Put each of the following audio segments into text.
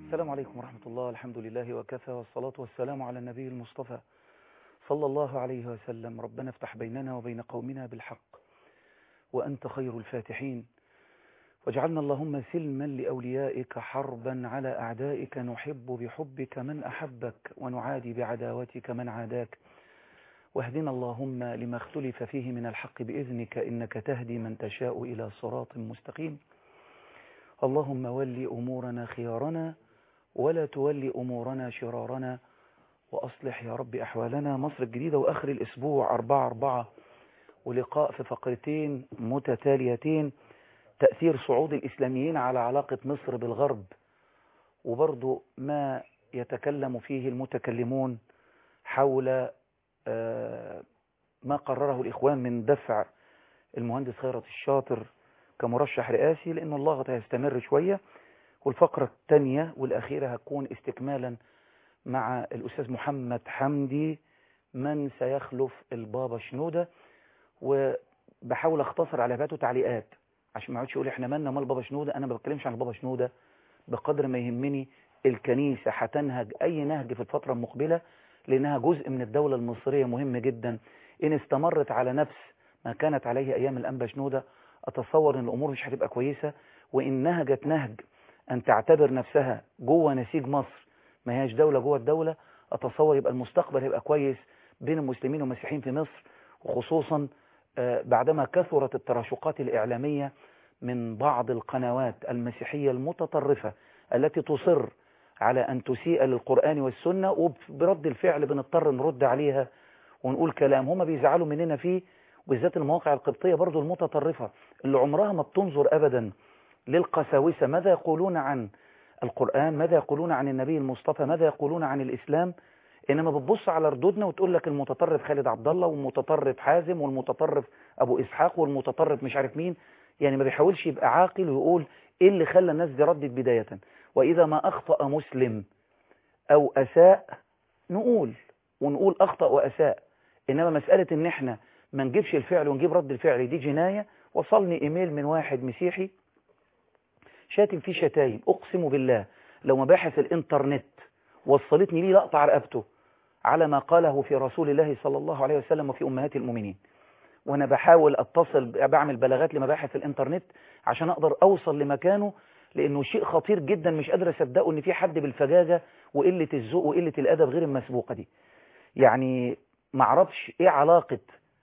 السلام عليكم ورحمة الله الحمد لله وكفى والصلاة والسلام على النبي المصطفى صلى الله عليه وسلم ربنا افتح بيننا وبين قومنا بالحق وأنت خير الفاتحين واجعلنا اللهم سلما لأوليائك حربا على أعدائك نحب بحبك من أحبك ونعادي بعداوتك من عاداك واهدنا اللهم لما اختلف فيه من الحق بإذنك إنك تهدي من تشاء إلى صراط مستقيم اللهم ول أمورنا خيارنا ولا تولي أمورنا شرارنا وأصلح يا رب أحوالنا مصر الجديدة وآخر الأسبوع أربعة أربعة ولقاء في فقرتين متتاليتين تأثير صعود الإسلاميين على علاقة مصر بالغرب وبرضو ما يتكلم فيه المتكلمون حول ما قرره الإخوان من دفع المهندس خيرت الشاطر كمرشح رئاسي لأن اللغط هيستمر شوية والفقرة الثانية والأخيرة هتكون استكمالا مع الأستاذ محمد حمدي من سيخلف البابا شنودة وبحاول اختصر على باته تعليقات عشان ما يقعدش يقول احنا مالنا مال بابا شنودة انا ما بتكلمش عن البابا شنودة بقدر ما يهمني الكنيسة هتنهج اي نهج في الفترة المقبلة لانها جزء من الدولة المصرية مهم جدا ان استمرت على نفس ما كانت عليه ايام الانبا شنودة اتصور ان الامور مش هتبقى كويسة وان نهجت نهج ان تعتبر نفسها جوه نسيج مصر ما هياش دولة جوه الدولة اتصور يبقى المستقبل هيبقى كويس بين المسلمين والمسيحيين في مصر وخصوصا بعدما كثرت التراشقات الإعلامية من بعض القنوات المسيحية المتطرفة التي تصر على أن تسيء للقرآن والسنة وبرد الفعل بنضطر نرد عليها ونقول كلام هما بيزعلوا مننا فيه وبالذات المواقع القبطية برضو المتطرفة اللي عمرها ما بتنظر أبدا للقساوسة ماذا يقولون عن القرآن ماذا يقولون عن النبي المصطفى ماذا يقولون عن الإسلام إنما بتبص على ردودنا وتقول لك المتطرف خالد عبد الله والمتطرف حازم والمتطرف أبو إسحاق والمتطرف مش عارف مين يعني ما بيحاولش يبقى عاقل ويقول إيه اللي خلى الناس دي ردت بداية وإذا ما أخطأ مسلم أو أساء نقول ونقول أخطأ وأساء إنما مسألة إن إحنا ما نجيبش الفعل ونجيب رد الفعل دي جناية وصلني إيميل من واحد مسيحي شاتم فيه شتايم أقسم بالله لو مباحث الإنترنت وصلتني ليه لأقطع رقبته على ما قاله في رسول الله صلى الله عليه وسلم وفي أمهات المؤمنين وأنا بحاول أتصل بعمل بلاغات لمباحث الإنترنت عشان أقدر أوصل لمكانه لأنه شيء خطير جدا مش قادر أصدقه إن في حد بالفجاجة وقلة الذوق وقلة الأدب غير المسبوقة دي يعني معرفش إيه علاقة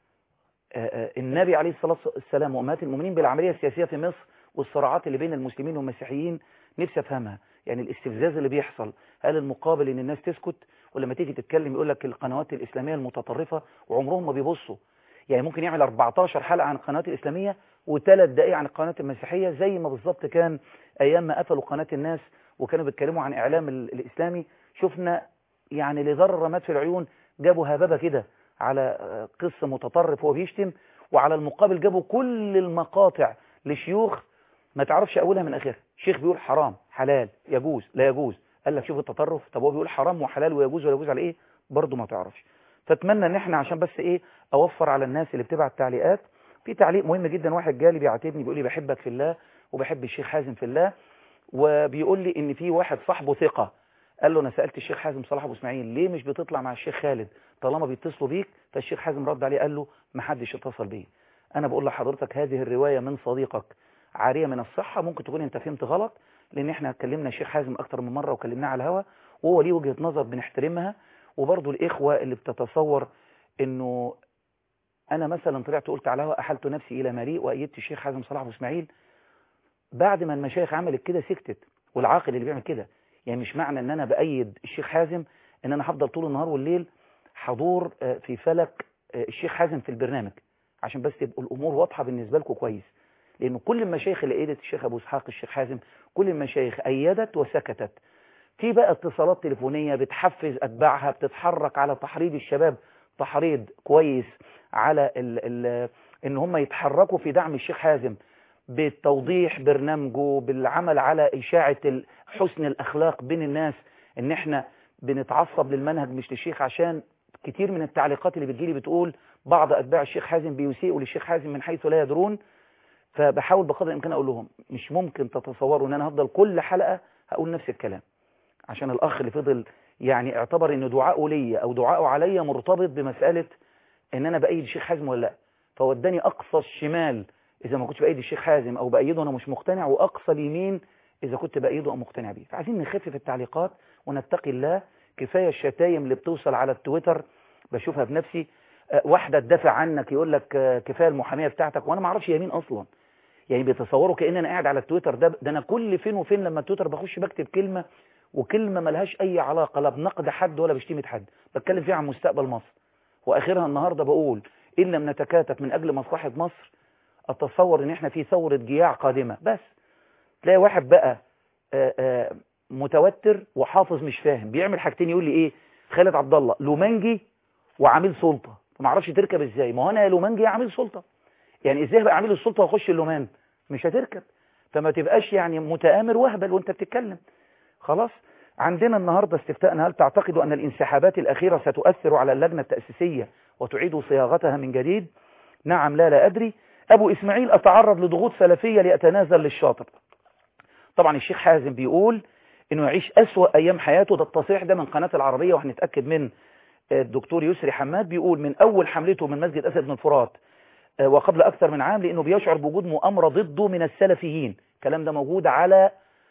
النبي عليه الصلاة والسلام وأمهات المؤمنين بالعملية السياسية في مصر والصراعات اللي بين المسلمين والمسيحيين نفسي أفهمها يعني الاستفزاز اللي بيحصل هل المقابل ان الناس تسكت ولما تيجي تتكلم يقول لك القنوات الإسلامية المتطرفة وعمرهم ما بيبصوا يعني ممكن يعمل 14 حلقة عن القنوات الإسلامية وثلاث دقائق عن القنوات المسيحية زي ما بالظبط كان أيام ما قفلوا قناة الناس وكانوا بيتكلموا عن إعلام الإسلامي شفنا يعني لذر رمات في العيون جابوا هبابة كده على قصة متطرف وهو بيشتم وعلى المقابل جابوا كل المقاطع لشيوخ ما تعرفش أولها من آخرها شيخ بيقول حرام حلال يجوز لا يجوز قال لك شوف التطرف طب هو بيقول حرام وحلال ويجوز ولا يجوز على ايه برضه ما تعرفش فاتمنى ان احنا عشان بس ايه اوفر على الناس اللي بتبعت تعليقات في تعليق مهم جدا واحد جالي بيعاتبني بيقول لي بحبك في الله وبحب الشيخ حازم في الله وبيقول لي ان في واحد صاحبه ثقة قال له انا سألت الشيخ حازم صلاح ابو اسماعيل ليه مش بتطلع مع الشيخ خالد طالما بيتصلوا بيك فالشيخ حازم رد عليه قال له ما حدش اتصل بيه انا بقول لحضرتك هذه الرواية من صديقك عارية من الصحة ممكن تكون انت فهمت غلط لان احنا اتكلمنا الشيخ حازم اكتر من مرة وكلمناه على الهوا وهو ليه وجهة نظر بنحترمها وبرضه الاخوة اللي بتتصور انه انا مثلا طلعت قلت على الهوا احلت نفسي الى مليء وايدت الشيخ حازم صلاح ابو اسماعيل بعد ما المشايخ عملت كده سكتت والعاقل اللي بيعمل كده يعني مش معنى ان انا بايد الشيخ حازم ان انا هفضل طول النهار والليل حضور في فلك الشيخ حازم في البرنامج عشان بس تبقوا الامور واضحة بالنسبة لكم كويس لأنه كل المشايخ اللي أيدت الشيخ أبو إسحاق الشيخ حازم كل المشايخ أيدت وسكتت في بقى اتصالات تليفونية بتحفز أتباعها بتتحرك على تحريض الشباب تحريض كويس على ال ال إن هم يتحركوا في دعم الشيخ حازم بالتوضيح برنامجه بالعمل على إشاعة حسن الأخلاق بين الناس إن إحنا بنتعصب للمنهج مش للشيخ عشان كتير من التعليقات اللي بتجيلي بتقول بعض أتباع الشيخ حازم بيسيئوا للشيخ حازم من حيث لا يدرون فبحاول بقدر الامكان اقول لهم مش ممكن تتصوروا ان انا هفضل كل حلقة هقول نفس الكلام عشان الأخ اللي فضل يعني اعتبر ان دعاءه ليا او دعاءه عليا مرتبط بمسألة ان انا بأيد الشيخ حازم ولا لا فوداني اقصى الشمال اذا ما كنتش بأيد الشيخ حازم او بأيده انا مش مقتنع واقصى اليمين اذا كنت بأيده او مقتنع بيه فعايزين نخفف التعليقات ونتقي الله كفاية الشتايم اللي بتوصل على التويتر بشوفها بنفسي أه واحدة تدافع عنك يقول لك أه كفاية المحامية بتاعتك وانا ما اعرفش يمين اصلا يعني بيتصوروا كأن انا قاعد على التويتر ده ده انا كل فين وفين لما التويتر بخش بكتب كلمة وكلمة ملهاش أي علاقة لا بنقد حد ولا بشتيمة حد بتكلم فيها عن مستقبل مصر وآخرها النهاردة بقول إن لم نتكاتف من أجل مصلحة مصر أتصور إن إحنا في ثورة جياع قادمة بس تلاقي واحد بقى آآ آآ متوتر وحافظ مش فاهم بيعمل حاجتين يقول لي إيه خالد عبد الله لومانجي وعميل سلطة ما اعرفش تركب إزاي ما هو أنا يا لومانجي يا عميل سلطة يعني إزاي بقى عميل السلطة واخش اللومان مش هتركب فما تبقاش يعني متآمر وهبل وانت بتتكلم خلاص عندنا النهاردة استفتاءنا هل تعتقد أن الانسحابات الأخيرة ستؤثر على اللجنة التأسيسية وتعيد صياغتها من جديد نعم لا لا أدري أبو إسماعيل أتعرض لضغوط سلفية لأتنازل للشاطر طبعا الشيخ حازم بيقول أنه يعيش أسوأ أيام حياته ده التصريح ده من قناة العربية وهنتأكد من الدكتور يسري حماد بيقول من أول حملته من مسجد أسد بن الفرات وقبل أكثر من عام لأنه بيشعر بوجود مؤامرة ضده من السلفيين الكلام ده موجود على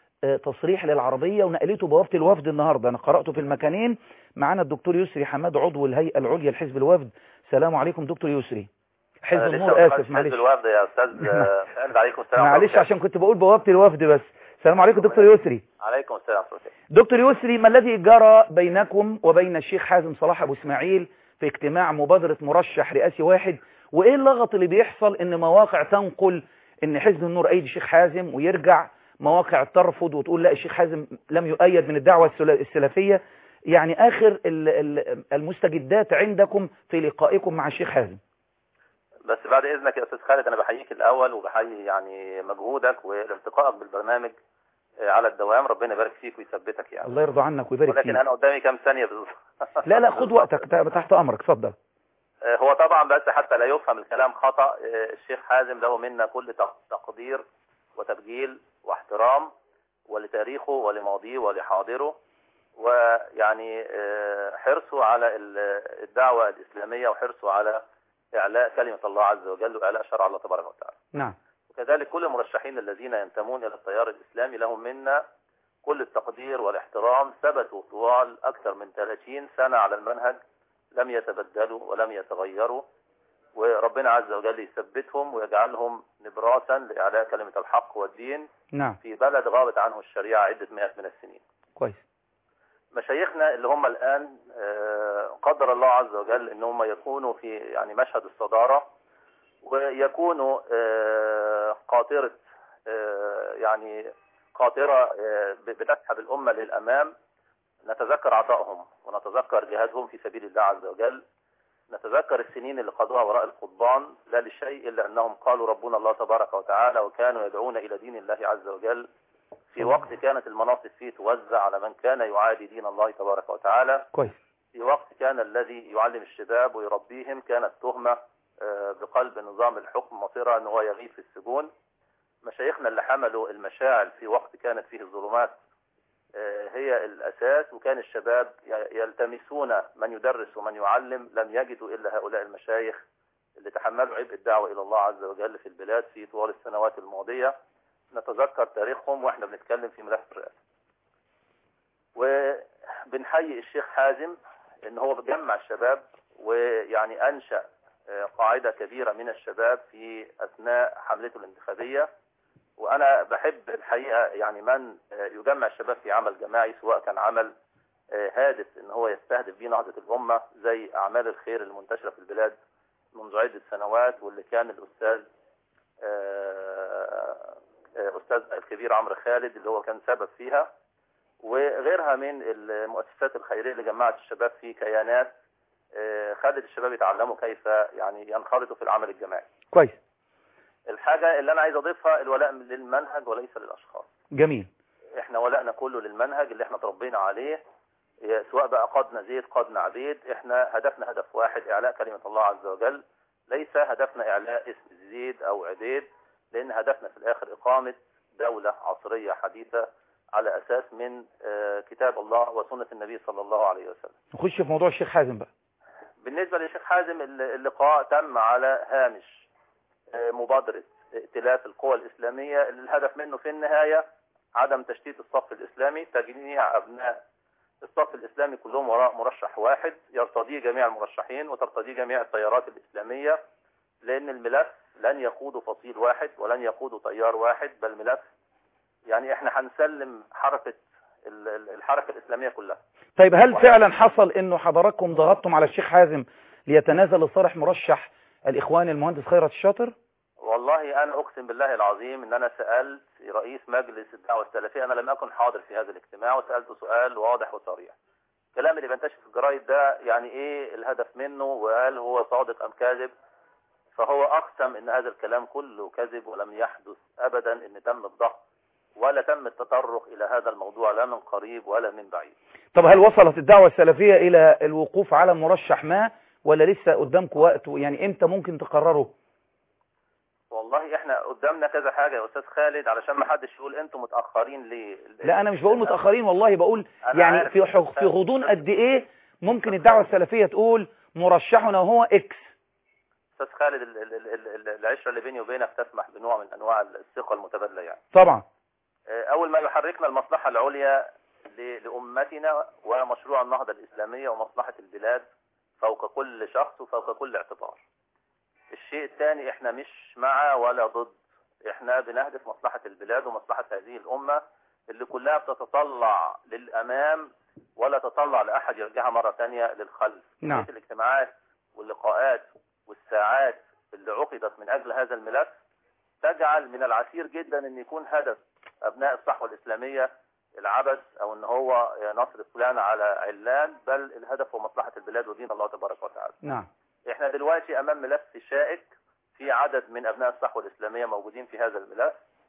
تصريح للعربية ونقلته بوابة الوفد النهاردة أنا قرأته في المكانين معنا الدكتور يسري حماد عضو الهيئة العليا لحزب الوفد السلام عليكم دكتور يسري حزب النور آسف معلش حزب الوفد يا أستاذ أهلا عليكم السلام معلش عشان كنت بقول بوابة الوفد بس السلام عليكم دكتور يسري عليكم السلام دكتور يسري ما الذي جرى بينكم وبين الشيخ حازم صلاح أبو إسماعيل في اجتماع مبادرة مرشح رئاسي واحد وإيه اللغط اللي بيحصل إن مواقع تنقل إن حزب النور أيدي الشيخ حازم ويرجع مواقع ترفض وتقول لا الشيخ حازم لم يؤيد من الدعوة السلفية يعني آخر المستجدات عندكم في لقائكم مع الشيخ حازم بس بعد إذنك يا أستاذ خالد أنا بحييك الأول وبحيي يعني مجهودك والارتقائك بالبرنامج على الدوام ربنا يبارك فيك ويثبتك يعني الله يرضى عنك ويبارك فيك ولكن أنا قدامي كام ثانية بالظبط لا لا خد وقتك تحت أمرك اتفضل هو طبعا بس حتى لا يفهم الكلام خطأ الشيخ حازم له منا كل تقدير وتبجيل واحترام ولتاريخه ولماضيه ولحاضره ويعني حرصه على الدعوة الإسلامية وحرصه على إعلاء كلمة الله عز وجل وإعلاء شرع الله تبارك وتعالى نعم وكذلك كل المرشحين الذين ينتمون إلى التيار الإسلامي لهم منا كل التقدير والاحترام ثبتوا طوال أكثر من 30 سنة على المنهج لم يتبدلوا ولم يتغيروا وربنا عز وجل يثبتهم ويجعلهم نبراسا لإعلاء كلمة الحق والدين نعم في بلد غابت عنه الشريعة عدة مئات من السنين كويس مشايخنا اللي هم الآن قدر الله عز وجل ان هم يكونوا في يعني مشهد الصدارة ويكونوا قاطرة يعني قاطرة بتسحب الأمة للأمام نتذكر عطائهم ونتذكر جهادهم في سبيل الله عز وجل نتذكر السنين اللي قضوها وراء القضبان لا لشيء إلا أنهم قالوا ربنا الله تبارك وتعالى وكانوا يدعون إلى دين الله عز وجل في وقت كانت المناصب فيه توزع على من كان يعادي دين الله تبارك وتعالى كويس في وقت كان الذي يعلم الشباب ويربيهم كانت تهمة بقلب نظام الحكم مصيرها أنه يغيب في السجون مشايخنا اللي حملوا المشاعل في وقت كانت فيه الظلمات هي الأساس وكان الشباب يلتمسون من يدرس ومن يعلم لم يجدوا إلا هؤلاء المشايخ اللي تحملوا عبء الدعوة إلى الله عز وجل في البلاد في طوال السنوات الماضية نتذكر تاريخهم واحنا بنتكلم في ملف الرئاسة وبنحيي الشيخ حازم ان هو بجمع الشباب ويعني انشأ قاعدة كبيرة من الشباب في اثناء حملته الانتخابية وانا بحب الحقيقة يعني من يجمع الشباب في عمل جماعي سواء كان عمل هادف ان هو يستهدف به نهضة الامة زي اعمال الخير المنتشرة في البلاد منذ عدة سنوات واللي كان الاستاذ استاذ الكبير عمرو خالد اللي هو كان سبب فيها وغيرها من المؤسسات الخيرية اللي جمعت الشباب في كيانات خلت الشباب يتعلموا كيف يعني ينخرطوا في العمل الجماعي كويس الحاجة اللي انا عايز اضيفها الولاء للمنهج وليس للاشخاص جميل احنا ولائنا كله للمنهج اللي احنا تربينا عليه سواء بقى قادنا زيد قادنا عبيد احنا هدفنا هدف واحد اعلاء كلمة الله عز وجل ليس هدفنا اعلاء اسم زيد او عبيد لان هدفنا في الاخر اقامة دولة عصرية حديثة على أساس من آه، كتاب الله وسنة النبي صلى الله عليه وسلم نخش في موضوع الشيخ حازم بقى بالنسبة للشيخ حازم الل- اللقاء تم على هامش آه، مبادرة ائتلاف القوى الإسلامية اللي الهدف منه في النهاية عدم تشتيت الصف الإسلامي تجميع أبناء الصف الإسلامي كلهم وراء مرشح واحد يرتضيه جميع المرشحين وترتضيه جميع التيارات الإسلامية لأن الملف لن يقوده فصيل واحد ولن يقوده تيار واحد بل ملف يعني احنا هنسلم حركة ال- ال- الحركة الإسلامية كلها طيب هل فعلا حصل انه حضراتكم ضغطتم على الشيخ حازم ليتنازل لصالح مرشح الاخوان المهندس خيرت الشاطر والله انا اقسم بالله العظيم ان انا سالت رئيس مجلس الدعوه السلفيه انا لم اكن حاضر في هذا الاجتماع وسالته سؤال واضح وصريح الكلام اللي بينتشر في الجرايد ده يعني ايه الهدف منه وهل هو صادق ام كاذب فهو اقسم ان هذا الكلام كله كذب ولم يحدث ابدا ان تم الضغط ولا تم التطرق الى هذا الموضوع لا من قريب ولا من بعيد طب هل وصلت الدعوة السلفية الى الوقوف على مرشح ما ولا لسه قدامكم وقت يعني امتى ممكن تقرروا والله احنا قدامنا كذا حاجه يا استاذ خالد علشان ما حدش يقول انتم متاخرين ليه لا انا مش بقول متأخرين والله بقول أنا يعني عارف. في حق- في غضون قد ايه ممكن الدعوة السلفية تقول مرشحنا هو اكس استاذ خالد ال- ال- ال- ال- العشره اللي بيني وبينك تسمح بنوع من انواع الثقه المتبادله يعني طبعا آه، اول ما يحركنا المصلحه العليا ل- لامتنا ومشروع النهضه الاسلاميه ومصلحه البلاد فوق كل شخص وفوق كل اعتبار الشيء الثاني احنا مش مع ولا ضد احنا بنهدف مصلحه البلاد ومصلحه هذه الامه اللي كلها بتتطلع للامام ولا تطلع لاحد يرجعها مره ثانيه للخلف نعم. كمية الاجتماعات واللقاءات والساعات اللي عقدت من اجل هذا الملف تجعل من العسير جدا ان يكون هدف ابناء الصحوه الاسلاميه العبث او ان هو نصر فلان على علان بل الهدف هو مصلحه البلاد ودين الله تبارك وتعالى. نعم احنا دلوقتي امام ملف شائك في عدد من ابناء الصحوه الاسلاميه موجودين في هذا الملف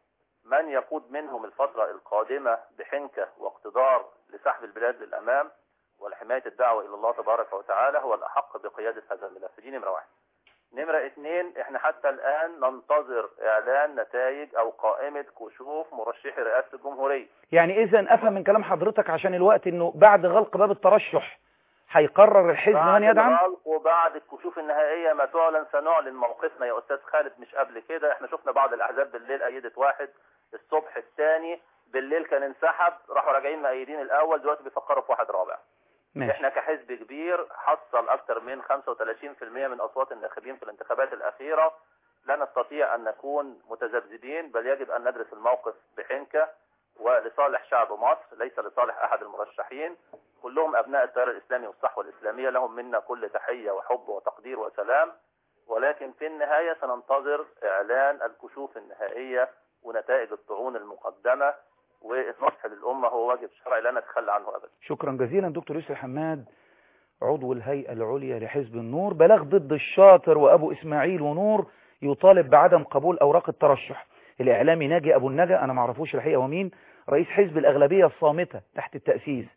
من يقود منهم الفتره القادمه بحنكه واقتدار لسحب البلاد للامام ولحمايه الدعوه الى الله تبارك وتعالى هو الاحق بقياده هذا الملف دي نمره واحد. نمرة اثنين احنا حتى الان ننتظر اعلان نتائج او قائمة كشوف مرشحي رئاسة الجمهورية يعني اذا افهم من كلام حضرتك عشان الوقت انه بعد غلق باب الترشح هيقرر الحزب من بعد يدعم الغلق وبعد الكشوف النهائية ما تعلن سنعلن موقفنا يا استاذ خالد مش قبل كده احنا شفنا بعض الاحزاب بالليل ايدت واحد الصبح الثاني بالليل كان انسحب راحوا راجعين مأيدين الاول دلوقتي بيفكروا في واحد رابع ماشي احنا كحزب كبير حصل اكثر من 35% من اصوات الناخبين في الانتخابات الاخيره لا نستطيع ان نكون متذبذبين بل يجب ان ندرس الموقف بحنكه ولصالح شعب مصر ليس لصالح احد المرشحين كلهم ابناء التيار الاسلامي والصحوه الاسلاميه لهم منا كل تحيه وحب وتقدير وسلام ولكن في النهايه سننتظر اعلان الكشوف النهائيه ونتائج الطعون المقدمه والنصح للامه هو واجب شرعي لا نتخلى عنه ابدا شكرا جزيلا دكتور يوسف حماد عضو الهيئة العليا لحزب النور بلاغ ضد الشاطر وأبو إسماعيل ونور يطالب بعدم قبول أوراق الترشح الإعلامي ناجي أبو النجا أنا معرفوش الحقيقة ومين رئيس حزب الأغلبية الصامتة تحت التأسيس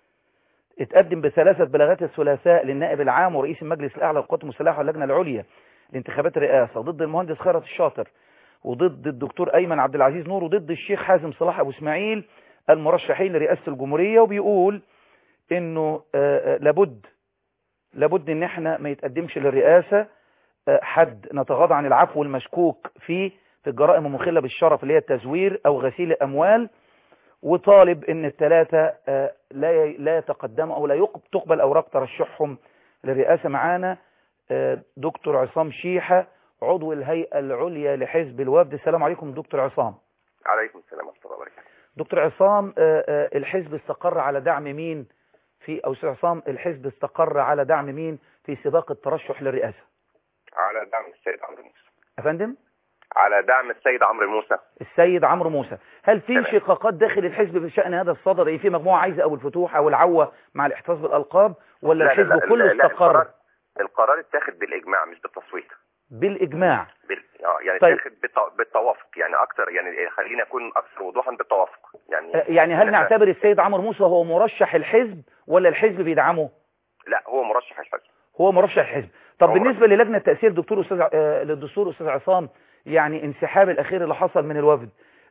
اتقدم بثلاثة بلاغات الثلاثاء للنائب العام ورئيس المجلس الأعلى للقوات المسلحة واللجنة العليا لانتخابات الرئاسة ضد المهندس خيرت الشاطر وضد الدكتور أيمن عبد العزيز نور وضد الشيخ حازم صلاح أبو إسماعيل المرشحين لرئاسة الجمهورية وبيقول إنه آه، آه، لابد لابد إن إحنا ما يتقدمش للرئاسة آه، حد نتغاضى عن العفو المشكوك فيه في الجرائم المخلة بالشرف اللي هي التزوير أو غسيل الأموال وطالب إن الثلاثة آه، لا ي- لا يتقدموا أو لا يق- تقبل أوراق ترشحهم للرئاسة معانا آه، دكتور عصام شيحة عضو الهيئة العليا لحزب الوفد السلام عليكم دكتور عصام عليكم السلام ورحمة الله وبركاته دكتور عصام آه، آه، الحزب استقر على دعم مين في أو أستاذ عصام الحزب استقر على دعم مين في سباق الترشح للرئاسة على دعم السيد عمرو موسى أفندم على دعم السيد عمرو موسى السيد عمرو موسى هل في تمام. شقاقات داخل الحزب بشأن هذا الصدد أي في مجموعة عايزة أبو الفتوح أو العوة مع الاحتفاظ بالألقاب ولا لا لا الحزب لا كله لا لا استقر القرار القرار اتاخد بالإجماع مش بالتصويت بالإجماع بال... آه، يعني طيب. اتاخد بالت... بالتوافق يعني أكتر يعني خلينا أكون أكثر وضوحا بالتوافق يعني آه، يعني هل إحنا- نعتبر السيد عمرو موسى هو مرشح الحزب ولا الحزب بيدعمه لا هو مرشح الحزب هو مرشح الحزب طب هو بالنسبة للجنة تأثير دكتور أستاذ ع- آه، للدستور أستاذ عصام يعني انسحاب الأخير اللي حصل من الوفد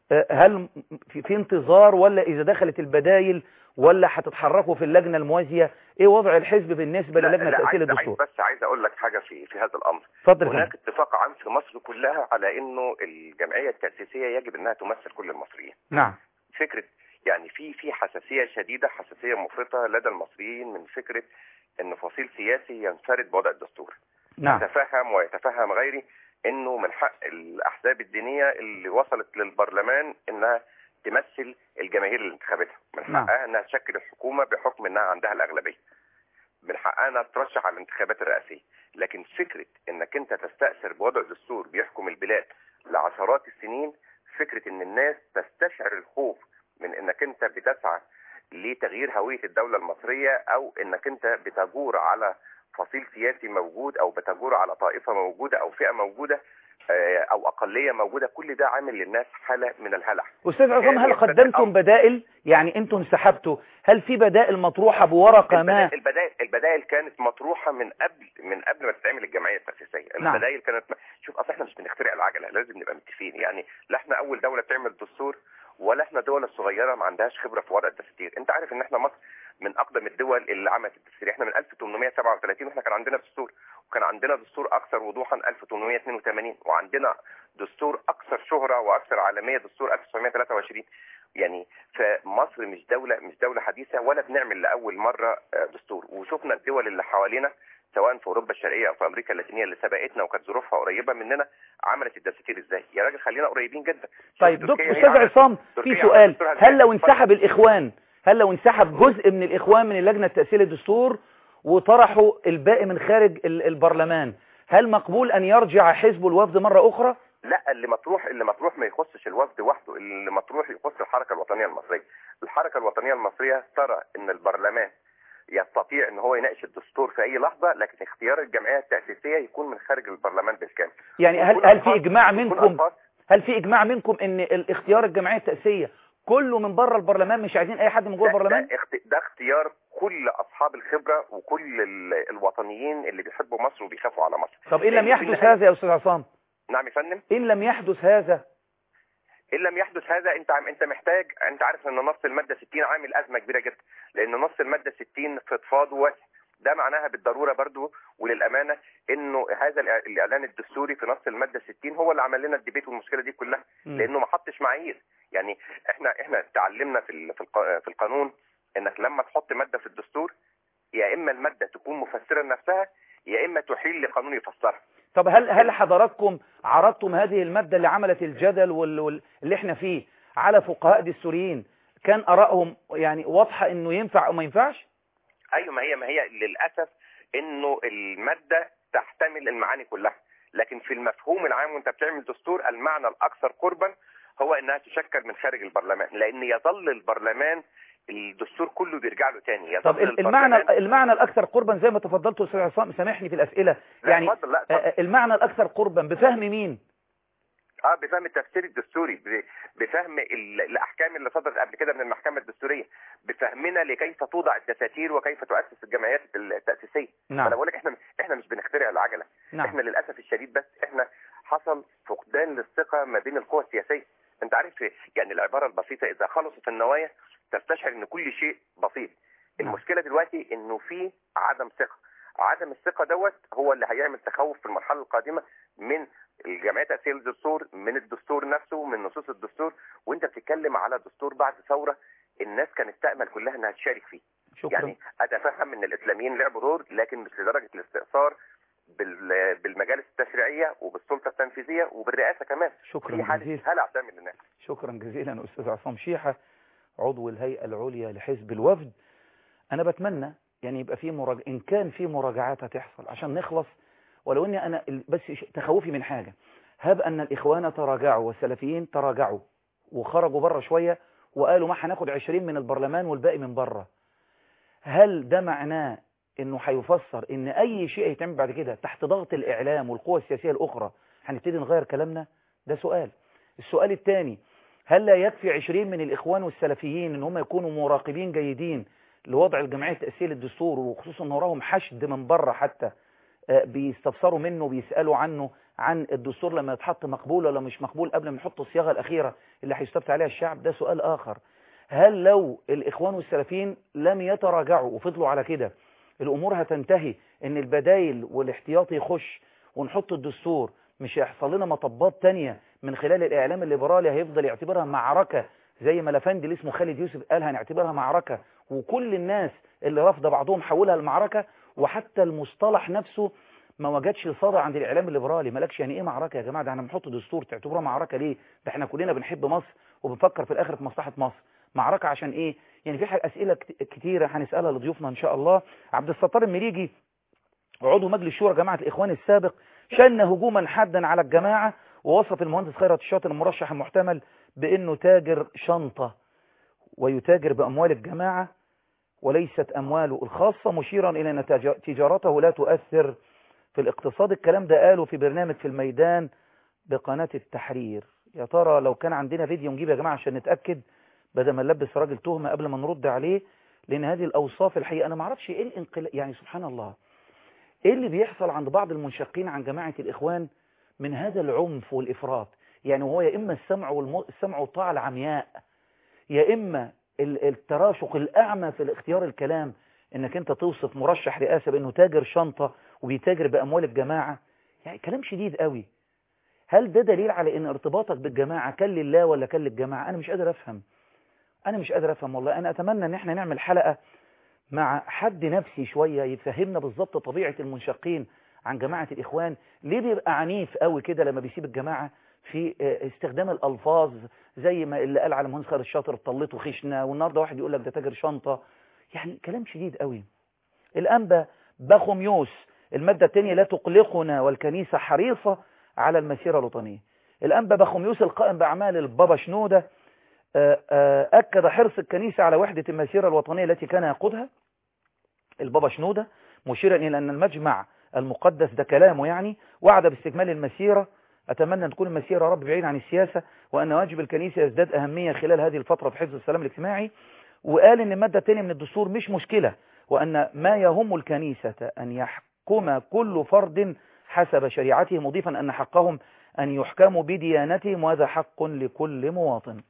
آه، هل م- في, في انتظار ولا إذا دخلت البدايل ولا هتتحركوا في اللجنة الموازية إيه وضع الحزب بالنسبة لا- للجنة لا، تأثير عايز- الدستور عايز بس عايز اقول لك حاجه في في هذا الامر اتفضل يا هناك فندم. اتفاق عام في مصر كلها على انه الجمعيه التاسيسيه يجب انها تمثل كل المصريين نعم فكره يعني في في حساسيه شديده حساسيه مفرطه لدى المصريين من فكره ان فصيل سياسي ينفرد بوضع الدستور نعم يتفهم ويتفهم غيري انه من حق الاحزاب الدينيه اللي وصلت للبرلمان انها تمثل الجماهير اللي انتخبتها من نعم. حقها انها تشكل الحكومه بحكم انها عندها الاغلبيه من حقها انها ترشح على الانتخابات الرئاسيه لكن فكره انك انت تستاثر بوضع دستور بيحكم البلاد لعشرات السنين فكره ان الناس تستشعر الخوف من انك انت بتسعى لتغيير هويه الدوله المصريه او انك انت بتجور على فصيل سياسي موجود او بتجور على طائفه موجوده او فئه موجوده آه، او اقليه موجوده كل ده عامل للناس حاله من الهلع أستاذ عصام هل يعني قدمتم الأمر- بدائل يعني أنتم انسحبتوا هل في بدائل مطروحة بورقة ما البدائل البدائل البدائل كانت مطروحه من قبل من قبل ما تتعمل الجمعيه التاسيسيه نعم. البدائل كانت شوف اصل احنا مش بنخترع العجله لازم نبقى متفقين يعني لا احنا اول دوله تعمل دستور ولا احنا دول الصغيره ما عندهاش خبره في وضع الدساتير انت عارف ان احنا مصر من اقدم الدول اللي عملت الدستور احنا من 1837 واحنا كان عندنا دستور وكان عندنا دستور اكثر وضوحا 1882 وعندنا دستور اكثر شهره واكثر عالميه دستور 1923 يعني فمصر مش دوله مش دوله حديثه ولا بنعمل لاول مره آه، دستور وشفنا الدول اللي حوالينا سواء في اوروبا الشرقيه او في امريكا اللاتينيه اللي سبقتنا وكانت ظروفها قريبه مننا عملت الدساتير ازاي يا راجل خلينا قريبين جدا شوف طيب دكتور تركيا هي أستاذ عملت- عصام تركيا في عملت سؤال دستورها إزاي؟ هل لو اتفضل. انسحب الإخوان هل لو انسحب جزء من الإخوان من اللجنة التأثير الدستور وطرحوا الباقي من خارج ال- البرلمان هل مقبول أن يرجع حزب الوفد مرة أخرى لا اللي مطروح اللي مطروح ما يخصش الوفد وحده اللي مطروح يخص الحركه الوطنيه المصريه الحركه الوطنيه المصريه ترى ان البرلمان يستطيع ان هو يناقش الدستور في اي لحظه لكن اختيار الجمعيه التاسيسيه يكون من خارج البرلمان بالكامل يعني هل, ويكون هل في أشخاص- إجماع ويكون منكم أشخاص هل في إجماع منكم أن الاختيار الجمعية التأسيسية كله من بره البرلمان مش عايزين أي حد من جوه ده- البرلمان ده, اخت- ده اختيار كل اصحاب الخبره وكل ال- الوطنيين اللي بيحبوا مصر وبيخافوا على مصر طب إن لم لأن في يحدث النهاية- هذا يا أستاذ عصام نعم يا فندم إن لم يحدث هذا ان لم يحدث هذا انت عم انت محتاج انت عارف ان نص الماده 60 عامل ازمه كبيره جدا لان نص الماده 60 فضفاض واسع ده معناها بالضروره برضو وللامانه انه هذا الإع- الاعلان الدستوري في نص الماده 60 هو اللي عمل لنا الديبيت والمشكله دي كلها مم. لانه ما حطش معايير يعني احنا احنا تعلمنا في ال- في الق- في القانون انك لما تحط ماده في الدستور يا اما الماده تكون مفسره لنفسها يا اما تحيل لقانون يفسرها طب هل هل حضراتكم عرضتم هذه المادة اللي عملت الجدل وال- وال- اللي احنا فيه على فقهاء دستوريين كان آرائهم يعني واضحة انه ينفع او ما ينفعش ايوه ما هي ما هي للاسف انه الماده تحتمل المعاني كلها لكن في المفهوم العام وانت بتعمل دستور المعنى الاكثر قربا هو انها تشكل من خارج البرلمان لان يظل البرلمان الدستور كله بيرجع له تاني يظل طب ال- المعنى البرلمان- المعنى الاكثر قربا زي ما تفضلت استاذ عصام سامحني في الاسئله لا، يعني اتفضل، لا، آه، اتفضل. آه، المعنى الاكثر قربا بفهم مين اه بفهم التفسير الدستوري ب- بفهم ال- الاحكام اللي صدرت قبل كده من المحكمه الدستوريه بفهمنا لكيف توضع الدساتير وكيف تؤسس الجمعيات التاسيسيه نعم. انا بقول لك احنا احنا مش بنخترع العجله نعم. احنا للاسف الشديد بس احنا حصل فقدان للثقه ما بين القوى السياسيه انت عارف يعني العباره البسيطه اذا خلصت النوايا تستشعر ان كل شيء بسيط نعم. المشكله دلوقتي انه في عدم ثقه عدم الثقه دوت هو اللي هيعمل تخوف في المرحله القادمه من الجمعيه تاثير الدستور من الدستور نفسه من نصوص الدستور وانت بتتكلم على دستور بعد ثوره الناس كانت تامل كلها انها تشارك فيه شكرا يعني اتفهم ان الاسلاميين لعبوا دور لكن مش لدرجه الاستئثار بال- بالمجالس التشريعيه وبالسلطه التنفيذيه وبالرئاسه كمان شكرا في حاله جزيلا هلع تعمل للناس شكرا جزيلا استاذ عصام شيحه عضو الهيئه العليا لحزب الوفد انا بتمنى يعني يبقى في مراجع ان كان في مراجعات هتحصل عشان نخلص ولو اني انا ال- بس ش- تخوفي من حاجه هب ان الاخوان تراجعوا والسلفيين تراجعوا وخرجوا بره شويه وقالوا ما هناخد 20 من البرلمان والباقي من بره هل ده معناه انه هيفسر ان اي شيء يتعمل بعد كده تحت ضغط الاعلام والقوى السياسيه الاخرى هنبتدي نغير كلامنا ده سؤال السؤال الثاني هل لا يكفي 20 من الاخوان والسلفيين ان هم يكونوا مراقبين جيدين لوضع الجمعيه التاسيسيه للدستور وخصوصا ان وراهم حشد من بره حتى آه، بيستفسروا منه بيسالوا عنه عن الدستور لما يتحط مقبول ولا مش مقبول قبل ما نحط الصياغة الأخيرة اللي هيستفتي عليها الشعب ده سؤال آخر هل لو الإخوان والسلفيين لم يتراجعوا وفضلوا على كده الأمور هتنتهي إن البدايل والاحتياطي يخش ونحط الدستور مش هيحصل لنا مطبات تانية من خلال الإعلام الليبرالي هيفضل يعتبرها معركة زي ما لفندي اللي اسمه خالد يوسف قال هنعتبرها معركة وكل الناس اللي رافضة بعضهم حولها المعركة وحتى المصطلح نفسه ما وجدش صدى عند الإعلام الليبرالي مالكش يعني إيه معركة يا جماعة ده احنا بنحط دستور تعتبروها معركة ليه ده احنا كلنا بنحب مصر وبنفكر في الآخر في مصلحة مصر معركة عشان إيه يعني في حاجة أسئلة كت- كتيرة هنسألها لضيوفنا إن شاء الله عبد الستار المريجي عضو مجلس شورى جماعة الإخوان السابق شن هجوما حادا على الجماعة ووصف المهندس خيرت الشاطر المرشح المحتمل بأنه تاجر شنطة ويتاجر بأموال الجماعة وليست أمواله الخاصة مشيرا إلى أن تج- تجارته لا تؤثر في الاقتصاد الكلام ده قاله في برنامج في الميدان بقناة التحرير يا ترى لو كان عندنا فيديو نجيب يا جماعة عشان نتأكد بدل ما نلبس راجل تهمة قبل ما نرد عليه لأن هذه الأوصاف الحقيقة أنا ما اعرفش إيه الانقلاب يعني سبحان الله إيه اللي بيحصل عند بعض المنشقين عن جماعة الإخوان من هذا العنف والإفراط يعني هو يا إما السمع والم... السمع والطاعة العمياء يا إما ال- التراشق الأعمى في الاختيار الكلام إنك أنت توصف مرشح رئاسة بأنه تاجر شنطة وبيتاجر بأموال الجماعة يعني كلام شديد قوي هل ده دليل على ان ارتباطك بالجماعة كان لله ولا كان للجماعة انا مش قادر افهم انا مش قادر افهم والله انا اتمنى ان احنا نعمل حلقة مع حد نفسي شوية يفهمنا بالظبط طبيعة المنشقين عن جماعة الاخوان ليه بيبقى عنيف قوي كده لما بيسيب الجماعة في آه، استخدام الالفاظ زي ما اللي قال على مهندس خالد الشاطر طلته خشنة والنهارده واحد يقول لك ده تاجر شنطة يعني كلام شديد قوي الانبا باخوميوس المادة الثانية لا تقلقنا والكنيسة حريصة على المسيرة الوطنية الأنبا بخوميوس القائم بأعمال البابا شنودة آه، آه، أكد حرص الكنيسة على وحدة المسيرة الوطنية التي كان يقودها البابا شنودة مشيرا إلى أن المجمع المقدس ده كلامه يعني وعد باستكمال المسيرة أتمنى أن تكون المسيرة يا رب بعيد عن السياسة وأن واجب الكنيسة يزداد أهمية خلال هذه الفترة في حفظ السلام الاجتماعي وقال أن المادة الثانية من الدستور مش مشكلة وأن ما يهم الكنيسة أن يحكم كل فرد حسب شريعته مضيفا أن حقهم أن يحكموا بديانتهم وهذا حق لكل مواطن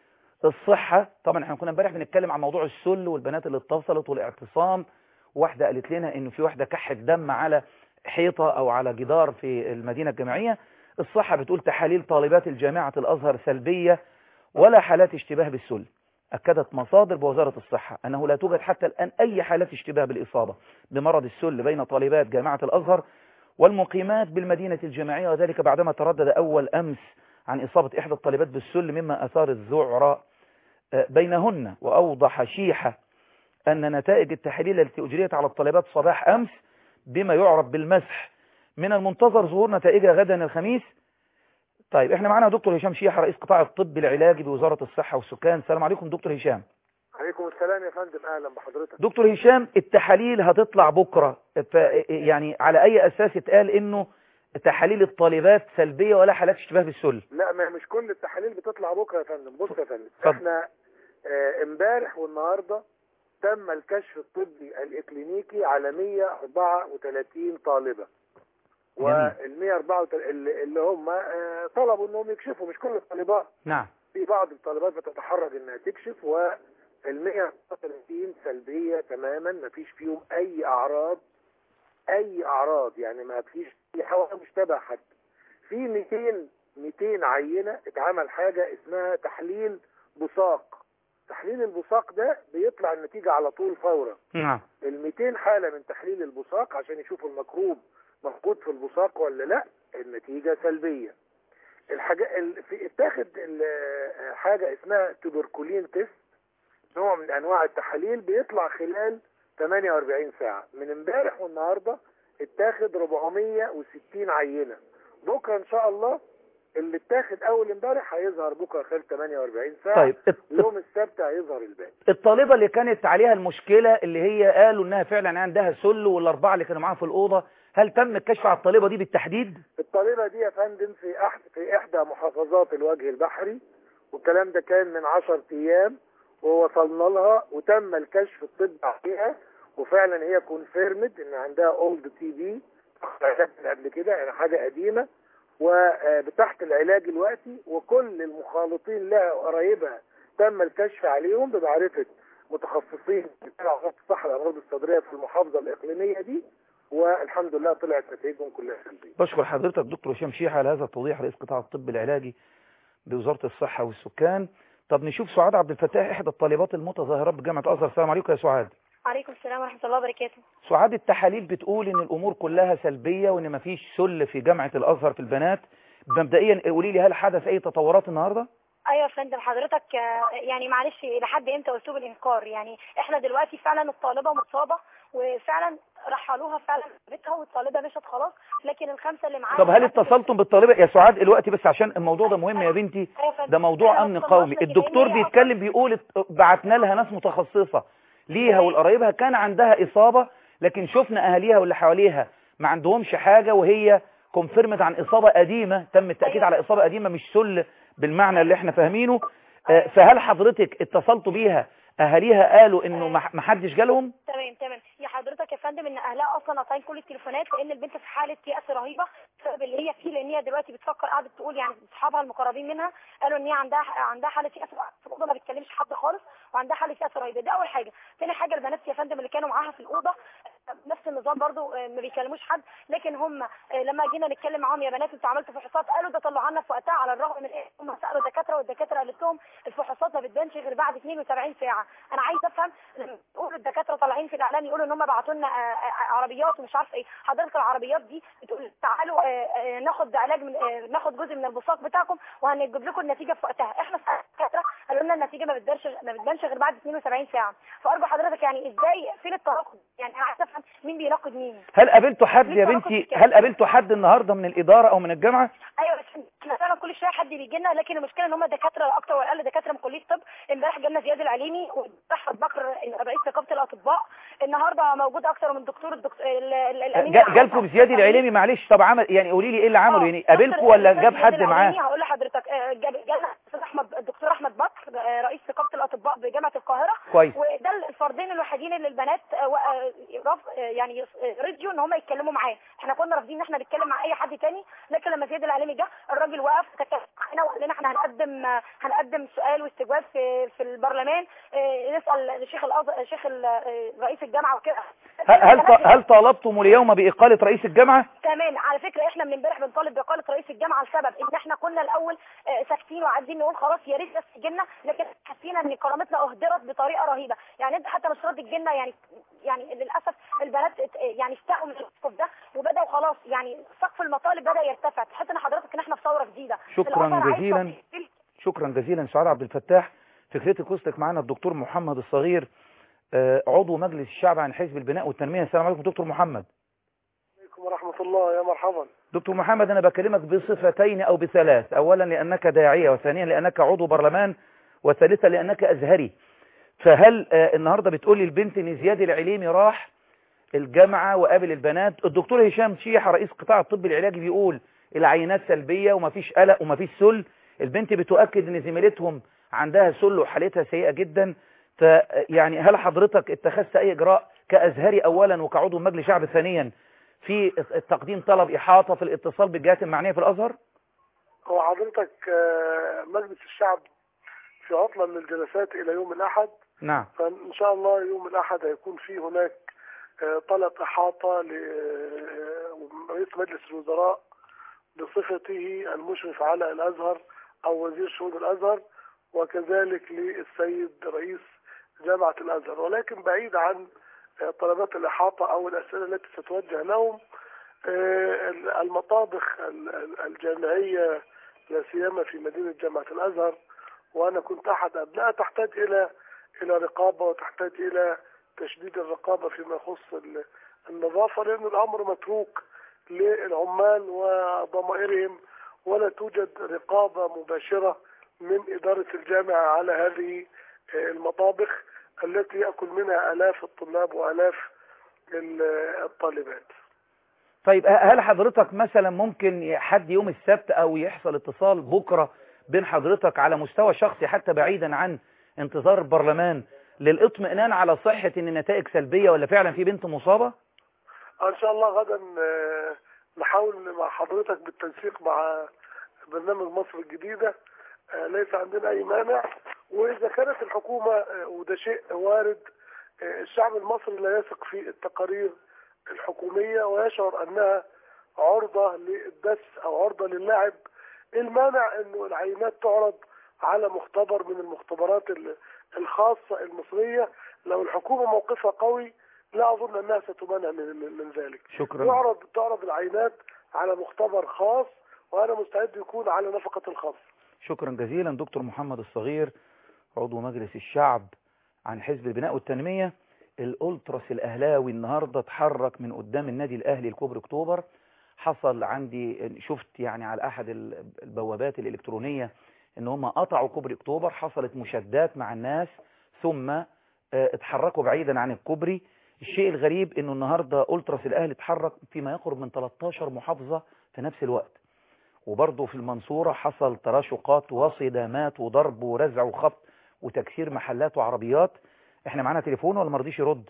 الصحة طبعا احنا كنا امبارح بنتكلم عن موضوع السل والبنات اللي اتصلت والاعتصام واحدة قالت لنا ان في واحدة كحت دم على حيطة او على جدار في المدينة الجامعية الصحة بتقول تحاليل طالبات الجامعة الازهر سلبية ولا حالات اشتباه بالسل أكدت مصادر بوزارة الصحة أنه لا توجد حتى الآن أي حالات اشتباه بالإصابة بمرض السل بين طالبات جامعة الأزهر والمقيمات بالمدينة الجامعية وذلك بعدما تردد أول أمس عن إصابة إحدى الطالبات بالسل مما أثار الذعر آه، بينهن وأوضح شيحة أن نتائج التحاليل التي أجريت على الطالبات صباح أمس بما يعرف بالمسح من المنتظر ظهور نتائجها غدا الخميس طيب احنا معانا دكتور هشام شيحة رئيس قطاع الطب العلاجي بوزارة الصحة والسكان السلام عليكم دكتور هشام عليكم السلام يا فندم اهلا بحضرتك دكتور هشام التحاليل هتطلع بكرة ف يعني على اي اساس اتقال انه تحاليل الطالبات سلبية ولا حالات اشتباه بالسل لا ما مش كل التحاليل بتطلع بكره يا فندم بص يا فندم اتفضل. احنا آه، امبارح والنهارده تم الكشف الطبي الاكلينيكي على 134 طالبه وال 134 اللي اللي هم آه، طلبوا انهم يكشفوا مش كل الطالبات نعم في بعض الطالبات بتتحرج انها تكشف وال 134 سلبيه تماما ما فيش فيهم اي اعراض اي اعراض يعني ما فيش اي حاجه مشتبه حتى في 200 200 عينه اتعمل حاجه اسمها تحليل بصاق تحليل البصاق ده بيطلع النتيجه على طول فورا نعم ال 200 حاله من تحليل البصاق عشان يشوفوا الميكروب موجود في البصاق ولا لا النتيجه سلبيه الحاجه ال- في اتاخد ال- حاجه اسمها تبركولين تيست نوع من انواع التحاليل بيطلع خلال 48 ساعه من امبارح والنهارده اتاخد 460 عينه بكره ان شاء الله اللي اتاخد اول امبارح هيظهر بكره خلال 48 ساعه طيب الت- يوم السبت هيظهر الباقي الطالبة اللي كانت عليها المشكلة اللي هي قالوا انها فعلا عندها سل والاربعة اللي كانوا معاها في الأوضة هل تم الكشف على الطالبة دي بالتحديد الطالبة دي يا فندم في أحد في إحدى محافظات الوجه البحري والكلام ده كان من 10 أيام ووصلنا لها وتم الكشف الطبي عليها وفعلا هي كونفيرمد إن عندها أولد تي بي قبل كده يعني حاجة قديمة وتحت العلاج دلوقتي وكل المخالطين لها وقرايبها تم الكشف عليهم بمعرفه متخصصين في علاقات الصحه الامراض الصدريه في المحافظه الاقليميه دي والحمد لله طلعت نتائجهم كلها سلبيه. بشكر حضرتك دكتور هشام شيحة على هذا التوضيح رئيس قطاع الطب العلاجي بوزارة الصحة والسكان طب نشوف سعاد عبد الفتاح إحدى الطالبات المتظاهرات بجامعة الأزهر السلام عليكم يا سعاد عليكم السلام ورحمة الله وبركاته سعاد التحاليل بتقول إن الأمور كلها سلبية وإن مفيش سل في جامعة الأزهر في البنات مبدئيا قولي لي هل حدث أي تطورات النهاردة؟ ايوه يا فندم حضرتك آه، يعني معلش لحد امتى اسلوب الانكار يعني احنا دلوقتي فعلا الطالبه مصابه وفعلا رحلوها فعلا بيتها والطالبه مشت خلاص لكن الخمسه اللي معاها طب هل اتصلتم بالطالبة يا سعاد الوقت بس عشان الموضوع ده مهم يا بنتي أيوة يا فندم. ده موضوع أنا أمن ما قومي اتصلناش، الدكتور لأن هي بيتكلم بيقول ات- بعتنا لها ناس متخصصة ليها والقرايبها كان عندها إصابة لكن شفنا أهاليها واللي حواليها ما عندهمش حاجة وهي كونفيرمد عن إصابة قديمة تم التأكيد أيوة. على إصابة قديمة مش سل بالمعنى اللي احنا فاهمينه آه، فهل حضرتك اتصلتوا بيها أهاليها قالوا إنه ما ما حدش جالهم تمام تمام يا حضرتك يا فندم ان اهلها اصلا قاطعين كل التليفونات لان البنت في حاله يأس رهيبه بسبب اللي هي فيه لان هي دلوقتي بتفكر قاعده تقول يعني اصحابها المقربين منها قالوا ان هي عندها عندها حاله يأس في الاوضه ما بتكلمش حد خالص وعندها حاله يأس رهيبه ده اول حاجه ثاني حاجه البنات يا فندم اللي كانوا معاها في الاوضه نفس النظام برضو آه، ما بيكلموش حد لكن هم آه، لما جينا نتكلم معاهم يا بنات انتوا عملتوا فحوصات قالوا ده طلعوا لنا في وقتها على الرغم من ايه هم سالوا الدكاتره والدكاتره قالت لهم الفحوصات ما بتبانش غير بعد 72 ساعه انا عايز افهم لما يقولوا الدكاتره طالعين في الاعلام يقولوا ان هم بعتوا لنا آه، آه، عربيات ومش عارف ايه حضرتك العربيات دي بتقول تعالوا آه، آه، ناخد علاج من آه، ناخد جزء من البصاق بتاعكم وهنجيب لكم النتيجه في وقتها احنا سألنا الدكاتره قالوا لنا النتيجه ما بتبانش ما بتبانش غير بعد 72 ساعه فارجو حضرتك يعني ازاي فين التناقض يعني انا عايز افهم مين بيناقض مين هل قابلتوا حد ليه يا تناقض بنتي كده؟ هل قابلتوا حد النهاردة من الإدارة أو من الجامعة ايوه بس احنا فعلا كل شويه حد بيجي لنا لكن المشكله ان هم دكاتره اكتر واقل دكاتره من كليه الطب امبارح جالنا زياد العليمي واحمد بكر رئيس نقابه الاطباء النهارده موجود اكتر من دكتور الدكتور ال- ال- الأمين جا- العام. جالكم زياد العليمي معلش طب عمل يعني قولي لي ايه اللي عمله آه، يعني قابلكم دكتور- ولا دكتور جاب زياد حد العليمي معاه هقول لحضرتك آه، جاب جالنا الاستاذ احمد الدكتور احمد بكر آه، رئيس نقابه الاطباء بجامعه القاهره كويس وده الفردين الوحيدين اللي البنات آه، و- آه، رف- آه، يعني آه، رضيوا ان هم يتكلموا معاه احنا كنا رافضين ان احنا نتكلم مع اي حد تاني لكن لما زياد العليمي جه الراجل وقف تكلم معانا وقال لنا احنا هنقدم آه، هنقدم سؤال واستجواب في في البرلمان آه، نسال شيخ الأز- شيخ ال- آه، رئيس الجامعه وكده ه- هل ط- هل طالبتم اليوم بإقالة رئيس الجامعة تمام على فكره احنا من امبارح بنطالب باقاله رئيس الجامعه لسبب ان احنا كنا الاول آه، ساكتين وعايزين نقول خلاص يا ريت بس تجينا لكن حسينا ان كرامتنا اهدرت بطريقه رهيبه يعني انت حتى مش راضي تجينا يعني يعني للاسف البنات ات- يعني استاءوا من الموقف ده وبداوا خلاص يعني سقف المطالب بدا يرتفع تحس ان حضرتك ان احنا في ثوره جديده شكراً الأزهر عايز جزيلاً. تطبيق. شكرا جزيلا سعاد عبد الفتاح فكرتك وصلت معنا الدكتور محمد الصغير آه، عضو مجلس الشعب عن حزب البناء والتنمية السلام عليكم دكتور محمد عليكم ورحمه الله يا مرحبا دكتور محمد أنا بكلمك بصفتين أو بثلاث أولا لأنك داعية وثانيا لأنك عضو برلمان وثالثا لأنك أزهري فهل آه، النهاردة بتقولي البنت إن زياد العليمي راح الجامعة وقابل البنات الدكتور هشام شيحة رئيس قطاع الطب العلاجي بيقول العينات سلبية ومفيش قلق ومفيش سل البنت بتؤكد ان زميلتهم عندها سل وحالتها سيئة جدا فيعني هل حضرتك اتخذت اي اجراء كازهري اولا وكعضو مجلس شعب ثانيا في التقديم طلب احاطة في الاتصال بالجهات المعنية في الازهر هو حضرتك آه، مجلس الشعب في عطلة من الجلسات إلى يوم الأحد نعم فإن شاء الله يوم الأحد هيكون في هناك آه، طلب إحاطة لرئيس مجلس الوزراء بصفته المشرف على الأزهر أو وزير شؤون الأزهر وكذلك للسيد رئيس جامعة الأزهر ولكن بعيد عن آه، طلبات الإحاطة أو الأسئلة التي ستوجه لهم آه، المطابخ ال- ال- الجامعية لا سيما في مدينة جامعة الأزهر وأنا كنت أحد أبنائها تحتاج إلى إلى رقابة وتحتاج إلى تشديد الرقابة فيما يخص ال- النظافة لأن الأمر متروك للعمال وضمائرهم ولا توجد رقابة مباشرة من إدارة الجامعة على هذه آه، المطابخ التي يأكل منها آلاف الطلاب وآلاف ال- الطالبات طيب هل حضرتك مثلا ممكن حد يوم السبت او يحصل اتصال بكرة بين حضرتك على مستوى شخصي حتى بعيدا عن انتظار البرلمان للاطمئنان على صحة ان النتائج سلبية ولا فعلا في بنت مصابة ان شاء الله غدا آه، نحاول مع حضرتك بالتنسيق مع برنامج مصر الجديدة آه، ليس عندنا أي مانع وإذا كانت الحكومة آه، وده شيء وارد آه، الشعب المصري لا يثق في التقارير الحكومية ويشعر أنها عرضة للدس أو عرضة للعب إيه المانع أنه العينات تعرض على مختبر من المختبرات ال- الخاصة المصرية لو الحكومة موقفها قوي لا أظن أنها ستمانع من, من, من ذلك شكرا يعرض تعرض العينات على مختبر خاص وأنا مستعد يكون على نفقة الخاص شكرا جزيلا دكتور محمد الصغير عضو مجلس الشعب عن حزب البناء والتنمية الألتراس الأهلاوي النهاردة اتحرك من قدام النادي الأهلي الكوبري أكتوبر حصل عندي شفت يعني على أحد البوابات الإلكترونية إن هم قطعوا كوبري أكتوبر حصلت مشادات مع الناس ثم آه، اتحركوا بعيدا عن الكوبري الشيء الغريب إنه النهاردة ألتراس الأهلي اتحرك فيما يقرب من 13 محافظة في نفس الوقت وبرضه في المنصورة حصل تراشقات وصدامات وضرب ورزع وخبط وتكسير محلات وعربيات احنا معانا تليفون ولا مرضيش يرد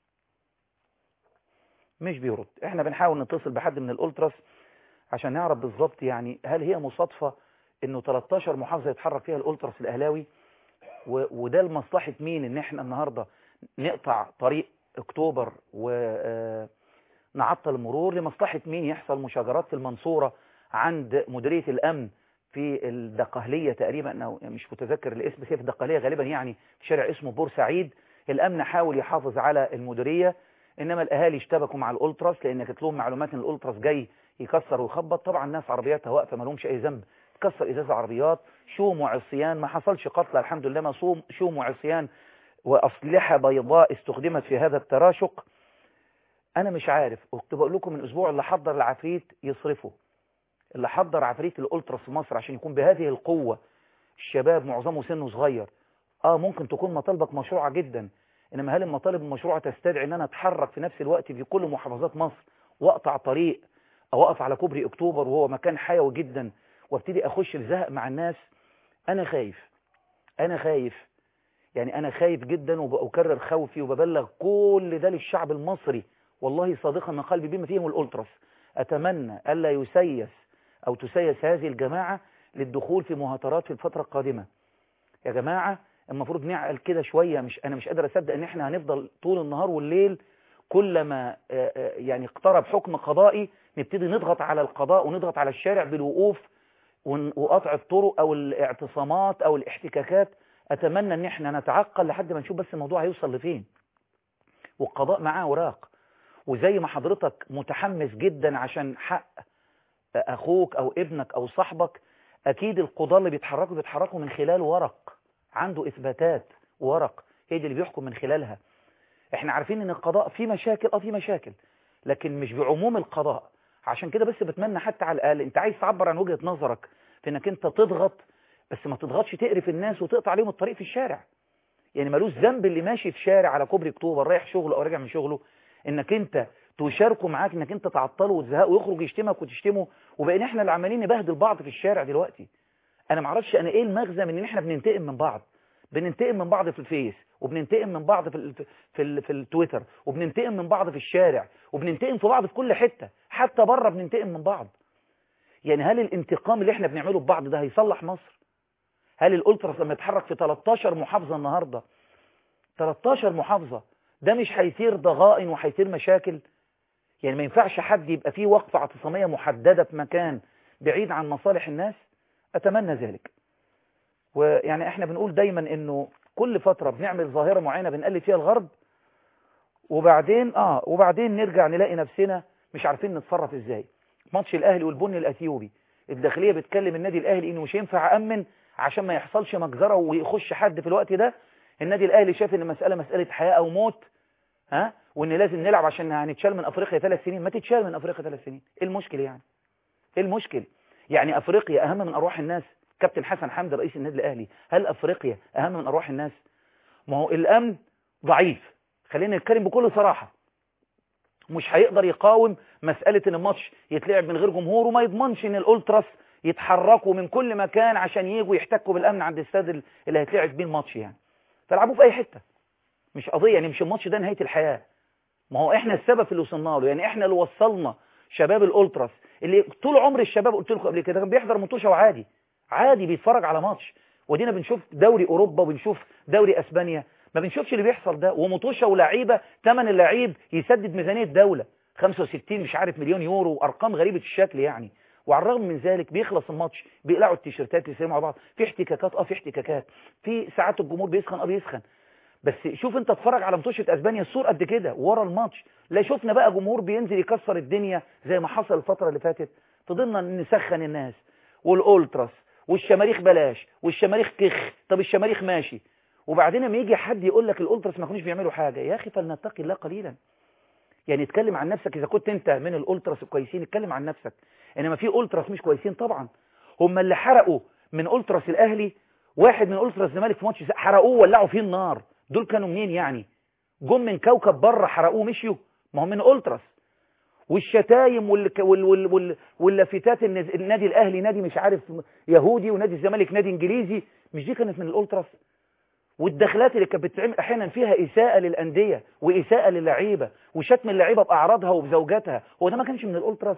مش بيرد احنا بنحاول نتصل بحد من الالتراس عشان نعرف بالظبط يعني هل هي مصادفة انه 13 محافظة يتحرك فيها الالتراس الاهلاوي و- وده لمصلحة مين ان احنا النهاردة نقطع طريق اكتوبر ونعطل المرور لمصلحة مين يحصل مشاجرات في المنصورة عند مديرية الامن في الدقهلية تقريبا او مش متذكر الاسم بس هي في الدقهلية غالبا يعني في شارع اسمه بورسعيد الامن حاول يحافظ على المديرية انما الاهالي اشتبكوا مع الالتراس لان كانت لهم معلومات ان الالتراس جاي يكسر ويخبط طبعا الناس عربياتها واقفه ما لهمش اي ذنب كسر ازاز عربيات شوم وعصيان ما حصلش قتلى الحمد لله ما صوم شوم وعصيان واسلحه بيضاء استخدمت في هذا التراشق انا مش عارف كنت بقول لكم من اسبوع اللي حضر العفريت يصرفه اللي حضر عفريت الالتراس في مصر عشان يكون بهذه القوه الشباب معظمه سنه صغير اه ممكن تكون مطالبك مشروعه جدا انما هل المطالب المشروعه تستدعي ان انا اتحرك في نفس الوقت في كل محافظات مصر واقطع طريق او اقف على كوبري اكتوبر وهو مكان حيوي جدا وابتدي اخش في زهق مع الناس انا خايف انا خايف يعني انا خايف جدا وبكرر خوفي وببلغ كل ده للشعب المصري والله صادقا من قلبي بما فيهم الالتراس اتمنى الا يسيس او تسيس هذه الجماعه للدخول في مهاترات في الفتره القادمه يا جماعه المفروض نعقل كده شويه مش انا مش قادر اصدق ان احنا هنفضل طول النهار والليل كلما آه، آه، يعني اقترب حكم قضائي نبتدي نضغط على القضاء ونضغط على الشارع بالوقوف ون- وقطع الطرق او الاعتصامات او الاحتكاكات اتمنى ان احنا نتعقل لحد ما نشوف بس الموضوع هيوصل لفين والقضاء معاه اوراق وزي ما حضرتك متحمس جدا عشان حق اخوك او ابنك او صاحبك اكيد القضاة اللي بيتحركوا بيتحركوا من خلال ورق عنده اثباتات ورق هي دي اللي بيحكم من خلالها احنا عارفين ان القضاء فيه مشاكل اه فيه مشاكل لكن مش بعموم القضاء عشان كده بس بتمنى حتى على الاقل انت عايز تعبر عن وجهة نظرك في انك انت تضغط بس ما تضغطش تقرف الناس وتقطع عليهم الطريق في الشارع يعني ملوش ذنب اللي ماشي في شارع على كوبري اكتوبر رايح شغله او راجع من شغله انك انت تشاركه معاك انك انت تعطله وتزهقه ويخرج يشتمك وتشتمه وبقينا احنا اللي عمالين نبهدل بعض في الشارع دلوقتي انا معرفش انا ايه المغزى من ان احنا بننتقم من بعض بننتقم من بعض في الفيس وبننتقم من بعض في ال في ال في التويتر وبننتقم من بعض في الشارع وبننتقم في بعض في كل حتة حتى بره بننتقم من بعض يعني هل الانتقام اللي احنا بنعمله ببعض ده هيصلح مصر هل الالتراس لما يتحرك في 13 محافظة النهاردة 13 محافظة ده مش هيثير ضغائن وهيثير مشاكل يعني ما ينفعش حد يبقى فيه وقفة اعتصامية محددة في مكان بعيد عن مصالح الناس أتمنى ذلك ويعني احنا بنقول دايما انه كل فترة بنعمل ظاهرة معينة بنقلد فيها الغرب وبعدين اه وبعدين نرجع نلاقي نفسنا مش عارفين نتصرف ازاي ماتش الاهلي والبني الاثيوبي الداخلية بتكلم النادي الاهلي انه مش ينفع امن عشان ما يحصلش مجزرة ويخش حد في الوقت ده النادي الاهلي شاف ان المسألة مسألة حياة او موت ها وان لازم نلعب عشان هنتشال من افريقيا ثلاث سنين ما تتشال من افريقيا ثلاث سنين ايه المشكل يعني ايه المشكل يعني افريقيا اهم من ارواح الناس كابتن حسن حمدي رئيس النادي الاهلي هل افريقيا اهم من ارواح الناس ما هو الامن ضعيف خلينا نتكلم بكل صراحة مش هيقدر يقاوم مسألة ان الماتش يتلعب من غير جمهور وما يضمنش ان الالتراس يتحركوا من كل مكان عشان يجوا يحتكوا بالامن عند الاستاد اللي هيتلعب بيه الماتش يعني فالعبوه في اي حتة مش قضية يعني مش الماتش ده نهاية الحياة ما هو احنا السبب في اللي وصلنا له يعني احنا اللي وصلنا شباب الالتراس اللي طول عمر الشباب قلت لكم قبل كده كان بيحضر مطوشه وعادي عادي بيتفرج على ماتش ودينا بنشوف دوري اوروبا وبنشوف دوري اسبانيا ما بنشوفش اللي بيحصل ده ومطوشه ولاعيبه ثمن اللعيب يسدد ميزانيه دوله 65 مش عارف مليون يورو وارقام غريبه الشكل يعني وعلى الرغم من ذلك بيخلص الماتش بيقلعوا التيشيرتات يسيروا مع بعض في احتكاكات اه في احتكاكات في ساعات الجمهور بيسخن اه بيسخن بس شوف انت اتفرج على مطوشه اسبانيا الصور قد كده ورا الماتش لا شفنا بقى جمهور بينزل يكسر الدنيا زي ما حصل الفتره اللي فاتت فضلنا نسخن الناس والالتراس والشماريخ بلاش والشماريخ كخ طب الشماريخ ماشي وبعدين لما يجي حد يقول لك الالتراس ما كانوش بيعملوا حاجه يا اخي فلنتقي الله قليلا يعني اتكلم عن نفسك اذا كنت انت من الالتراس الكويسين اتكلم عن نفسك انما في التراس مش كويسين طبعا هم اللي حرقوا من التراس الاهلي واحد من التراس الزمالك في ماتش حرقوه ولعوا فيه النار دول كانوا منين يعني جم من كوكب بره حرقوه مشيوا ما هم من التراس والشتايم وال... وال... وال... وال... واللافتات النز- النادي الاهلي نادي مش عارف يهودي ونادي الزمالك نادي انجليزي مش دي كانت من الالتراس والدخلات اللي كانت بتتعمل احيانا فيها اساءه للانديه واساءه للعيبه وشتم اللعيبه باعراضها وبزوجاتها هو ده ما كانش من الالتراس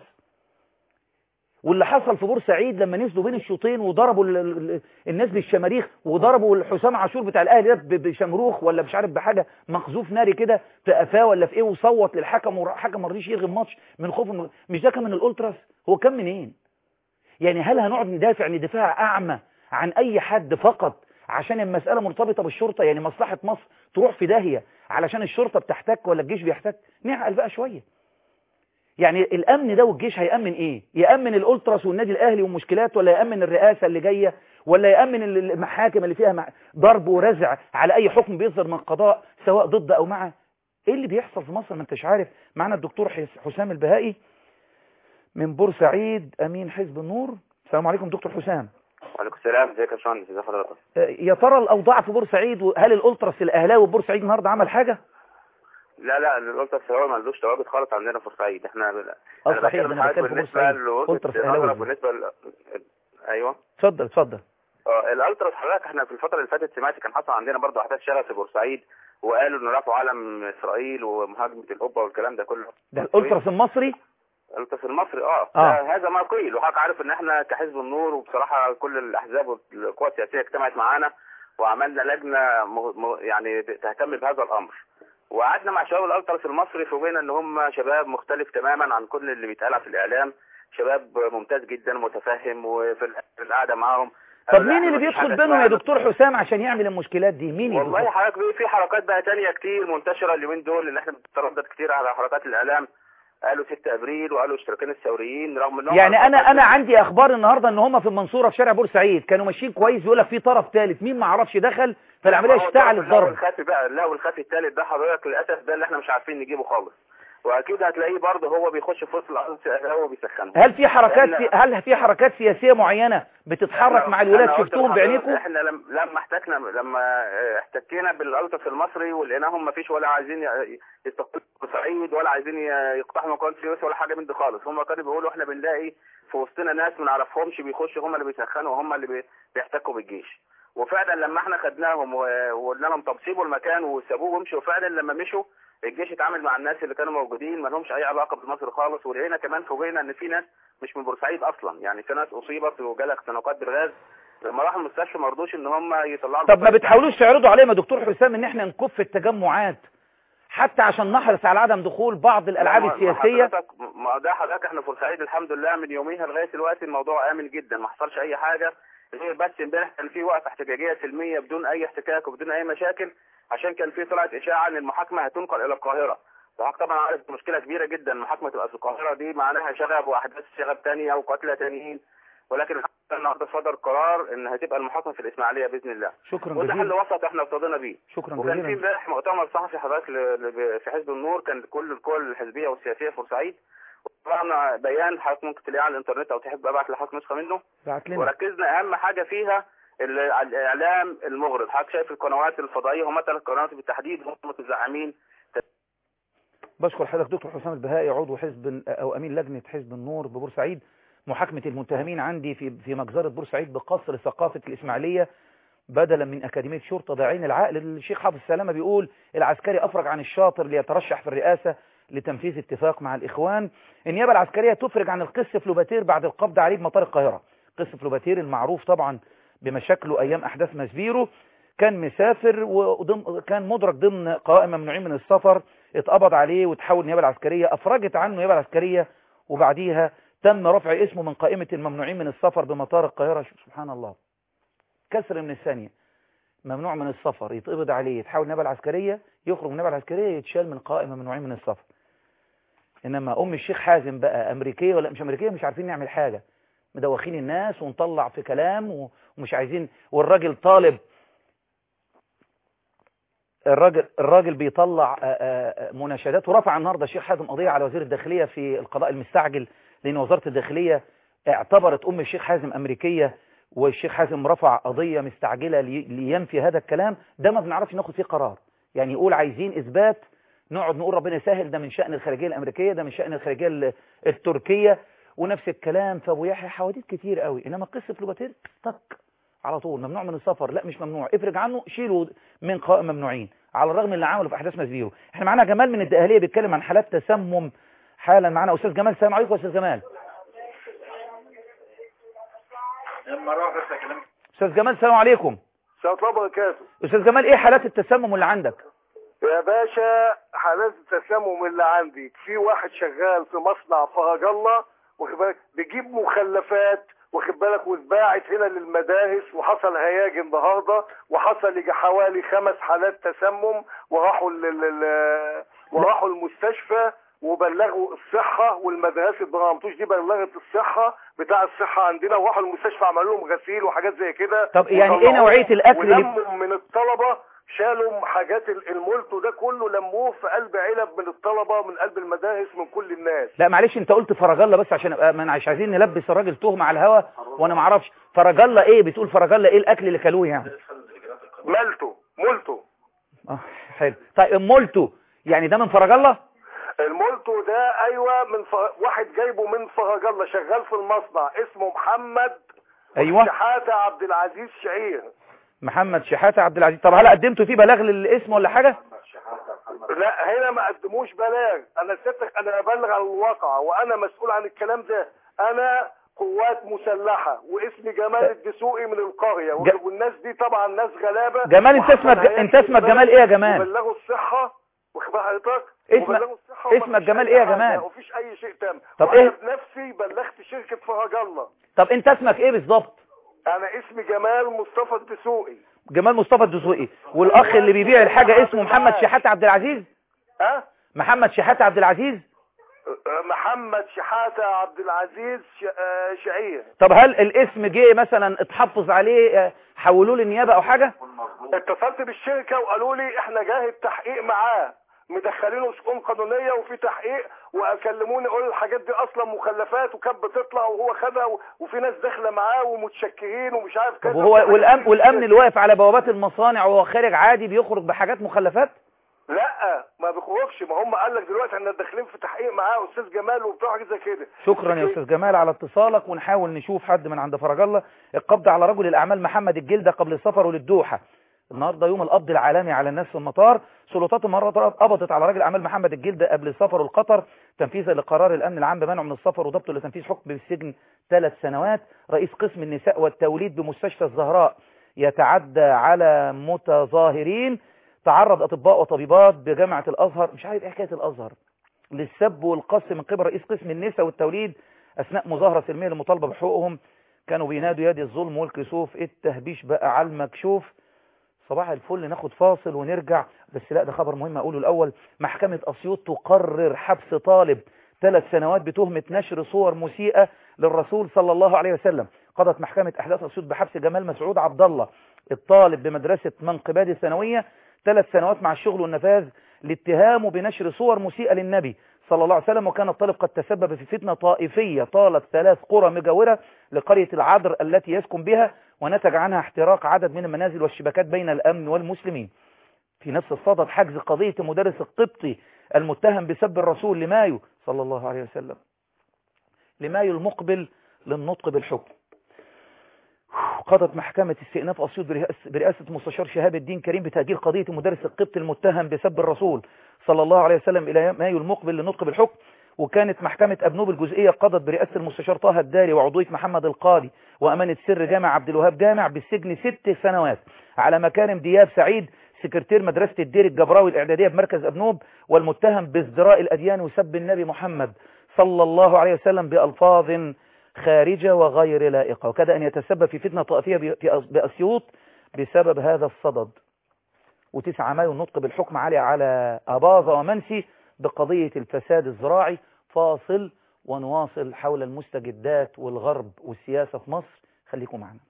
واللي حصل في بورسعيد لما نزلوا بين الشوطين وضربوا ال- ال- ال- الناس بالشماريخ وضربوا حسام عاشور بتاع الاهلي ده ب- بشمروخ ولا مش عارف بحاجه مقذوف ناري كده في قفاه ولا في ايه وصوت للحكم والحكم ما رضيش يلغي الماتش من خوف إنه- مش ده كان من الالتراس هو كان منين يعني هل هنقعد ندافع ندافع اعمى عن اي حد فقط عشان المسألة مرتبطة بالشرطة يعني مصلحة مصر تروح في داهية علشان الشرطة بتحتك ولا الجيش بيحتك نعقل بقى شوية يعني الامن ده والجيش هيأمن ايه يأمن الالتراس والنادي الاهلي والمشكلات ولا يأمن الرئاسة اللي جاية ولا يأمن ال- المحاكم اللي فيها مع- ضرب ورزع على اي حكم بيصدر من القضاء سواء ضد او مع ايه اللي بيحصل في مصر ما انتش عارف معنا الدكتور حس- حسام البهائي من بورسعيد امين حزب النور السلام عليكم دكتور حسام وعليكم السلام ازيك يا باشمهندس ازي حضرتك آه، يا ترى الاوضاع في بورسعيد هل الالتراس الاهلاوي في بورسعيد النهارده عمل حاجه لا لا القلطة السهوية ما عندوش تواجد خالص عندنا في بورسعيد احنا اه انا صحيح بتكلم ده انا حضرتك بتكلم في بالنسبة بورسعيد لوجهة التراس النظر اهلاوي بالنسبة ل... ايوه اتفضل اتفضل اه الالتراس حضرتك احنا في الفترة اللي فاتت سمعت كان حصل عندنا برضه احداث شغب في بورسعيد وقالوا انه رفعوا علم اسرائيل ومهاجمة القبة والكلام ده كله ده الالتراس المصري الالتراس المصري اه, آه. ده هذا ما قيل وحضرتك عارف ان احنا كحزب النور وبصراحة كل الاحزاب والقوى السياسية اجتمعت معانا وعملنا لجنة م... م... يعني تهتم بهذا الامر وقعدنا مع شباب الالتراس المصري فوجئنا ان هم شباب مختلف تماما عن كل اللي بيتقال في الاعلام شباب ممتاز جدا متفهم وفي ال- في القعده معاهم طب قالوا لا، مين اللي مفيش بيدخل حاجة بينهم يا اسمها- دكتور حسام عشان يعمل المشكلات دي مين والله يدخل حضرتك في- في حركات بقى تانية كتير منتشره اليومين دول اللي احنا بنتردد كتير على حركات الاعلام قالوا 6 ابريل وقالوا اشتراكين الثوريين رغم انهم يعني انا انا عندي اخبار النهارده ان هم في المنصوره في شارع بورسعيد كانوا ماشيين كويس بيقول لك في طرف ثالث مين ما عرفش دخل فالعمليه اشتعلت الضرب ضرب الخفي بقى اللهو الخفي الثالث ده حضرتك للاسف ده اللي احنا مش عارفين نجيبه خالص واكيد هتلاقيه برضه هو بيخش في وسط الارض هو بيسخنه هل في حركات لأن- في هل في حركات سياسيه معينه بتتحرك مع الولاد أنا قلت شفتوهم لحضرتك بعينيكم احنا لم- لما احتكنا لما اه، احتكينا بالالتراس المصري ولقيناهم ما فيش ولا عايزين ي- يستقطبوا بورسعيد ولا عايزين ي- يقتحموا قناه السويس ولا حاجه من دي خالص هم كانوا بيقولوا احنا بنلاقي في وسطنا ناس ما نعرفهمش بيخشوا هم اللي بيسخنوا وهم اللي بي- بيحتكوا بالجيش وفعلا لما احنا خدناهم و- وقلنا لهم طب سيبوا المكان وسابوه ومشوا وفعلا لما مشوا الجيش اتعامل مع الناس اللي كانوا موجودين ما لهمش اي علاقه بمصر خالص ولقينا كمان فوجئنا ان في ناس مش من بورسعيد اصلا يعني في ناس اصيبت وجالها اختناقات بالغاز لما راحوا المستشفى ما رضوش ان هم يطلعوا طب ما البطاقة. بتحاولوش تعرضوا عليهم يا دكتور حسام ان احنا نكف التجمعات حتى عشان نحرص على عدم دخول بعض الالعاب ما- ما السياسيه حضرتك ما ده حضرتك احنا في بورسعيد الحمد لله من يوميها لغايه دلوقتي الموضوع امن جدا ما حصلش اي حاجه غير بس امبارح كان في وقفه احتجاجيه سلميه بدون اي احتكاك وبدون اي مشاكل عشان كان في طلعت اشاعه ان المحاكمه هتنقل الى القاهره وحضرتك طبعا عارف مشكله كبيره جدا المحاكمه تبقى في القاهره دي معناها شغب واحداث شغب ثانيه وقتلى ثانيين ولكن الحمد لله النهارده صدر قرار ان هتبقى المحاكمه في الاسماعيليه باذن الله شكرا وده حل جزيلا وسط احنا ارتضينا بيه شكرا وكان في جزيلا امبارح مؤتمر صحفي حضرتك ل- ل- في حزب النور كان كل القوى الحزبيه والسياسيه في بورسعيد وطبعا بيان حضرتك ممكن تلاقيه على الانترنت او تحب ابعت لحضرتك نسخه منه بعت لنا وركزنا اهم حاجه فيها ال- الاعلام المغرض حضرتك شايف القنوات الفضائيه هم ثلاث قنوات بالتحديد هم متزعمين بشكر حضرتك دكتور حسام البهائي عضو حزب او امين لجنه حزب النور ببورسعيد محاكمه المتهمين عندي في في مجزره بورسعيد بقصر ثقافه الاسماعيليه بدلا من اكاديميه شرطه ده عين العقل الشيخ حافظ سلامه بيقول العسكري افرج عن الشاطر ليترشح في الرئاسه لتنفيذ اتفاق مع الإخوان النيابة العسكرية تفرج عن القس فلوباتير بعد القبض عليه بمطار القاهرة قس فلوباتير المعروف طبعا بمشاكله أيام أحداث مسبيرو كان مسافر وضم كان مدرك ضمن قوائم ممنوعين من السفر اتقبض عليه وتحول النيابة العسكرية أفرجت عنه النيابة العسكرية وبعديها تم رفع اسمه من قائمة الممنوعين من السفر بمطار القاهرة سبحان الله كسر من الثانية ممنوع من السفر يتقبض عليه يتحول النيابة العسكرية يخرج من النيابة العسكرية يتشال من قائمة ممنوعين من السفر إنما أم الشيخ حازم بقى أمريكية ولا مش أمريكية مش عارفين نعمل حاجة مدوخين الناس ونطلع في كلام ومش عايزين والراجل طالب الراجل الراجل بيطلع مناشدات ورفع النهارده الشيخ حازم قضيه على وزير الداخليه في القضاء المستعجل لان وزاره الداخليه اعتبرت ام الشيخ حازم امريكيه والشيخ حازم رفع قضيه مستعجله لينفي هذا الكلام ده ما بنعرفش ناخد فيه قرار يعني يقول عايزين اثبات نقعد نقول ربنا يسهل ده من شأن الخارجيه الامريكيه ده من شأن الخارجيه التركيه ونفس الكلام فابو يحيى حواديت كتير قوي انما قصه فلوباتير طق على طول ممنوع من السفر لا مش ممنوع افرج عنه شيله من قائمة ممنوعين على الرغم من اللي عمله في احداث مسبيرو احنا معانا جمال من الدقهليه بيتكلم عن حالات تسمم حالا معانا استاذ جمال السلام عليكم استاذ جمال استاذ جمال السلام عليكم السلام الله وبركاته استاذ جمال ايه حالات التسمم اللي عندك يا باشا حالات التسمم اللي عندي في واحد شغال في مصنع فرج الله واخد بالك بيجيب مخلفات واخد بالك واتباعت هنا للمدارس وحصل هياج النهارده وحصل يجي حوالي خمس حالات تسمم وراحوا لل وراحوا المستشفى وبلغوا الصحة والمدرسة برامتوش دي بلغت الصحة بتاع الصحة عندنا وراحوا المستشفى عملوا لهم غسيل وحاجات زي كده طب يعني ايه نوعية الاكل اللي ولموا من الطلبة شالوا حاجات المولتو ده كله لموه في قلب علب من الطلبة من قلب المدارس من كل الناس لا معلش انت قلت فرج الله بس عشان ابقى مش عايزين نلبس الراجل تهمة على الهوا وانا ما اعرفش فرج الله ايه بتقول فرج الله ايه الاكل اللي كلوه يعني مالتو مولتو اه حلو طيب مولتو يعني ده من فرج الله المولتو ده ايوه من ف... واحد جايبه من فرج الله شغال في المصنع اسمه محمد ايوه شحاتة عبد العزيز شعير محمد شحاتة عبد العزيز طب هل قدمتوا فيه بلاغ للاسم ولا حاجة لا هنا ما قدموش بلاغ انا سيادتك انا ابلغ عن الواقع وانا مسؤول عن الكلام ده انا قوات مسلحة واسمي جمال الدسوقي من القرية ج... والناس دي طبعا ناس غلابة جمال انت اسمك انت اسمك جمال ايه يا جمال بلغوا الصحة واخد حضرتك اسمك اسمك جمال ايه يا جمال مفيش اي شيء تام طب ايه ايه بنفسي بلغت شركة فرج الله طب انت اسمك ايه بالظبط انا اسمي جمال مصطفى الدسوقي جمال مصطفى الدسوقي والاخ اللي بيبيع الحاجة اسمه محمد شحاتة عبد العزيز ها محمد شحاتة عبد العزيز محمد شحاتة عبد العزيز شعير طب هل الاسم جه مثلا اتحفظ عليه حولوه للنيابة او حاجة اتصلت بالشركة وقالوا لي احنا جاه التحقيق معاه مدخلينه شؤون قانونية وفي تحقيق وكلموني قول الحاجات دي اصلا مخلفات وكانت بتطلع وهو خدها وفي ناس داخله معاه ومتشكرين ومش عارف كذا وهو والامن والامن اللي واقف على بوابات المصانع وهو خارج عادي بيخرج بحاجات مخلفات لا ما بيخرجش ما هم قال لك دلوقتي احنا داخلين في تحقيق معاه استاذ جمال وبتاع حاجه زي كده شكرا يا استاذ جمال على اتصالك ونحاول نشوف حد من عند فرج الله القبض على رجل الاعمال محمد الجلده قبل سفره للدوحه النهارده يوم القبض العالمي على الناس في المطار سلطات المرة قبضت على راجل اعمال محمد الجلده قبل سفره لقطر تنفيذا لقرار الامن العام بمنعه من السفر وضبطه لتنفيذ حكم بالسجن ثلاث سنوات رئيس قسم النساء والتوليد بمستشفى الزهراء يتعدى على متظاهرين تعرض اطباء وطبيبات بجامعه الازهر مش عارف ايه حكايه الازهر للسب والقص من قبل رئيس قسم النساء والتوليد اثناء مظاهره سلميه للمطالبه بحقوقهم كانوا بينادوا يد الظلم والكسوف التهبيش بقى على المكشوف صباح الفل ناخد فاصل ونرجع بس لا ده خبر مهم اقوله الاول محكمة اسيوط تقرر حبس طالب ثلاث سنوات بتهمة نشر صور مسيئة للرسول صلى الله عليه وسلم قضت محكمة احداث اسيوط بحبس جمال مسعود عبد الله الطالب بمدرسة منقباد الثانوية ثلاث سنوات مع الشغل والنفاذ لاتهامه بنشر صور مسيئة للنبي صلى الله عليه وسلم وكان الطالب قد تسبب في فتنة طائفية طالت ثلاث قرى مجاورة لقرية العذر التي يسكن بها ونتج عنها احتراق عدد من المنازل والشبكات بين الأمن والمسلمين في نفس الصدد حجز قضية المدرس القبطي المتهم بسب الرسول لمايو صلى الله عليه وسلم لمايو المقبل للنطق بالحكم قضت محكمة استئناف أسيوط برئاسة مستشار شهاب الدين كريم بتأجيل قضية المدرس القبطي المتهم بسب الرسول صلى الله عليه وسلم إلى مايو المقبل للنطق بالحكم وكانت محكمة أبنوب الجزئية قضت برئاسة المستشار طه الداري وعضوية محمد القاضي وأمانة سر جامع عبد الوهاب جامع بالسجن ست سنوات على مكارم دياب سعيد سكرتير مدرسة الدير الجبراوي الإعدادية بمركز أبنوب والمتهم بازدراء الأديان وسب النبي محمد صلى الله عليه وسلم بألفاظ خارجة وغير لائقة وكاد أن يتسبب في فتنة طائفية بأسيوط بسبب هذا الصدد وتسعة مايو النطق بالحكم علي على أباظة ومنسي بقضية الفساد الزراعي فاصل ونواصل حول المستجدات والغرب والسياسة في مصر خليكم معنا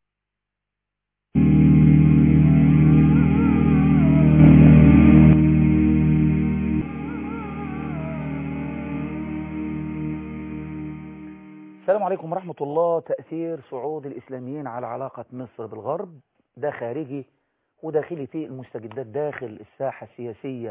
السلام عليكم ورحمة الله تأثير صعود الإسلاميين على علاقة مصر بالغرب ده خارجي وداخلي فيه المستجدات داخل الساحة السياسية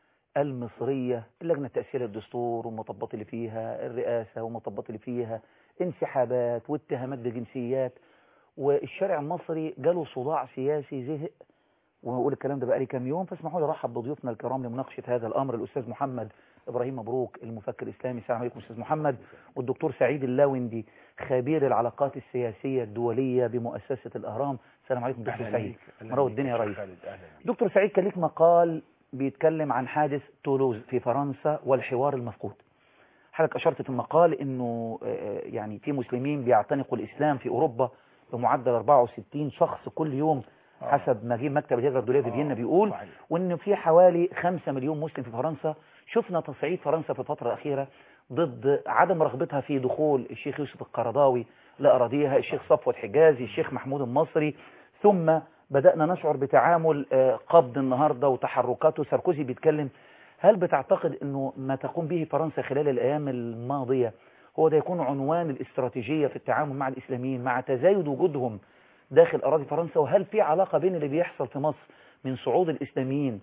المصرية اللجنة التأثير الدستور والمطبات اللي فيها الرئاسة والمطبات اللي فيها انسحابات واتهامات بجنسيات والشارع المصري جاله صداع سياسي زهق ونقول الكلام ده بقالي كام يوم فاسمحوا لي ارحب بضيوفنا الكرام لمناقشة هذا الأمر الأستاذ محمد إبراهيم مبروك المفكر الإسلامي السلام عليكم أستاذ محمد والدكتور سعيد اللاوندي خبير العلاقات السياسية الدولية بمؤسسة الأهرام السلام عليكم دكتور سعيد مروا الدنيا يا ريس دكتور سعيد كان ليك مقال بيتكلم عن حادث تولوز في فرنسا والحوار المفقود حضرتك أشرت في المقال أنه يعني في مسلمين بيعتنقوا الإسلام في أوروبا بمعدل 64 شخص كل يوم حسب ما جه مكتب الهجرة الدولية في فيينا بيقول وأن في حوالي 5 مليون مسلم في فرنسا شفنا تصعيد فرنسا في الفترة الأخيرة ضد عدم رغبتها في دخول الشيخ يوسف القرضاوي لأراضيها الشيخ صفوت حجازي الشيخ محمود المصري ثم بدأنا نشعر بتعامل قبض النهاردة وتحركاته ساركوزي بيتكلم هل بتعتقد أنه ما تقوم به فرنسا خلال الأيام الماضية هو ده يكون عنوان الاستراتيجية في التعامل مع الإسلاميين مع تزايد وجودهم داخل أراضي فرنسا وهل في علاقة بين اللي بيحصل في مصر من صعود الإسلاميين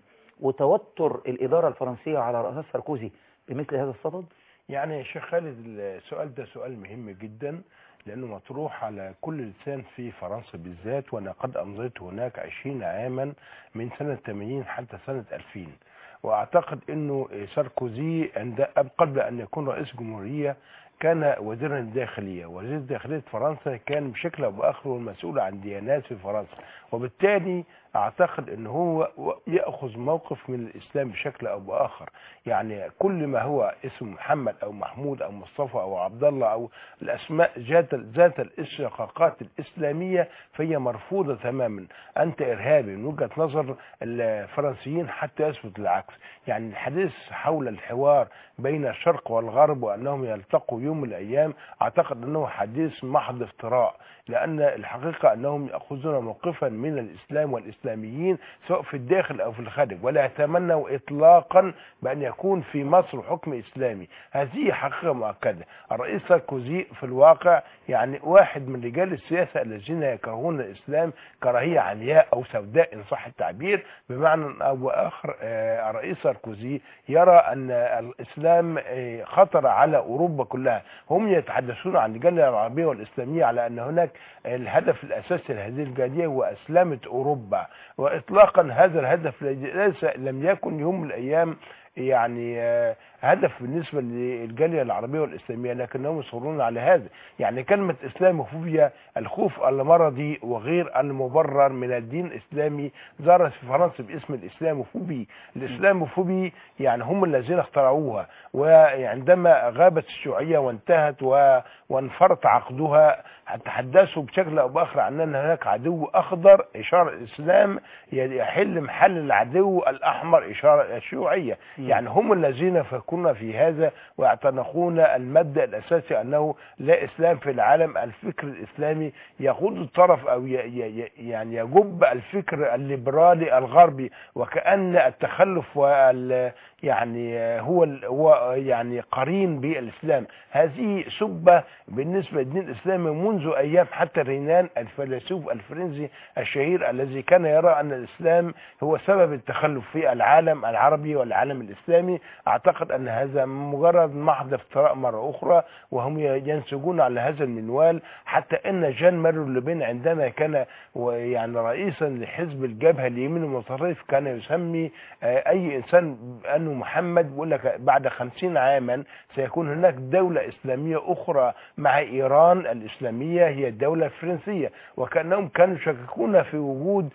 وتوتر الإدارة الفرنسية على رأس ساركوزي بمثل هذا الصدد؟ يعني يا شيخ خالد السؤال ده سؤال مهم جدا لأنه مطروح على كل لسان في فرنسا بالذات وأنا قد أمضيت هناك 20 عاما من سنة 80 حتى سنة 2000 وأعتقد أنه ساركوزي عند قبل أن يكون رئيس جمهورية كان وزيرا الداخلية وزير داخلية فرنسا كان بشكل أو بآخر هو المسؤول عن ديانات في فرنسا وبالتالي أعتقد أنه هو يأخذ موقف من الإسلام بشكل أو بآخر يعني كل ما هو اسم محمد أو محمود أو مصطفى أو عبد الله أو الأسماء ذات ذات الاشتقاقات الإسلامية فهي مرفوضة تماما أنت إرهابي من وجهة نظر الفرنسيين حتى يثبت العكس يعني الحديث حول الحوار بين الشرق والغرب وأنهم يلتقوا يوم من الأيام أعتقد أنه حديث محض افتراء لأن الحقيقة أنهم يأخذون موقفا من الإسلام والإسلاميين سواء في الداخل أو في الخارج ولا يتمنوا إطلاقا بأن يكون في مصر حكم إسلامي هذه حقيقة مؤكدة الرئيس ساركوزي في الواقع يعني واحد من رجال السياسة الذين يكرهون الإسلام كراهية عمياء أو سوداء إن صح التعبير بمعنى أو آخر الرئيس ساركوزي يرى أن الإسلام خطر على أوروبا كلها هم يتحدثون عن الجالية العربية والإسلامية على أن هناك الهدف الأساسي لهذه الجالية هو أسلامة أوروبا وإطلاقا هذا الهدف ليس لم يكن يوم من الأيام يعني هدف بالنسبة للجالية العربية والإسلامية لكنهم يصرون على هذا يعني كلمة إسلاموفوبيا الخوف المرضي وغير المبرر من الدين الإسلامي ظهرت في فرنسا باسم الإسلاموفوبي الإسلاموفوبي يعني هم الذين اخترعوها وعندما غابت الشيوعية وانتهت وانفرط عقدها تحدثوا بشكل أو بآخر عن أن هناك عدو أخضر إشارة الإسلام يحل محل العدو الأحمر إشارة الشيوعية يعني هم الذين فكرون في هذا ويعتنقون المبدأ الأساسي أنه لا إسلام في العالم الفكر الإسلامي يقود الطرف أو يعني يجب الفكر الليبرالي الغربي وكأن التخلف وال يعني آه، هو ال- هو يعني قرين بالاسلام هذه سبه بالنسبه للدين الاسلامي منذ ايام حتى رينان الفيلسوف الفرنسي الشهير الذي كان يرى ان الاسلام هو سبب التخلف في العالم العربي والعالم الاسلامي اعتقد ان هذا مجرد محض افتراء مره اخرى وهم ينسجون على هذا المنوال حتى ان جان ماريو لوبين عندما كان و- يعني رئيسا لحزب الجبهه اليمين المتطرف كان يسمي آه، اي انسان انه محمد بيقول لك بعد خمسين عاما سيكون هناك دولة اسلامية اخرى مع ايران الاسلامية هي الدولة الفرنسية وكأنهم كانوا يشككون في وجود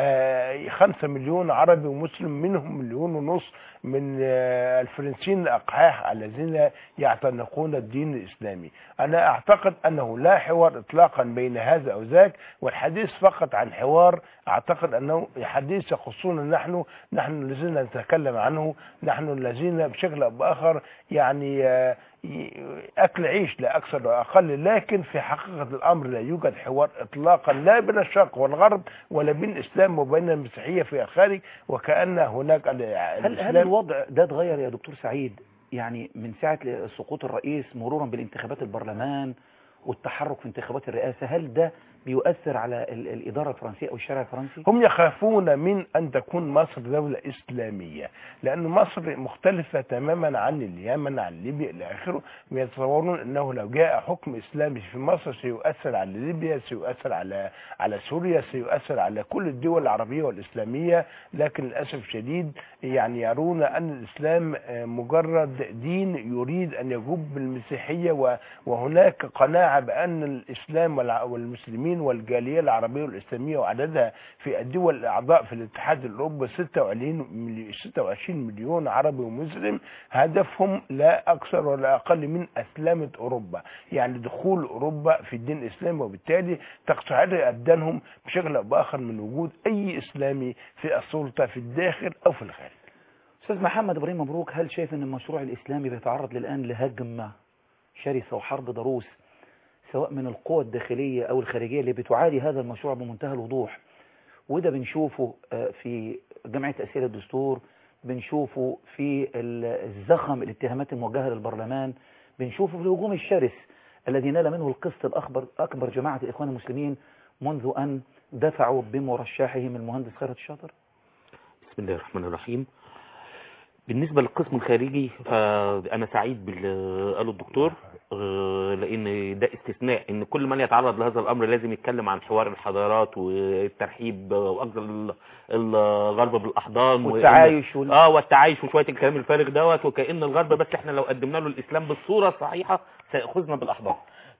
آه، خمسة مليون عربي ومسلم منهم مليون ونص من آه، الفرنسيين الاقحاح الذين يعتنقون الدين الاسلامي انا اعتقد انه لا حوار اطلاقا بين هذا او ذاك والحديث فقط عن حوار اعتقد انه حديث يخصنا نحن نحن الذين نتكلم عنه نحن الذين بشكل او باخر يعني آه، ي- اكل عيش لا اكثر ولا اقل لكن في حقيقه الامر لا يوجد حوار اطلاقا لا بين الشرق والغرب ولا بين الاسلام وبين المسيحيه في الخارج وكان هناك ال- هل هل الاسلام الوضع ده اتغير يا دكتور سعيد يعني من ساعة سقوط الرئيس مرورا بالانتخابات البرلمان والتحرك في انتخابات الرئاسة هل ده بيؤثر على ال- الإدارة الفرنسية أو الشارع الفرنسي؟ هم يخافون من أن تكون مصر دولة إسلامية لأن مصر مختلفة تماما عن اليمن عن ليبيا إلى آخره ويتصورون أنه لو جاء حكم إسلامي في مصر سيؤثر على ليبيا سيؤثر على على سوريا سيؤثر على كل الدول العربية والإسلامية لكن للأسف الشديد يعني يرون أن الإسلام آه، مجرد دين يريد أن يجب المسيحية و- وهناك قناعة بأن الإسلام والع- والمسلمين والجالية العربية والإسلامية وعددها في الدول الأعضاء في الاتحاد الأوروبي 26 مليون 26 مليون عربي ومسلم هدفهم لا أكثر ولا أقل من أسلامة أوروبا يعني دخول أوروبا في الدين الإسلامي وبالتالي تقشعر أبدانهم بشكل أو بآخر من وجود أي إسلامي في السلطة في الداخل أو في الخارج أستاذ محمد إبراهيم مبروك هل شايف أن المشروع الإسلامي بيتعرض الآن لهجمة شرسة وحرب ضروس سواء من القوى الداخلية أو الخارجية اللي بتعادي هذا المشروع بمنتهى الوضوح وده بنشوفه آه، في جمعية تأثير الدستور بنشوفه في ال- الزخم الاتهامات الموجهة للبرلمان بنشوفه في الهجوم الشرس الذي نال منه القسط الأكبر أكبر جماعة الإخوان المسلمين منذ أن دفعوا بمرشحهم المهندس خيرت الشاطر بسم الله الرحمن الرحيم بالنسبة للقسم الخارجي فأنا سعيد باللي قاله الدكتور آه، لأن ده استثناء إن كل من يتعرض لهذا الأمر لازم يتكلم عن حوار الحضارات والترحيب وأخذ ال- الغرب بالأحضان وإن- والتعايش وال... اه والتعايش وشويه الكلام الفارغ دوت وكأن الغرب بس احنا لو قدمنا له الاسلام بالصوره الصحيحه سيأخذنا بالاحضان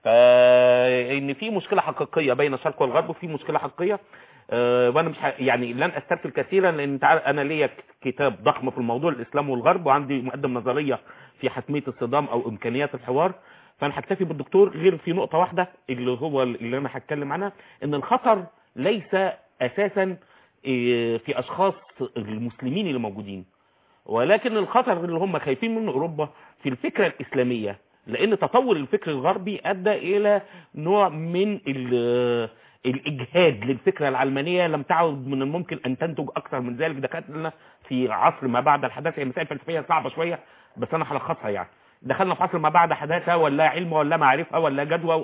فان في مشكله حقيقيه بين الشرق والغرب وفي مشكله حقيقيه آه، وانا مش ه... يعني لن استرسل كثيرا لان انت عارف انا ليا كتاب ضخم في الموضوع الاسلام والغرب وعندي مقدم نظريه في حتميه الصدام او امكانيات الحوار فانا هكتفي بالدكتور غير في نقطه واحده اللي هو اللي انا هتكلم عنها ان الخطر ليس اساسا إيه، في اشخاص المسلمين اللي موجودين ولكن الخطر اللي هم خايفين منه اوروبا في الفكره الاسلاميه لان تطور الفكر الغربي ادى الى نوع من ال- الاجهاد للفكره العلمانيه لم تعد من الممكن ان تنتج اكثر من ذلك دخلنا في عصر ما بعد الحداثه هي مسائل فلسفيه صعبه شويه بس انا هلخصها يعني دخلنا في عصر ما بعد حداثه ولا علم ولا معرفه ولا جدوى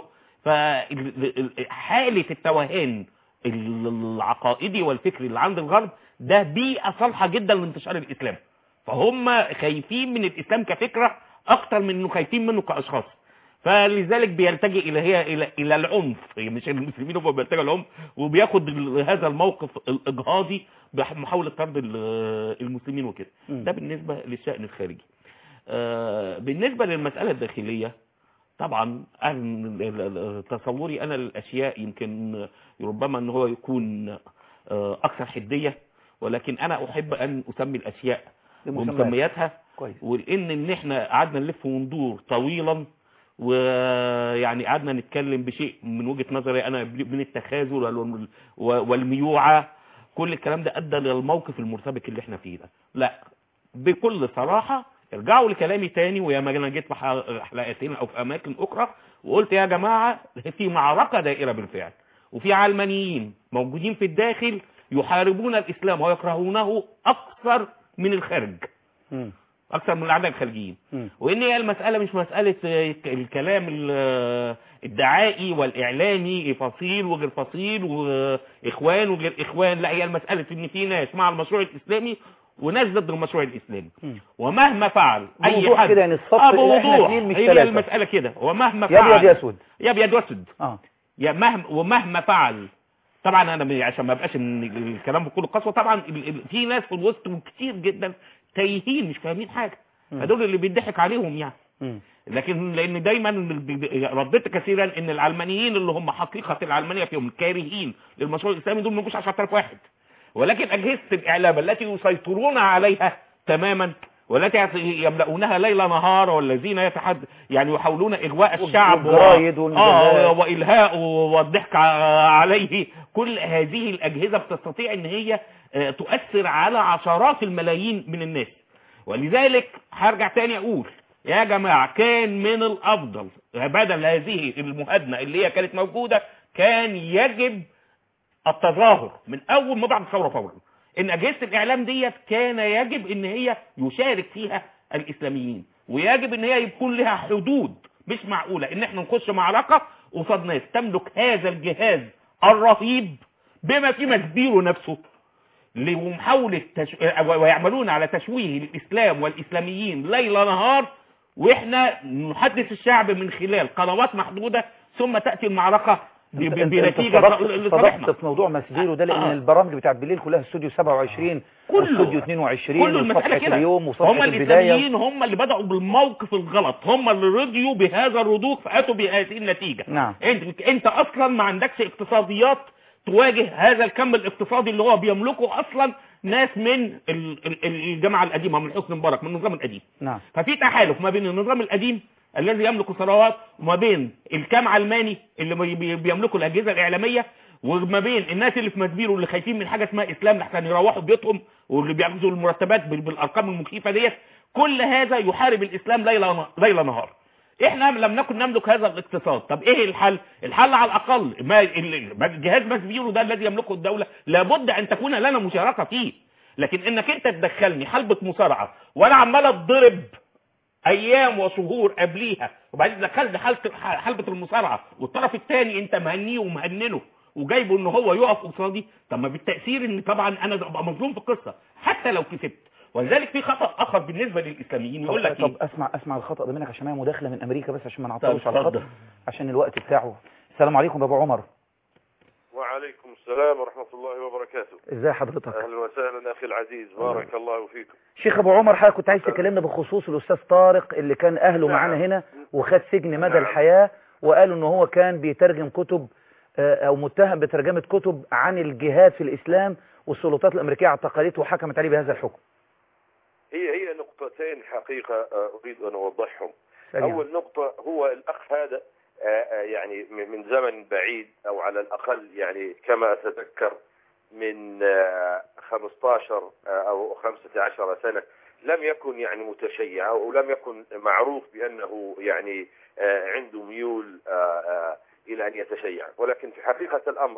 فحاله التوهان العقائدي والفكري اللي عند الغرب ده بيئه صالحه جدا لانتشار الاسلام فهم خايفين من الاسلام كفكره اكتر من انه خايفين منه كاشخاص فلذلك بيلتجئ الى هي الى الى العنف مش المسلمين هم بيلتجئوا العنف وبياخد ال- هذا الموقف الاجهاضي بمحاوله طرد ال- المسلمين وكده مم. ده بالنسبه للشان الخارجي آه، بالنسبه للمساله الداخليه طبعا أنا تصوري انا الاشياء يمكن ربما ان هو يكون آه، اكثر حديه ولكن انا احب ان اسمي الاشياء بمسميات. بمسمياتها كويس ولان ان احنا قعدنا نلف وندور طويلا ويعني قعدنا نتكلم بشيء من وجهة نظري انا من التخاذل وال- والميوعة كل الكلام ده ادى للموقف المرتبك اللي احنا فيه ده لا بكل صراحة ارجعوا لكلامي تاني ويا ما انا جيت في ح- حلقتين او في اماكن اخرى وقلت يا جماعة في معركة دائرة بالفعل وفي علمانيين موجودين في الداخل يحاربون الاسلام ويكرهونه اكثر من الخارج مم. اكثر من الاعداء الخارجيين مم. وان هي المساله مش مساله آه، الكلام ال- آه، الدعائي والاعلامي فصيل وغير فصيل واخوان وغير اخوان لا هي المساله ان في ناس مع المشروع الاسلامي وناس ضد المشروع الاسلامي مم. ومهما فعل اي بوضوح حد كده يعني الصف اه اللي احنا بوضوح اتنين مش هي ثلاثة. المساله كده ومهما يا فعل ابيض يا اسود يا ابيض واسود اه يا مهما ومهما فعل طبعا انا م- عشان ما ابقاش ان الكلام بكل قسوه طبعا ال- ال- في ناس في الوسط كتير جدا تايهين مش فاهمين حاجه مم. فدول اللي بيضحك عليهم يعني مم. لكن لان دايما ب- ب- رددت كثيرا ان العلمانيين اللي هم حقيقه العلمانيه فيهم الكارهين للمشروع الاسلامي دول ما يجوش 10000 واحد ولكن اجهزه الاعلام التي يسيطرون عليها تماما والتي يملؤونها ليل نهار والذين يتحد يعني يحاولون اغواء الشعب و- والجرايد اه والمجلات. والهاء والضحك ع- عليه كل هذه الاجهزه بتستطيع ان هي آه، تؤثر على عشرات الملايين من الناس ولذلك هرجع تاني اقول يا جماعة كان من الافضل بدل هذه المهادنة اللي هي كانت موجودة كان يجب التظاهر من اول ما بعد الثورة فورا ان اجهزة الاعلام ديت كان يجب ان هي يشارك فيها الاسلاميين ويجب ان هي يكون لها حدود مش معقولة ان احنا نخش معركة قصاد ناس تملك هذا الجهاز الرهيب بما في مسبيره نفسه لمحاولة تش... ويعملون على تشويه الإسلام والإسلاميين ليل نهار وإحنا نحدث الشعب من خلال قنوات محدودة ثم تأتي المعركة ب... انت- ب... انت- انت بنتيجة صدقت- لصالحنا صدقت في موضوع مسبيرو ده لان آه. البرامج بتاعت بالليل كلها استوديو 27 كله. واستوديو 22 كل المسألة وصفحة كده اليوم هم وصفحة البداية الإسلاميين هم اللي بدأوا بالموقف الغلط هم اللي رضيوا بهذا الردود فأتوا بهذه النتيجة نعم انت انت اصلا ما عندكش اقتصاديات تواجه هذا الكم الاقتصادي اللي هو بيملكه اصلا ناس من ال- ال- الجامعه القديمه من حسني مبارك من النظام القديم نعم ففي تحالف ما بين النظام القديم الذي يملك ثروات وما بين الكام علماني اللي بي- بي- بيملكوا الاجهزه الاعلاميه وما بين الناس اللي في مسبيرو اللي خايفين من حاجه اسمها اسلام لحسن يروحوا بيوتهم واللي بياخذوا المرتبات بال- بالارقام المخيفه ديت كل هذا يحارب الاسلام ليل ليل نهار احنا لم نكن نملك هذا الاقتصاد طب ايه الحل الحل على الاقل ما ال- ما جهاز مسبيرو ده الذي يملكه الدوله لابد ان تكون لنا مشاركه فيه لكن انك انت تدخلني حلبة مصارعة وانا عمال اتضرب ايام وشهور قبليها وبعدين دخلت حلقة حلبة المصارعة والطرف الثاني انت مهنيه ومهننه وجايبه ان هو يقف قصادي طب ما بالتأثير ان طبعا انا ابقى مظلوم في القصة حتى لو كسبت ولذلك في خطأ اخر بالنسبة للاسلاميين يقول لك طب, ايه طب اسمع اسمع الخطأ ده منك عشان هي مداخلة من امريكا بس عشان ما طب نعطلوش على الخط اتفضل. عشان الوقت بتاعه السلام عليكم يا ابو عمر وعليكم السلام ورحمة الله وبركاته ازاي حضرتك أهلا وسهلا أخي العزيز بارك الله فيكم شيخ ابو عمر حضرتك كنت عايز تكلمنا بخصوص الاستاذ طارق اللي كان اهله نعم. معانا هنا وخد سجن مدى نعم. الحياة وقالوا ان هو كان بيترجم كتب آه، او متهم بترجمة كتب عن الجهاد في الاسلام والسلطات الامريكية اعتقلته وحكمت عليه بهذا الحكم هي هي نقطتين حقيقة آه، أريد أن أوضحهم سريعا. أول نقطة هو الأخ هذا آه، آه، يعني من من زمن بعيد أو على الأقل يعني كما أتذكر من آه، 15 آه، أو 15 سنة لم يكن يعني متشيع أو لم يكن معروف بأنه يعني آه، عنده ميول آه، آه، إلى أن يتشيع ولكن في حقيقة الأمر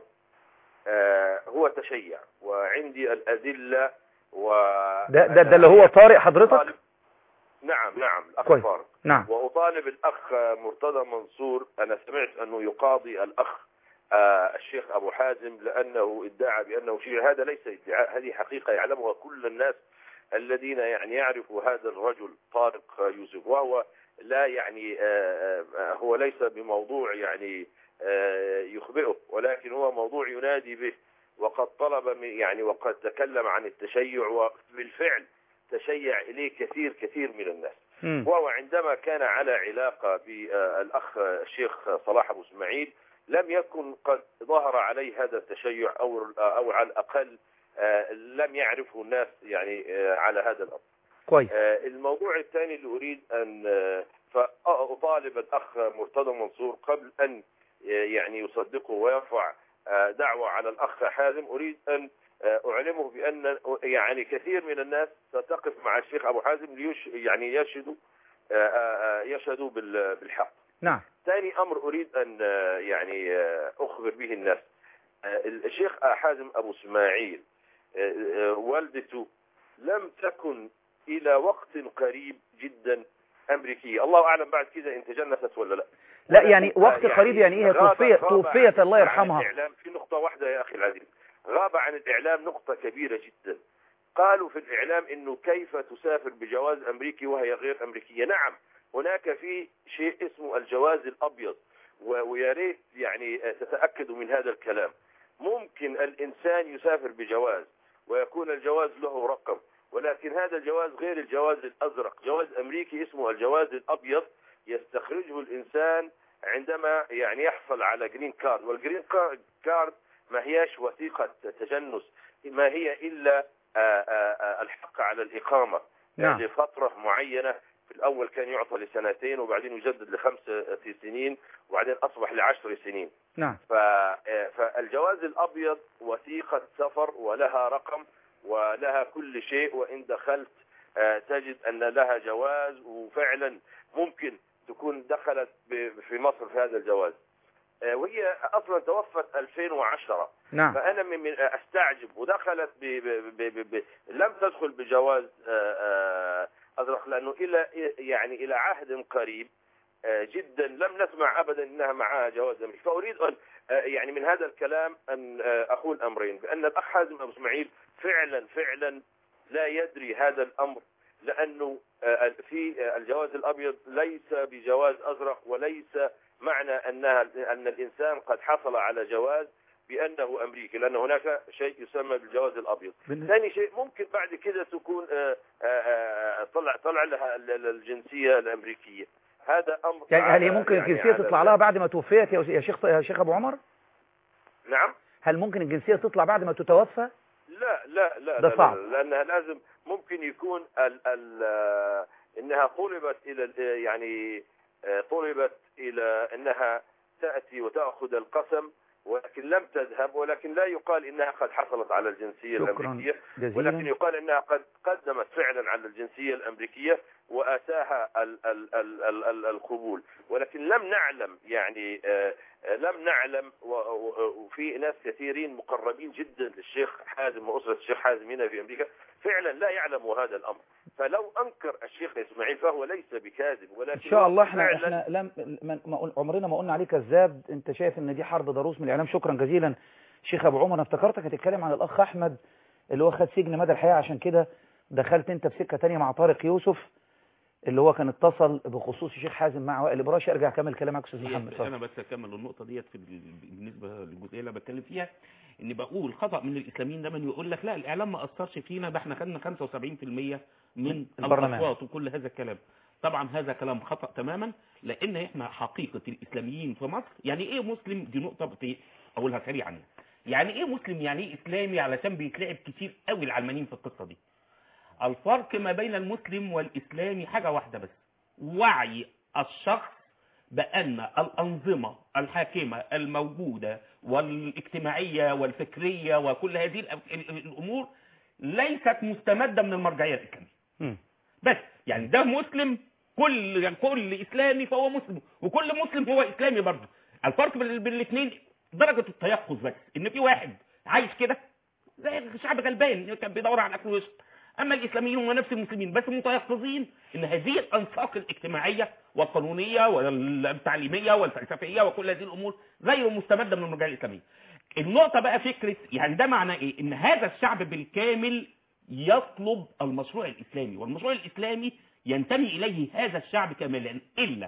آه، هو تشيع وعندي الأدلة و ده ده, ده اللي هو طارق حضرتك طالب نعم نعم الأخ كويس. طارق نعم وأطالب الأخ مرتضى منصور أنا سمعت أنه يقاضي الأخ آه، الشيخ أبو حازم لأنه ادعى بأنه شيعي هذا ليس ادعاء هذه حقيقة يعلمها كل الناس الذين يعني يعرفوا هذا الرجل طارق يوسف وهو لا يعني آه، آه، هو ليس بموضوع يعني آه، يخبئه ولكن هو موضوع ينادي به وقد طلب من يعني وقد تكلم عن التشيع وبالفعل تشيع إليه كثير كثير من الناس مم. وهو عندما كان على علاقة بالأخ الشيخ صلاح أبو اسماعيل لم يكن قد ظهر عليه هذا التشيع أو, أو على الأقل آه، لم يعرفه الناس يعني آه، على هذا الأمر كويس آه، الموضوع الثاني اللي أريد أن آه، فأطالب الأخ مرتضى منصور قبل أن آه، يعني يصدقه ويرفع آه، دعوة على الأخ حازم أريد أن آه، أعلمه بأن يعني كثير من الناس ستقف مع الشيخ أبو حازم ليش يعني يشهدوا آه، آه، آه، يشهدوا بال- بالحق نعم ثاني أمر أريد أن آه، يعني آه، أخبر به الناس آه، الشيخ حازم أبو اسماعيل آه، آه، والدته لم تكن الى وقت قريب جدا امريكيه الله اعلم بعد كده ان تجنست ولا لا لا يعني وقت قريب يعني ايه غاب- توفيت غاب توفيت عن- الله عن يرحمها الإعلام في نقطة واحدة يا أخي العزيز غاب عن الإعلام نقطة كبيرة جدا قالوا في الإعلام أنه كيف تسافر بجواز أمريكي وهي غير أمريكية نعم هناك في شيء اسمه الجواز الأبيض و- ويا ريت يعني آه، تتأكدوا من هذا الكلام ممكن الإنسان يسافر بجواز ويكون الجواز له رقم ولكن هذا الجواز غير الجواز الأزرق جواز أمريكي اسمه الجواز الأبيض يستخرجه الإنسان عندما يعني يحصل على جرين كارد والجرين كار- كارد ما هياش وثيقة تجنس ما هي إلا آه، آه، آه، الحق على الإقامة نعم. لفترة معينة في الأول كان يعطى لسنتين وبعدين يجدد لخمس آه، سنين وبعدين أصبح لعشر سنين نعم ف- آه، فالجواز الأبيض وثيقة سفر ولها رقم ولها كل شيء وإن دخلت آه، تجد أن لها جواز وفعلا ممكن تكون دخلت ب- في مصر في هذا الجواز آه، وهي أصلا توفت 2010 نعم فأنا من من أستعجب ودخلت ب ب ب ب ب لم تدخل بجواز آه، آه، أزرق لأنه إلى يعني إلى عهد قريب آه، جدا لم نسمع أبدا أنها معها جواز أمريكي فأريد أن آه، يعني من هذا الكلام أن آه، أقول أمرين بأن الأخ حازم أبو إسماعيل فعلا فعلا لا يدري هذا الأمر لأنه آه، في آه، الجواز الأبيض ليس بجواز أزرق وليس معنى أنها أن الإنسان قد حصل على جواز بأنه أمريكي لأن هناك شيء يسمى بالجواز الأبيض بالن- ثاني شيء ممكن بعد كده تكون آه، آه، آه، طلع طلع لها ال- ال- الجنسية الأمريكية هذا أمر يعني هل هي على- ممكن يعني الجنسية على- تطلع لها بعد ما توفيت يا يا شيخ يا شيخ ابو عمر نعم هل ممكن الجنسية تطلع بعد ما تتوفى لا لا لا ده لا, صعب. لا لانها لازم ممكن يكون ال ال آه، انها طلبت الى ال- يعني آه، طلبت الى انها تاتي وتاخذ القسم ولكن لم تذهب ولكن لا يقال انها قد حصلت على الجنسيه شكرا الامريكيه ولكن جزيلا يقال انها قد قدمت فعلا على الجنسيه الامريكيه واتاها ال ال ال ال ال القبول ولكن لم نعلم يعني آه، آه، لم نعلم و- و- وفي ناس كثيرين مقربين جدا للشيخ حازم واسره الشيخ حازم هنا في امريكا فعلا لا يعلموا هذا الامر فلو انكر الشيخ اسماعيل فهو ليس بكاذب ولكن ان شاء هو الله احنا فعلا احنا لم ما- ما قل- عمرنا ما قلنا عليه كذاب انت شايف ان دي حرب ضروس من الاعلام شكرا جزيلا شيخ ابو عمر انا افتكرتك هتتكلم عن الاخ احمد اللي هو خد سجن مدى الحياه عشان كده دخلت انت في سكه تانية مع طارق يوسف اللي هو كان اتصل بخصوص الشيخ حازم مع وائل ابراشي ارجع كمل كلامك استاذ محمد اتفضل. انا بس اكمل النقطه ديت في ال- بالنسبه للجزئيه اللي أنا بتكلم فيها اني بقول خطا من الاسلاميين دايما يقول لك لا الاعلام ما اثرش فينا ده احنا خدنا 75% من البرلمان. الاصوات وكل هذا الكلام طبعا هذا كلام خطا تماما لان احنا حقيقه الاسلاميين في مصر يعني ايه مسلم دي نقطه بت- اقولها سريعا يعني ايه مسلم يعني ايه اسلامي علشان بيتلعب كتير قوي العلمانيين في القصه دي الفرق ما بين المسلم والاسلامي حاجه واحده بس وعي الشخص بأن الأنظمة الحاكمة الموجودة والاجتماعية والفكرية وكل هذه الأ- ال- ال- الأمور ليست مستمدة من المرجعية الإسلامية مم. بس يعني ده مسلم كل يعني كل إسلامي فهو مسلم وكل مسلم هو إسلامي برضه الفرق بين بين الاثنين درجة التيقظ بس إن في واحد عايش كده زي شعب غلبان كان بيدور على أكل ويشرب اما الاسلاميين هم نفس المسلمين بس متيقظين ان هذه الانساق الاجتماعيه والقانونيه والتعليميه والفلسفيه وكل هذه الامور غير مستمده من المرجعيه الاسلاميه النقطه بقى فكره يعني ده معناه ايه ان هذا الشعب بالكامل يطلب المشروع الاسلامي والمشروع الاسلامي ينتمي اليه هذا الشعب كاملا الا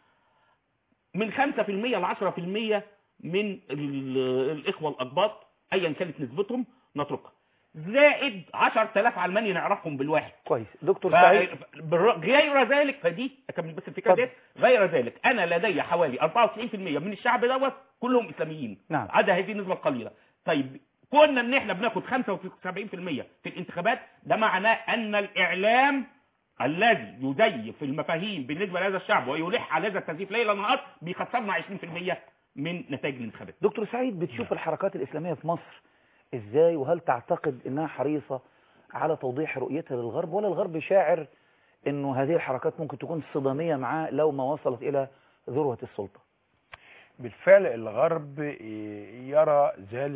من 5% ل 10% من ال- الاخوه الاقباط ايا كانت نسبتهم نتركها زائد 10000 علماني نعرفهم بالواحد كويس دكتور ف- سعيد بالر- غير ذلك فدي اكمل بس الفكره اتفضل. دي غير ذلك انا لدي حوالي 94% من الشعب دوت كلهم اسلاميين نعم. عدا هذه النسبه القليله طيب كنا ان احنا بناخد 75% في الانتخابات ده معناه ان الاعلام الذي يزيف المفاهيم بالنسبه لهذا الشعب ويلح على هذا التزييف ليل نهار بيخسرنا 20% من نتائج الانتخابات دكتور سعيد بتشوف الحركات الإسلامية في مصر إزاي وهل تعتقد إنها حريصة على توضيح رؤيتها للغرب ولا الغرب شاعر إنه هذه الحركات ممكن تكون صدامية معاه لو ما وصلت إلى ذروة السلطة بالفعل الغرب يرى ذلك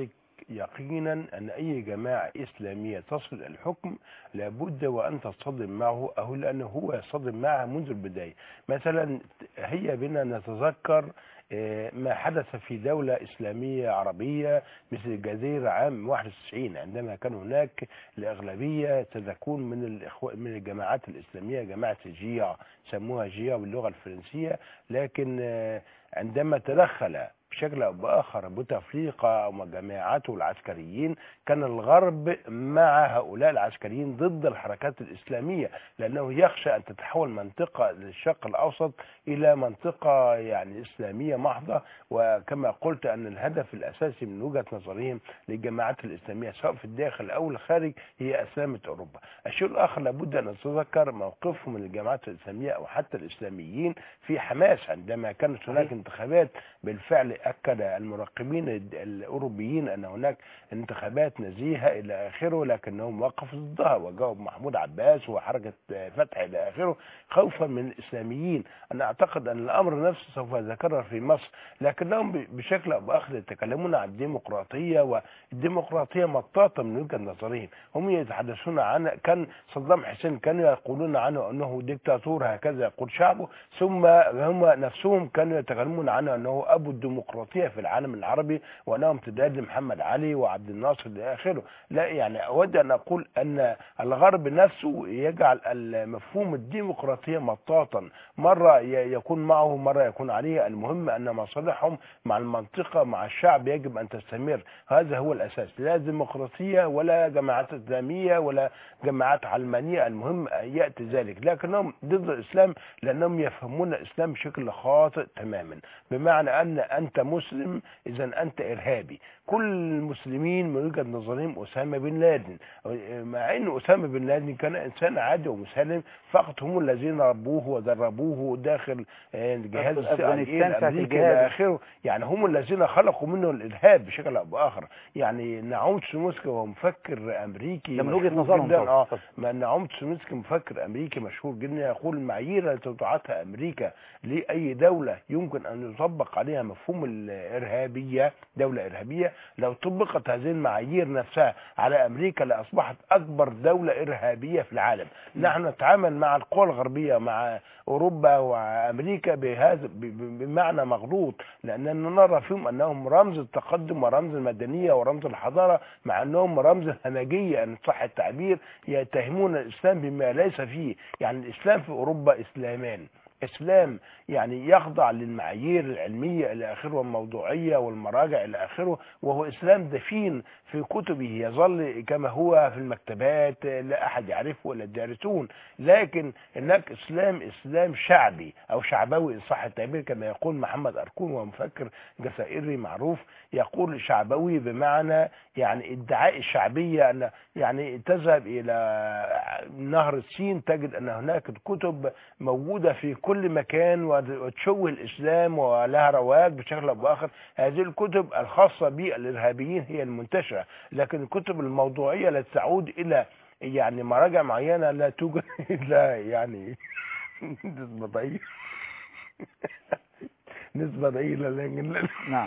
يقينا أن أي جماعة إسلامية تصل الحكم لابد وأن تصطدم معه أو لأنه هو يصطدم معها منذ البداية مثلا هيا بنا نتذكر آه، ما حدث في دولة إسلامية عربية مثل الجزيرة عام 91 عندما كان هناك الأغلبية تكون من الإخوة من الجماعات الإسلامية جماعة الجيع سموها جيع باللغة الفرنسية لكن آه، عندما تدخل بشكل أو بآخر بوتفليقة وجماعاته العسكريين كان الغرب مع هؤلاء العسكريين ضد الحركات الإسلامية لأنه يخشى أن تتحول منطقة للشرق الأوسط إلى منطقة يعني إسلامية محضة وكما قلت أن الهدف الأساسي من وجهة نظرهم للجماعات الإسلامية سواء في الداخل أو الخارج هي أسلامة أوروبا الشيء الآخر لابد أن نتذكر موقفهم من الجماعات الإسلامية أو حتى الإسلاميين في حماس عندما كانت هناك انتخابات بالفعل أكد المراقبين الد- الأوروبيين أن هناك انتخابات نزيهة إلى آخره لكنهم وقفوا ضدها وجاوب محمود عباس وحركة فتح إلى آخره خوفا من الإسلاميين أنا أعتقد أن الأمر نفسه سوف يتكرر في مصر لكنهم ب- بشكل أو بآخر يتكلمون عن الديمقراطية والديمقراطية مطاطة من وجهة نظرهم هم يتحدثون عن كان صدام حسين كانوا يقولون عنه أنه ديكتاتور هكذا يقول شعبه ثم هم نفسهم كانوا يتكلمون عنه أنه أبو الديمقراطية في العالم العربي وأنه امتداد لمحمد علي وعبد الناصر إلى آخره لا يعني أود أن أقول أن الغرب نفسه يجعل المفهوم الديمقراطية مطاطا مرة ي- يكون معه مرة يكون عليه المهم أن مصالحهم مع المنطقة مع الشعب يجب أن تستمر هذا هو الأساس لا ديمقراطية ولا جماعات إسلامية ولا جماعات علمانية المهم أن يأتي ذلك لكنهم ضد الإسلام لأنهم يفهمون الإسلام بشكل خاطئ تماما بمعنى أن أنت مسلم إذا أنت إرهابي كل المسلمين من وجهة نظرهم أسامة بن لادن مع أن أسامة بن لادن كان إنسان عادي ومسالم فقط هم الذين ربوه ودربوه داخل آه، جهاز أفغانستان السعودية ساعة الأمريكي الجهاد. إلى آخره يعني هم الذين خلقوا منه الإرهاب بشكل أو بآخر يعني نعوم سموسكي وهو مفكر أمريكي ده من وجهة مشهور نظرهم جدا طبعا. اه ما نعوم سموسكي مفكر أمريكي مشهور جدا يقول المعايير التي تضعتها أمريكا لأي دولة يمكن أن يطبق عليها مفهوم الإرهابية دولة إرهابية لو طبقت هذه المعايير نفسها على أمريكا لأصبحت أكبر دولة إرهابية في العالم نحن نتعامل مع القوى الغربية مع أوروبا وأمريكا بهذا ب- ب- بمعنى مغلوط لأننا نرى فيهم أنهم رمز التقدم ورمز المدنية ورمز الحضارة مع أنهم رمز الهمجية أن صح التعبير يتهمون الإسلام بما ليس فيه يعني الإسلام في أوروبا إسلامان اسلام يعني يخضع للمعايير العلميه الى اخره والموضوعيه والمراجع الى اخره وهو اسلام دفين في كتبه يظل كما هو في المكتبات لا احد يعرفه الا الدارسون لكن هناك اسلام اسلام شعبي او شعبوي ان صح التعبير كما يقول محمد اركون وهو مفكر جزائري معروف يقول شعبوي بمعنى يعني ادعاء الشعبيه ان يعني تذهب الى نهر السين تجد ان هناك الكتب موجوده في كل مكان وتشوه الاسلام ولها رواج بشكل او باخر هذه الكتب الخاصه بالارهابيين هي المنتشره لكن الكتب الموضوعيه التي تعود الى يعني مراجع معينه لا توجد الا يعني نسبه ضئيله نسبه ضئيله لكن نعم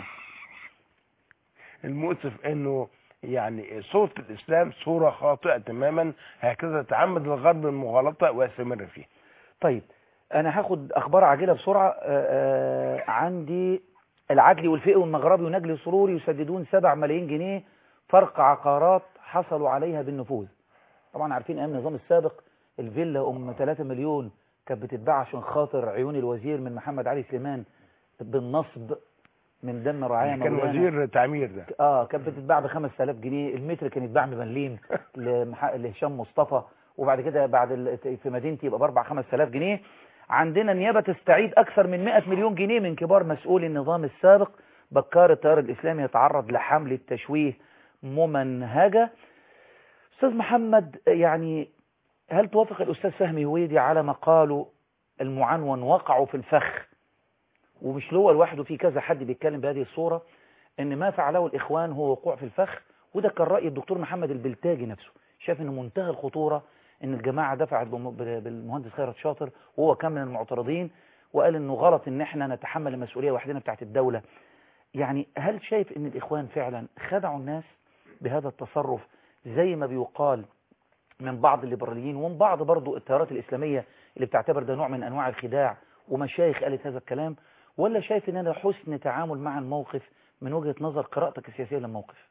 المؤسف انه يعني صورة الإسلام صورة خاطئة تماما هكذا تعمد الغرب المغالطة ويستمر فيها طيب انا هاخد اخبار عاجله بسرعه آه، آه، عندي العدلي والفقي والمغربي ونجلي سروري يسددون 7 ملايين جنيه فرق عقارات حصلوا عليها بالنفوذ طبعا عارفين ايام النظام السابق الفيلا ام 3 مليون كانت بتتباع عشان خاطر عيون الوزير من محمد علي سليمان بالنصب من دم رعايا كان مولانا. وزير تعمير ده اه كانت بتتباع ب 5000 جنيه المتر كان يتباع بمليم لمح... لهشام مصطفى وبعد كده بعد ال... في مدينتي يبقى ب 4 5000 جنيه عندنا النيابه تستعيد اكثر من 100 مليون جنيه من كبار مسؤولي النظام السابق بكار التيار الاسلامي يتعرض لحمله تشويه ممنهجه استاذ محمد يعني هل توافق الاستاذ فهمي هويدي على ما قالوا المعنون وقعوا في الفخ ومش هو لوحده في كذا حد بيتكلم بهذه الصورة ان ما فعله الاخوان هو وقوع في الفخ وده كان رأي الدكتور محمد البلتاجي نفسه شاف ان منتهى الخطورة ان الجماعة دفعت بم- ب- بالمهندس خيرت شاطر وهو كان من المعترضين وقال انه غلط ان احنا نتحمل المسؤولية وحدنا بتاعت الدولة يعني هل شايف ان الاخوان فعلا خدعوا الناس بهذا التصرف زي ما بيقال من بعض الليبراليين ومن بعض برضو التيارات الإسلامية اللي بتعتبر ده نوع من أنواع الخداع ومشايخ قالت هذا الكلام ولا شايف ان ده حسن تعامل مع الموقف من وجهة نظر قراءتك السياسية للموقف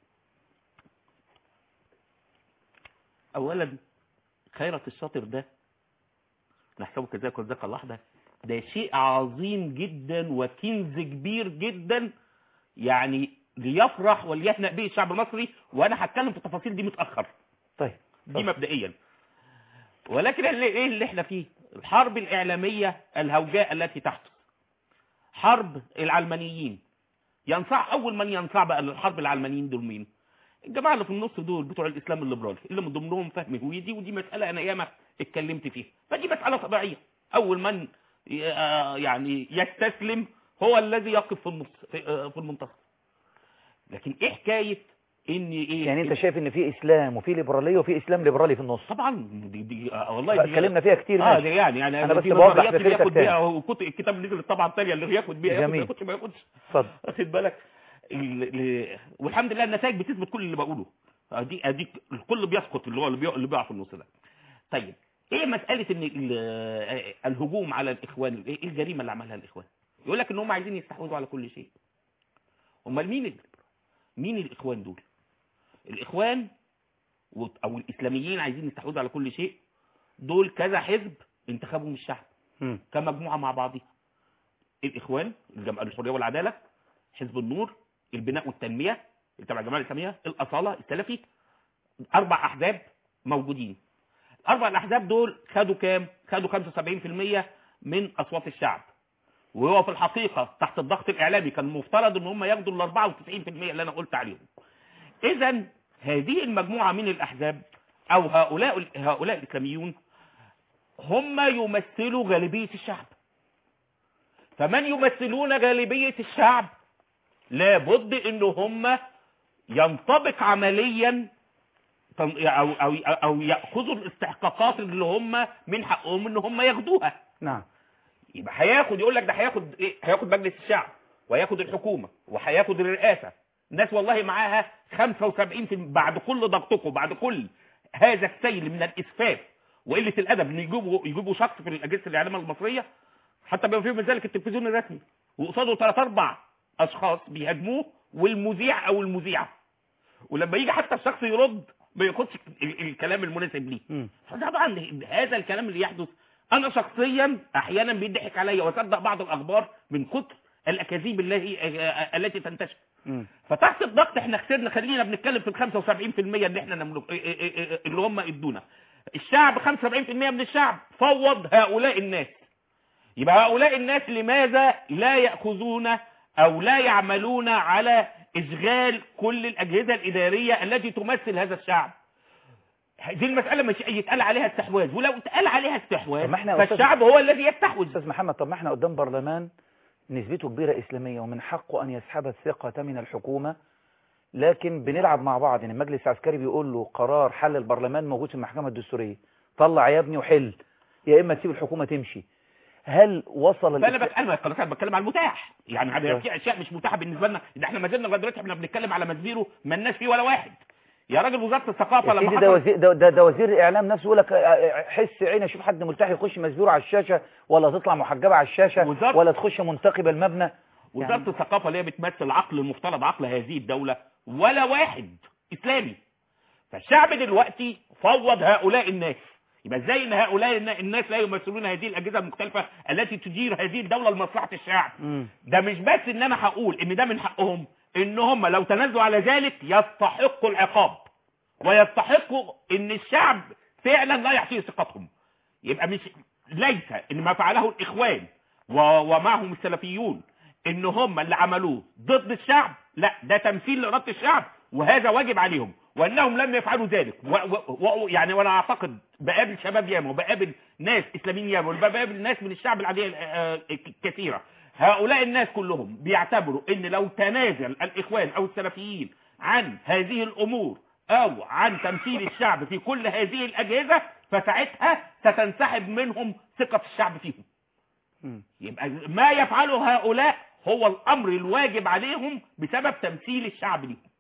اولا خيرت الشاطر ده نحسبه كذلك وذاك الله ده ده شيء عظيم جدا وكنز كبير جدا يعني ليفرح وليهنأ به الشعب المصري وانا هتكلم في التفاصيل دي متاخر طيب دي مبدئيا ولكن اللي ايه اللي احنا فيه الحرب الاعلاميه الهوجاء التي تحدث حرب العلمانيين ينصاع اول من ينصاع بقى للحرب العلمانيين دول مين الجماعه اللي في النص دول بتوع الاسلام الليبرالي اللي من ضمنهم فهم هويدي ودي مساله انا ياما اتكلمت فيها فدي مساله طبيعيه اول من ي- آه يعني يستسلم هو الذي يقف في النص في, آه في المنتصف لكن ايه حكايه ان ايه يعني انت شايف ان في اسلام وفي ليبرالية وفي اسلام ليبرالي في النص طبعا دي, دي آه والله دي اتكلمنا فيها كتير اه ماشي. دي يعني يعني أنا بس في بوضح نظريات اللي فكرتك ياخد تاني. بيها وكتب الكتاب نزل الطبعه الثانيه اللي ياخد بيها ياخد ما جميل. ياخدش ما ياخدش اتفضل واخد بالك ال- ال- والحمد لله النتائج بتثبت كل اللي بقوله ادي ادي الكل بيسقط اللي هو اللي بيقع, اللي بيقع في النص ده طيب ايه مساله ان ال- الهجوم على الاخوان ايه الجريمه اللي عملها الاخوان يقول لك ان هم عايزين يستحوذوا على كل شيء امال مين ال- مين الاخوان دول الاخوان و- او الاسلاميين عايزين يستحوذوا على كل شيء دول كذا حزب انتخبهم الشعب مم. كمجموعه مع بعضها الاخوان الجماعه الحريه والعداله حزب النور البناء والتنميه اللي تبع الجماعه الاسلاميه الاصاله السلفي اربع احزاب موجودين الاربع الاحزاب دول خدوا كام خدوا 75% من اصوات الشعب وهو في الحقيقه تحت الضغط الاعلامي كان المفترض ان هم ياخدوا ال 94% اللي انا قلت عليهم اذا هذه المجموعه من الاحزاب او هؤلاء هؤلاء الاسلاميون هم يمثلوا غالبيه الشعب فمن يمثلون غالبيه الشعب لابد ان هم ينطبق عمليا تن- او او او ياخذوا الاستحقاقات اللي هم من حقهم ان هم ياخدوها نعم يبقى هياخد يقول لك ده هياخد ايه هياخد مجلس الشعب وهياخد الحكومه وهياخد الرئاسه ناس والله معاها 75 في بعد كل ضغطكم بعد كل هذا السيل من الاسفاف وقله الادب ان يجيبوا يجيبوا شخص في الاجهزه الاعلام المصريه حتى بما فيه من ذلك التلفزيون الرسمي وقصاده ثلاث اربع اشخاص بيهاجموه والمذيع او المذيعه ولما يجي حتى الشخص يرد ما ياخدش ال- الكلام المناسب ليه مم. طبعا هذا الكلام اللي يحدث انا شخصيا احيانا بيضحك عليا واصدق بعض الاخبار من كتر الاكاذيب التي التي تنتشر مم. فتحت الضغط احنا خسرنا خلينا بنتكلم في ال 75% اللي احنا نملك إيه إيه إيه إيه اللي هم ادونا الشعب 75% من الشعب فوض هؤلاء الناس يبقى هؤلاء الناس لماذا لا يأخذون او لا يعملون على اشغال كل الاجهزة الادارية التي تمثل هذا الشعب دي المسألة مش يتقال عليها استحواذ ولو اتقال عليها استحواذ طب ما احنا يا أستاذ- فالشعب هو الذي يستحوذ استاذ محمد طب ما احنا قدام برلمان نسبته كبيرة إسلامية ومن حقه أن يسحب الثقة من الحكومة لكن بنلعب مع بعض يعني المجلس العسكري بيقول له قرار حل البرلمان موجود في المحكمة الدستورية طلع يا ابني وحل يا إما تسيب الحكومة تمشي هل وصل فانا الإس- بتكلم انا بتكلم على المتاح يعني طيب. هذه في اشياء مش متاحه بالنسبه لنا ده احنا ما زلنا لغايه دلوقتي احنا بنتكلم على مزبيرو ما لناش فيه ولا واحد يا راجل وزاره الثقافه يا لما سيدي ده حصل وزير ده, ده, ده وزير الإعلام نفسه يقول لك اه، اه، حس عيني أشوف حد ملتحي يخش مسبوره على الشاشة ولا تطلع محجبة على الشاشة وزارة- ولا تخش منتقبة المبنى وزاره يعني- الثقافه اللي هي بتمثل عقل المفترض عقل هذه الدوله ولا واحد اسلامي فالشعب دلوقتي فوض هؤلاء الناس يبقى ازاي ان هؤلاء النا- الناس لا يمثلون هذه الاجهزه المختلفه التي تدير هذه الدوله لمصلحه الشعب مم. ده مش بس ان انا هقول ان ده من حقهم ان هم لو تنازلوا على ذلك يستحقوا العقاب ويستحقوا ان الشعب فعلا لا يعطيه ثقتهم يبقى مش ليس ان ما فعله الاخوان و- ومعهم السلفيون ان هم اللي عملوه ضد الشعب لا ده تمثيل لاراده الشعب وهذا واجب عليهم وانهم لم يفعلوا ذلك و و و يعني وانا اعتقد بقابل شباب ياما وبقابل ناس اسلاميين ياما وبقابل ناس من الشعب العاديه آه، ك- كثيره هؤلاء الناس كلهم بيعتبروا ان لو تنازل الاخوان او السلفيين عن هذه الامور او عن تمثيل الشعب في كل هذه الاجهزه فساعتها ستنسحب منهم ثقه الشعب فيهم مم. يبقى ما يفعله هؤلاء هو الامر الواجب عليهم بسبب تمثيل الشعب ليهم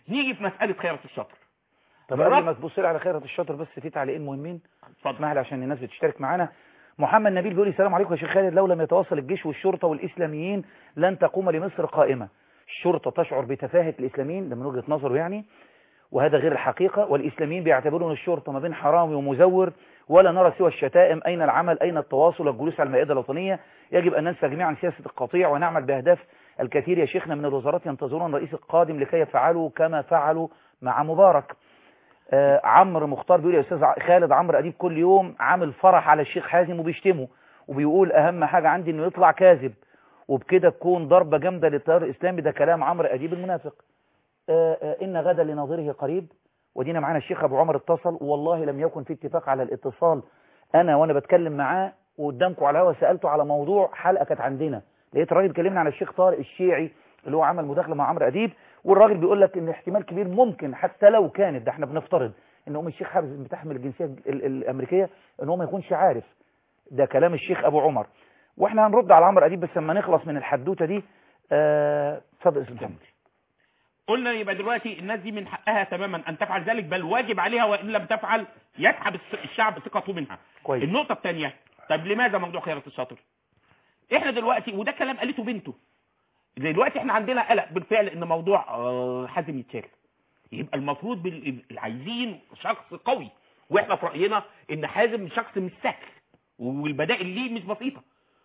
نيجي في مساله خيره الشطر طب قبل الرب- ما تبص لي على خيرة الشاطر بس في تعليقين مهمين اتفضل اسمح لي عشان الناس بتشترك معانا محمد نبيل بيقول لي السلام عليكم يا شيخ خالد لو لم يتواصل الجيش والشرطة والإسلاميين لن تقوم لمصر قائمة الشرطة تشعر بتفاهة الإسلاميين ده من وجهة نظره يعني وهذا غير الحقيقة والإسلاميين بيعتبرون الشرطة ما بين حرامي ومزور ولا نرى سوى الشتائم أين العمل أين التواصل الجلوس على المائدة الوطنية يجب أن ننسى جميعا سياسة القطيع ونعمل بأهداف الكثير يا شيخنا من الوزارات ينتظرون الرئيس القادم لكي يفعلوا كما فعلوا مع مبارك آه عمرو مختار بيقول يا استاذ ع- خالد عمرو اديب كل يوم عامل فرح على الشيخ حازم وبيشتمه وبيقول اهم حاجه عندي انه يطلع كاذب وبكده تكون ضربه جامده للتيار الاسلامي ده كلام عمرو اديب المنافق آه آه ان غدا لناظره قريب ودينا معانا الشيخ ابو عمر اتصل والله لم يكن في اتفاق على الاتصال انا وانا بتكلم معاه وقدامكم على الهوا سالته على موضوع حلقه كانت عندنا لقيت الراجل كلمنا على الشيخ طارق الشيعي اللي هو عمل مداخله مع عمرو اديب والراجل بيقول لك ان احتمال كبير ممكن حتى لو كانت ده احنا بنفترض ان ام الشيخ حافظ بتحمل الجنسيه ال- ال- الامريكيه ان هو ما يكونش عارف ده كلام الشيخ ابو عمر واحنا هنرد على عمرو اديب بس لما نخلص من الحدوته دي آه، اتفضل يا استاذ محمد قلنا يبقى دلوقتي الناس دي من حقها تماما ان تفعل ذلك بل واجب عليها وان لم تفعل يسحب الس- الشعب ثقته منها كويس النقطه الثانيه طب لماذا موضوع خيره الشاطر احنا دلوقتي وده كلام قالته بنته دلوقتي احنا عندنا قلق بالفعل ان موضوع آه، حازم يتشال يبقى المفروض بال- عايزين شخص قوي واحنا في راينا ان حازم شخص مش سهل والبدائل ليه مش بسيطه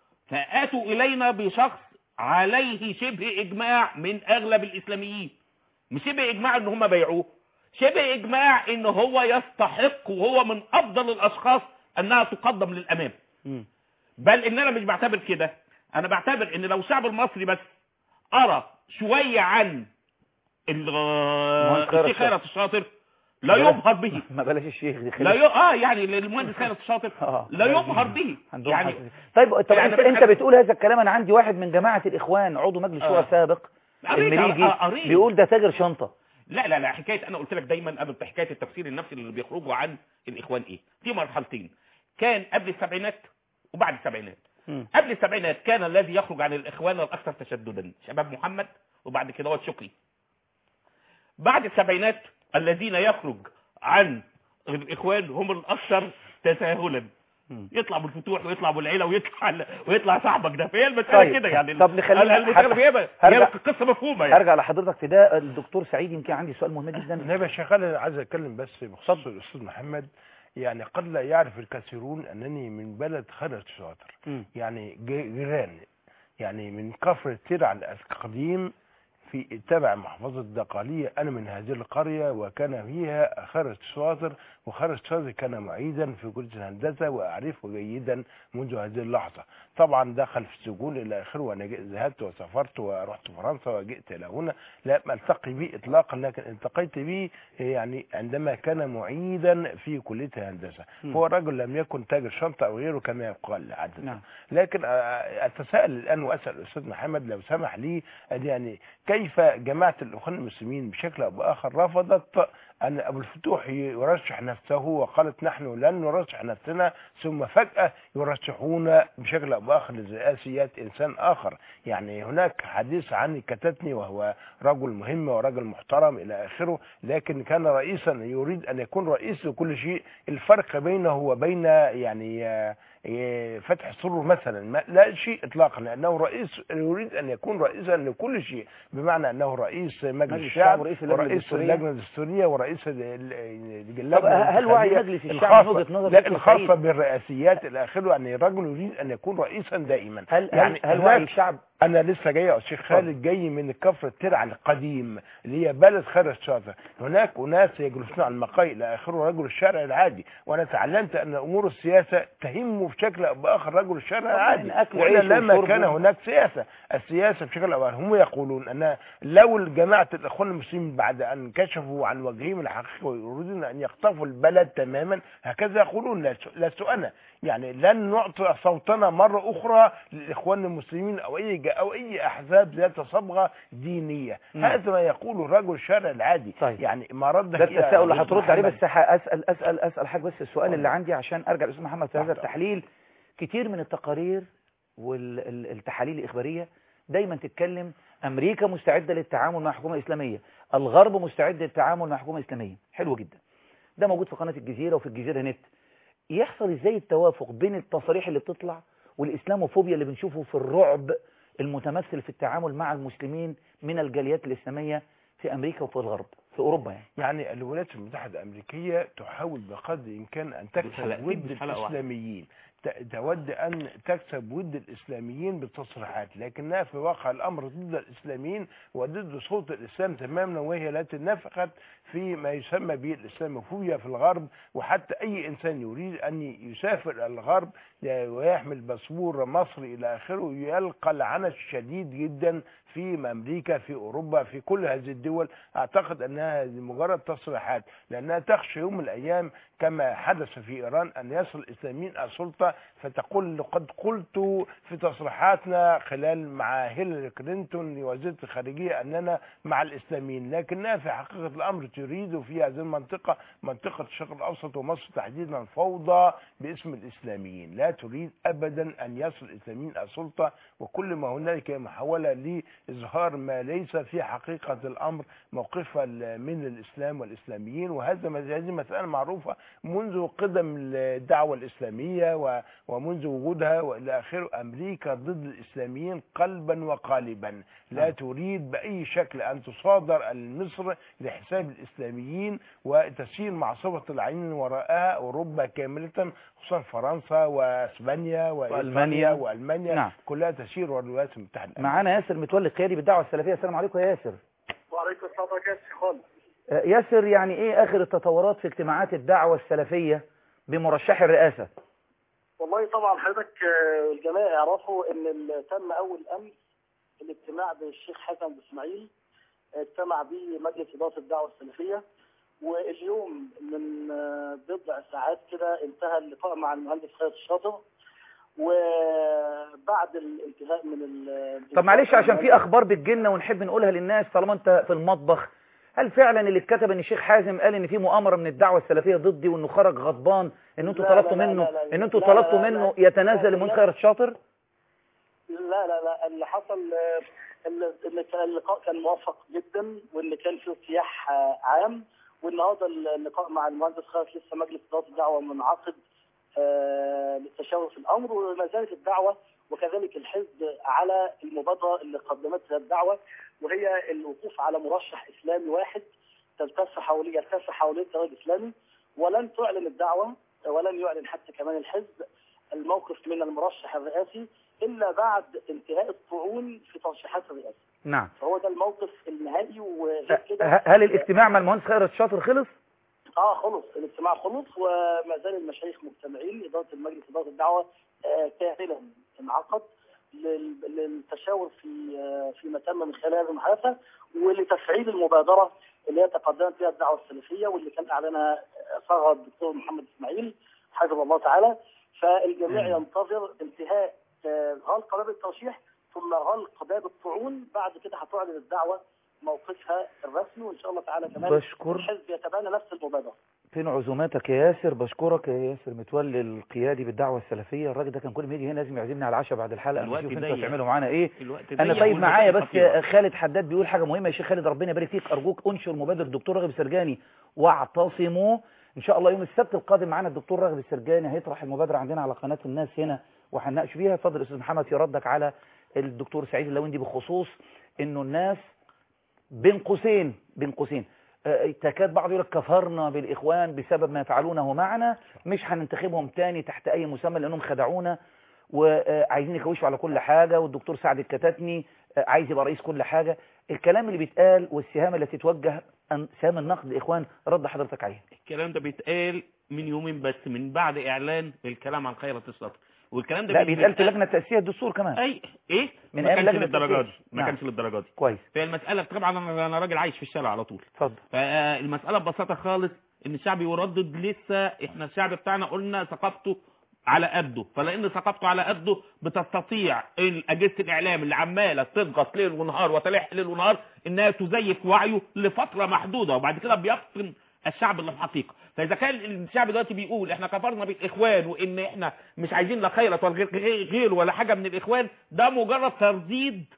فاتوا الينا بشخص عليه شبه اجماع من اغلب الاسلاميين مش شبه اجماع ان هم بيعوه شبه اجماع ان هو يستحق وهو من افضل الاشخاص انها تقدم للامام مم. بل ان انا مش بعتبر كده انا بعتبر ان لو الشعب المصري بس ارى شويه عن ال- مهندس خيرت الشيخ خيرت الشاطر لا بلاش- يبهر به ما بلاش الشيخ دي لا خلي ي... اه يعني المهندس خيرت الشاطر آه. لا يبهر به عندهم يعني حق. طيب طب يعني انت, بس- انت بتقول هذا الكلام انا عندي واحد من جماعه الاخوان عضو مجلس شورى آه. سابق قريت- المليجي آه، قريت. بيقول ده تاجر شنطه لا لا لا حكايه انا قلت لك دايما قبل في حكايه التفسير النفسي اللي بيخرجوا عن الاخوان ايه في مرحلتين كان قبل السبعينات وبعد السبعينات مم. قبل السبعينات كان الذي يخرج عن الاخوان الاكثر تشددا شباب محمد وبعد كده هو شكري بعد السبعينات الذين يخرج عن الاخوان هم الاكثر تساهلا مم. يطلع بالفتوح ويطلع بالعيله ويطلع ويطلع صاحبك ده فهي المساله طيب. كده يعني طب نخلينا- المساله هي هي هرجع- قصه مفهومه يعني هرجع لحضرتك في ده الدكتور سعيد يمكن عندي سؤال مهم جدا نبقى يا شيخ انا عايز اتكلم بس بخصوص الاستاذ محمد يعني قد لا يعرف الكثيرون انني من بلد خالد شاطر مم. يعني ج- جيران يعني من كفر ترع القديم في تبع محافظة الدقالية أنا من هذه القرية وكان فيها خالد شاطر وخالد شاطر كان معيدا في كلية الهندسة وأعرفه جيدا منذ هذه اللحظة طبعا دخل في السجون إلى آخره وأنا جئ- ذهبت وسافرت ورحت فرنسا وجئت إلى هنا لا ألتقي به إطلاقا لكن التقيت به يعني عندما كان معيدا في كلية الهندسة مم. هو الرجل لم يكن تاجر شنطة أو غيره كما يقال عادة نعم لكن آه، اتساءل الان واسال الاستاذ محمد لو سمح لي أن يعني كيف جماعه الاخوان المسلمين بشكل او باخر رفضت ان ابو الفتوح يرشح نفسه وقالت نحن لن نرشح نفسنا ثم فجاه يرشحون بشكل او باخر لرئاسيات انسان اخر يعني هناك حديث عن كتتني وهو رجل مهم ورجل محترم الى اخره لكن كان رئيسا يريد ان يكون رئيس لكل شيء الفرق بينه وبين يعني آه، إيه، فتح سرور مثلا ما لا شيء اطلاقا لانه رئيس يريد ان يكون رئيسا لكل شيء بمعنى انه رئيس مجلس مجلس الشعب ورئيس اللجنة ورئيس الدستورية. اللجنه الدستوريه ورئيس ال- ال- ال- طب هل وعي الانتخابية مجلس الشعب من الخاصة- وجهة نظر لا دكتور الخاصه سعيد؟ بالرئاسيات الى اخره يعني الرجل يريد ان يكون رئيسا دائما هل يعني هل, هل وعي هناك- الشعب انا لسه جاي يا شيخ خالد جاي من كفر الترع القديم اللي هي بلد خير الشاطئ هناك اناس يجلسون على المقاي الى اخره رجل الشارع العادي وانا تعلمت ان امور السياسه تهم بشكل او باخر رجل الشارع العادي أكل والا وعيش لما وشرب كان و- هناك سياسه السياسه بشكل او باخر هم يقولون ان لو جماعه الاخوان المسلمين بعد ان كشفوا عن وجههم الحقيقي ويريدون ان يخطفوا البلد تماما هكذا يقولون لست- لست انا يعني لن نعطي صوتنا مرة أخرى للإخوان المسلمين أو أي جا- أو أي أحزاب ذات صبغة دينية مم. هذا ما يقوله الرجل الشارع العادي طيب. يعني ما ردك ده إلى التساؤل اللي الأستاذ هترد عليه محمد. بس ح- اسال اسال اسال حاجه بس السؤال اللي عندي عشان ارجع للاستاذ محمد في هذا تحت التحليل كتير من التقارير والتحاليل الاخباريه دايما تتكلم امريكا مستعده للتعامل مع حكومه اسلاميه الغرب مستعد للتعامل مع حكومه اسلاميه حلو جدا ده موجود في قناه الجزيره وفي الجزيره نت يحصل ازاي التوافق بين التصاريح اللي بتطلع والاسلاموفوبيا اللي بنشوفه في الرعب المتمثل في التعامل مع المسلمين من الجاليات الاسلاميه في امريكا وفي الغرب في اوروبا يعني يعني الولايات المتحدة الأمريكية تحاول بقدر الإمكان أن تكسب حلقتين ود مش حلقة واحدة. الإسلاميين ت- تود أن تكسب ود الإسلاميين بالتصريحات لكنها في واقع الأمر ضد الإسلاميين وضد صوت الإسلام تماما وهي التي نفخت في ما يسمى به الإسلاموفوبيا في الغرب وحتى أي إنسان يريد أن يسافر إلى الغرب ويحمل باسبور مصري إلى آخره يلقى العنت شديد جدا في أمريكا في أوروبا في كل هذه الدول أعتقد أنها مجرد تصريحات لأنها تخشى يوم من الأيام كما حدث في إيران أن يصل الإسلاميين السلطة فتقول لقد قلت في تصريحاتنا خلال مع هيلاري كلينتون وزيرة الخارجية أننا مع الإسلاميين لكنها في حقيقة الأمر تريد في هذه المنطقة منطقة الشرق الأوسط ومصر تحديدا فوضى باسم الإسلاميين لا تريد أبدا أن يصل الإسلاميين السلطة وكل ما هنالك محاولة لإظهار ما ليس في حقيقة الأمر موقفها من الإسلام والإسلاميين وهذا هذه مسألة معروفة منذ قدم الدعوة الإسلامية و- ومنذ وجودها وإلى آخره أمريكا ضد الإسلاميين قلبا وقالبا لا نعم. تريد بأي شكل أن تصادر مصر لحساب الإسلاميين وتسير معصبة العين وراءها أوروبا كاملة خصوصا فرنسا واسبانيا وألمانيا. وإيطاليا وألمانيا نعم. كلها تسير وراء الولايات المتحدة معانا ياسر متولي قيادي بالدعوه السلفيه السلام عليكم يا ياسر وعليكم السلام ورحمه خالص آه، ياسر يعني ايه اخر التطورات في اجتماعات الدعوه السلفيه بمرشح الرئاسه والله طبعا حضرتك آه، الجميع يعرفوا ان ال- تم اول امس الاجتماع بالشيخ حسن بن اسماعيل آه، اجتمع به مجلس اداره الدعوه السلفيه واليوم من آه، بضع ساعات كده انتهى اللقاء مع المهندس خالد الشاطر وبعد الانتهاء من ال- طب معلش عشان في اخبار بتجيلنا ونحب نقولها للناس طالما انت في المطبخ هل فعلا اللي اتكتب ان الشيخ حازم قال ان في مؤامره من الدعوه السلفيه ضدي وانه خرج غضبان ان انتوا لا، طلبتوا لا، لا، منه لا، لا، ان انتوا لا، طلبتوا لا، لا، منه لا، يتنازل لا، من لا. خير الشاطر لا لا لا اللي حصل آه، اللي اللي كان اللقاء كان موفق جدا واللي كان فيه ارتياح آه، عام والنهارده اللقاء مع المهندس خالد لسه مجلس اداره الدعوه منعقد آه، للتشاور في الامر وما زالت الدعوه وكذلك الحزب على المبادره اللي قدمتها الدعوه وهي الوقوف على مرشح اسلامي واحد تلتف حواليه يلتف حواليه التيار الاسلامي ولن تعلن الدعوه ولن يعلن حتى كمان الحزب الموقف من المرشح الرئاسي الا بعد انتهاء الطعون في ترشيحات الرئاسه نعم فهو ده الموقف النهائي وغير ه- كده هل الاجتماع مع المهندس خير الشاطر خلص اه خلص الاجتماع خلص وما زال المشايخ مجتمعين اداره المجلس اداره الدعوه آه كاملا انعقد لل- للتشاور في آه فيما تم من خلال هذه المحادثه ولتفعيل المبادره اللي هي تقدمت بها الدعوه السلفيه واللي كان اعلنها صاغها الدكتور محمد اسماعيل حفظه الله تعالى فالجميع ينتظر انتهاء آه، غلق باب الترشيح ثم غلق باب الطعون بعد كده هتعلن الدعوه موقفها الرسمي وان شاء الله تعالى كمان بشكر. الحزب يتبنى نفس المبادره فين عزوماتك يا ياسر بشكرك يا ياسر متولي القيادي بالدعوه السلفيه الراجل ده كان كل ما يجي هنا لازم يعزمني على العشاء بعد الحلقه الوقت نشوف انتوا ضيق. هتعملوا معانا ايه الوقت انا ضيق طيب والمشاكل معايا بس خطيرة. خالد حداد بيقول حاجه مهمه يا شيخ خالد ربنا يبارك فيك ارجوك انشر مبادره الدكتور راغب السرجاني واعتصموا ان شاء الله يوم السبت القادم معانا الدكتور راغب السرجاني هيطرح المبادره عندنا على قناه الناس هنا وهنناقش فيها اتفضل استاذ محمد في ردك على الدكتور سعيد اللويندي بخصوص انه الناس بين قوسين بين قوسين آه، تكاد بعض يقول لك كفرنا بالاخوان بسبب ما يفعلونه معنا مش هننتخبهم تاني تحت اي مسمى لانهم خدعونا وعايزين يكوشوا على كل حاجه والدكتور سعد الكتاتني آه، عايز يبقى رئيس كل حاجه الكلام اللي بيتقال والسهام التي توجه أن- سهام النقد الاخوان رد حضرتك عليه الكلام ده بيتقال من يومين بس من بعد اعلان الكلام عن خيرة الشاطر والكلام ده لا بي- بيتقال في لجنه تاسيس الدستور كمان اي ايه من ما أيام كانش لجنة للدرجه دي التفتيش. ما نعم. كانش للدرجه دي كويس فالمساله طبعا انا أنا راجل عايش في الشارع على طول اتفضل فالمساله ببساطه خالص ان الشعب يردد لسه احنا الشعب بتاعنا قلنا ثقافته على قده فلان ثقافته على قده بتستطيع ال- اجهزه الاعلام اللي عماله تضغط ليل ونهار وتلح ليل ونهار انها تزيف وعيه لفتره محدوده وبعد كده بيفطن الشعب للحقيقه فاذا كان الشعب دلوقتي بيقول احنا كفرنا بالاخوان وان احنا مش عايزين لا خيرة ولا غير غير- غير ولا حاجه من الاخوان ده مجرد ترديد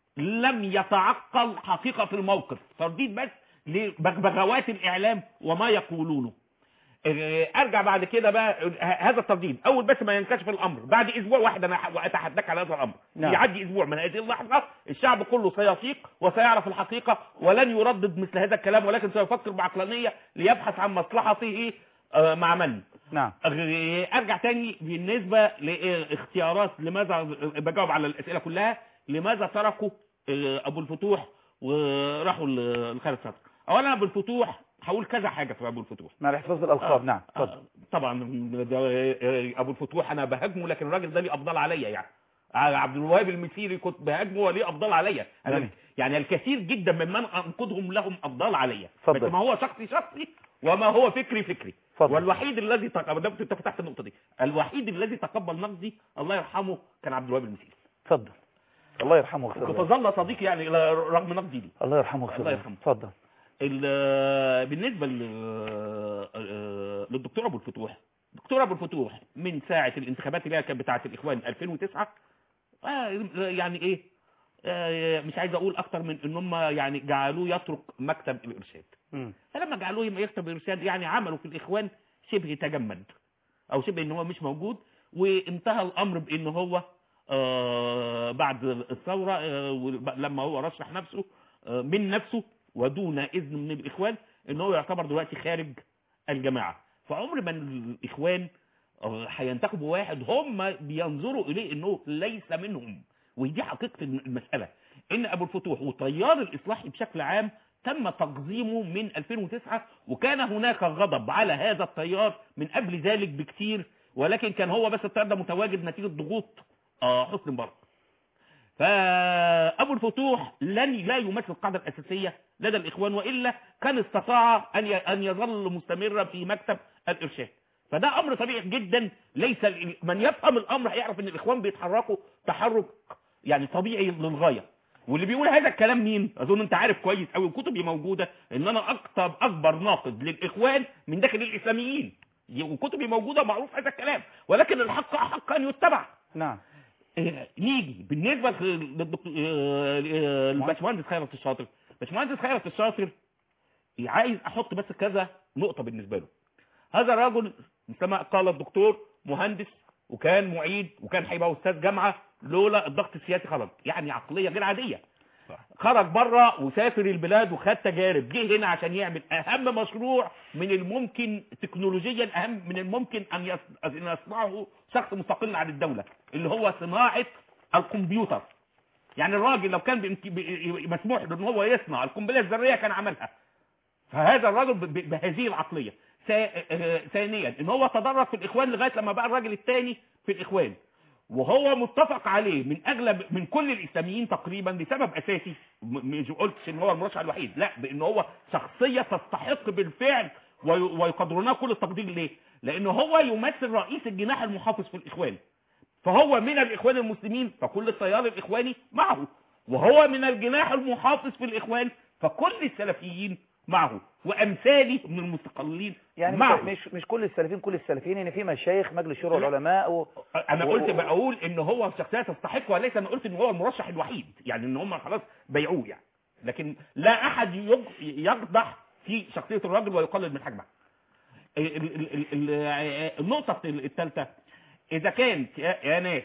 لم يتعقل حقيقة الموقف ترديد بس لبغبغاوات الإعلام وما يقولونه آه، ارجع بعد كده بقى آه، هذا الترديد اول بس ما ينكشف الامر بعد اسبوع واحد انا اتحداك على هذا الامر نعم. يعدي اسبوع من هذه اللحظه الشعب كله سيفيق وسيعرف الحقيقه ولن يردد مثل هذا الكلام ولكن سيفكر بعقلانيه ليبحث عن مصلحته آه، مع من نعم آه، ارجع تاني بالنسبه لاختيارات لماذا بجاوب على الاسئله كلها لماذا تركوا آه، ابو الفتوح وراحوا ل- لخالد صدر اولا ابو الفتوح هقول كذا حاجه في ابو الفتوح مع الاحتفاظ بالالقاب آه، نعم آه، اتفضل طبعا ده آه، ابو الفتوح انا بهاجمه لكن الراجل ده ليه افضل عليا يعني عبد الوهاب المسيري كنت بهاجمه وليه افضل عليا أنا جميل. يعني الكثير جدا ممن انقذهم لهم افضل عليا اتفضل. بس ما هو شخصي شخصي وما هو فكري فكري اتفضل. والوحيد الذي تقبل ده انت فتحت النقطه دي الوحيد الذي تقبل نقدي الله يرحمه كان عبد الوهاب المسيري اتفضل الله يرحمه ويغفر له وتظل صديقي يعني إلى رغم نقدي لي الله يرحمه ويغفر الله له يرحمه. اتفضل ال- بالنسبه ل- للدكتور ابو الفتوح دكتور ابو الفتوح من ساعه الانتخابات اللي هي كانت بتاعه الاخوان 2009 آه، يعني ايه آه، مش عايز اقول اكتر من ان هم يعني جعلوه يترك مكتب الارشاد مم. فلما جعلوه يكتب الارشاد يعني عملوا في الاخوان شبه تجمد او شبه ان هو مش موجود وانتهى الامر بان هو آه، بعد الثوره آه، ولما- لما هو رشح نفسه آه، من نفسه ودون اذن من الاخوان ان هو يعتبر دلوقتي خارج الجماعه فعمر ما الاخوان آه، هينتخبوا واحد هم بينظروا اليه انه ليس منهم ودي حقيقه المساله ان ابو الفتوح والتيار الاصلاحي بشكل عام تم تقزيمه من 2009 وكان هناك غضب على هذا التيار من قبل ذلك بكتير ولكن كان هو بس التيار ده متواجد نتيجه ضغوط آه، حسني مبارك فابو الفتوح لن لا يمثل القاعده الاساسيه لدى الاخوان والا كان استطاع ان ي- ان يظل مستمرا في مكتب الارشاد فده امر طبيعي جدا ليس ال- من يفهم الامر هيعرف ان الاخوان بيتحركوا تحرك يعني طبيعي للغايه واللي بيقول هذا الكلام مين اظن انت عارف كويس قوي وكتبي موجوده ان انا اكتر اكبر ناقد للاخوان من داخل الاسلاميين وكتبي موجوده معروف هذا الكلام ولكن الحق احق ان يتبع نعم إيه، نيجي بالنسبه للدكتور للباشمهندس خيرت الشاطر باشمهندس خيرت الشاطر عايز احط بس كذا نقطه بالنسبه له هذا الرجل كما قال الدكتور مهندس وكان معيد وكان هيبقى استاذ جامعه لولا الضغط السياسي خرج يعني عقليه غير عاديه خرج بره وسافر البلاد وخد تجارب جه هنا عشان يعمل اهم مشروع من الممكن تكنولوجيا اهم من الممكن ان يص- أن يصنعه شخص مستقل عن الدوله اللي هو صناعه الكمبيوتر يعني الراجل لو كان بإمك- ب- مسموح له ان هو يصنع القنبله الذريه كان عملها فهذا الرجل ب- ب- بهذه العقليه ثا- آه، ثانيا ان هو تدرج في الاخوان لغايه لما بقى الراجل الثاني في الاخوان وهو متفق عليه من اغلب من كل الاسلاميين تقريبا لسبب اساسي م- مش قلتش ان هو المرشح الوحيد لا بان هو شخصيه تستحق بالفعل وي- ويقدرونها كل التقدير ليه لان هو يمثل رئيس الجناح المحافظ في الاخوان فهو من الاخوان المسلمين فكل التيار الاخواني معه وهو من الجناح المحافظ في الاخوان فكل السلفيين معه وامثالي من المستقلين يعني معه مش مش كل السلفيين كل السلفيين ان في مشايخ مجلس شورى لا. العلماء و... انا و- قلت و- بقول ان هو شخصيه تستحق وليس انا قلت ان هو المرشح الوحيد يعني ان هم خلاص بيعوه يعني لكن لا احد يج- يقدح في شخصيه الراجل ويقلل من حجمها ال- ال- ال- ال- النقطه الثالثه اذا كان يا يا ناس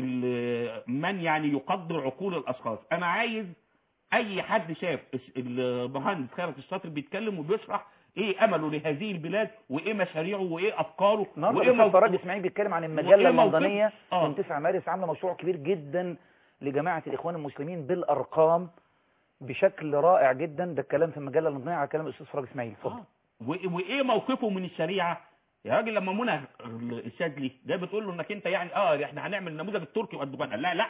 ال- من يعني يقدر عقول الاشخاص انا عايز اي حد شاف الش- المهندس خيرت الشاطر بيتكلم وبيشرح ايه امله لهذه البلاد وايه مشاريعه وايه افكاره النهارده وايه الاستاذ فرج موقفه. اسماعيل بيتكلم عن وإيه المجله موقف- اللندنيه آه. من 9 مارس عامله مشروع كبير جدا لجماعه الاخوان المسلمين بالارقام بشكل رائع جدا ده الكلام في المجله اللندنيه على كلام الاستاذ فرج اسماعيل اتفضل آه. و- وايه موقفه من الشريعه يا راجل لما منى الشاذلي جاي بتقول له انك انت يعني اه احنا هنعمل النموذج التركي واردوغان قال لا لا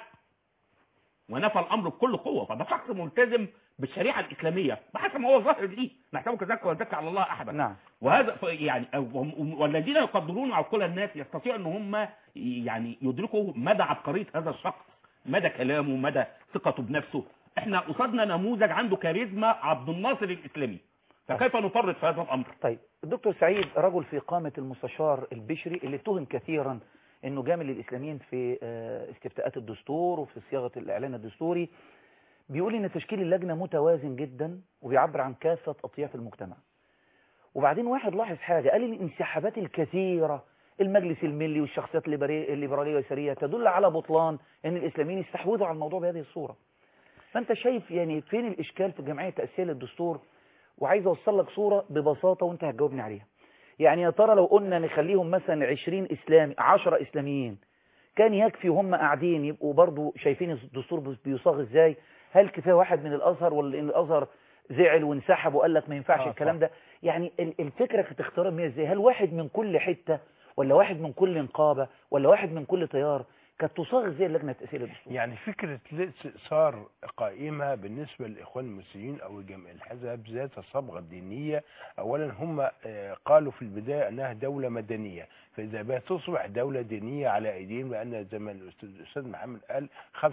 ونفى الامر بكل قوه فده شخص ملتزم بالشريعه الاسلاميه بحسب ما هو ظاهر ليه نحسبه كذلك ويزكى على الله احدا نعم وهذا ف- يعني أو- والذين يقدرون عقول الناس يستطيعوا ان هم يعني يدركوا مدى عبقريه هذا الشخص مدى كلامه مدى ثقته بنفسه احنا قصادنا نموذج عنده كاريزما عبد الناصر الاسلامي فكيف نفرط في هذا الامر طيب الدكتور سعيد رجل في قامة المستشار البشري اللي اتهم كثيرا انه جامل للاسلاميين في آه، استفتاءات الدستور وفي صياغة الاعلان الدستوري بيقول ان تشكيل اللجنة متوازن جدا وبيعبر عن كافة اطياف المجتمع وبعدين واحد لاحظ حاجة قال الانسحابات الكثيرة المجلس الملي والشخصيات الليبري- الليبرالية واليسارية تدل على بطلان ان الاسلاميين استحوذوا على الموضوع بهذه الصورة فانت شايف يعني فين الاشكال في الجمعية التأسيسية للدستور وعايز اوصل لك صورة ببساطة وانت هتجاوبني عليها يعني يا ترى لو قلنا نخليهم مثلا 20 اسلامي 10 اسلاميين كان يكفي هم قاعدين يبقوا برضو شايفين الدستور بيصاغ ازاي هل كفايه واحد من الازهر ولا ان الازهر زعل وانسحب وقال لك ما ينفعش آه، الكلام صح. ده يعني ال- الفكره كانت اختيار مية ازاي هل واحد من كل حته ولا واحد من كل نقابه ولا واحد من كل تيار كانت تصاغ ازاي اللجنه التاسيسيه للدستور يعني فكرة الاستئثار قائمة بالنسبة للإخوان المسلمين أو جمع الحزب ذات الصبغة الدينية أولا هم آه، قالوا في البداية أنها دولة مدنية فإذا بها تصبح دولة دينية على أيديهم لأن زي ما الأستاذ الأستاذ محمد قال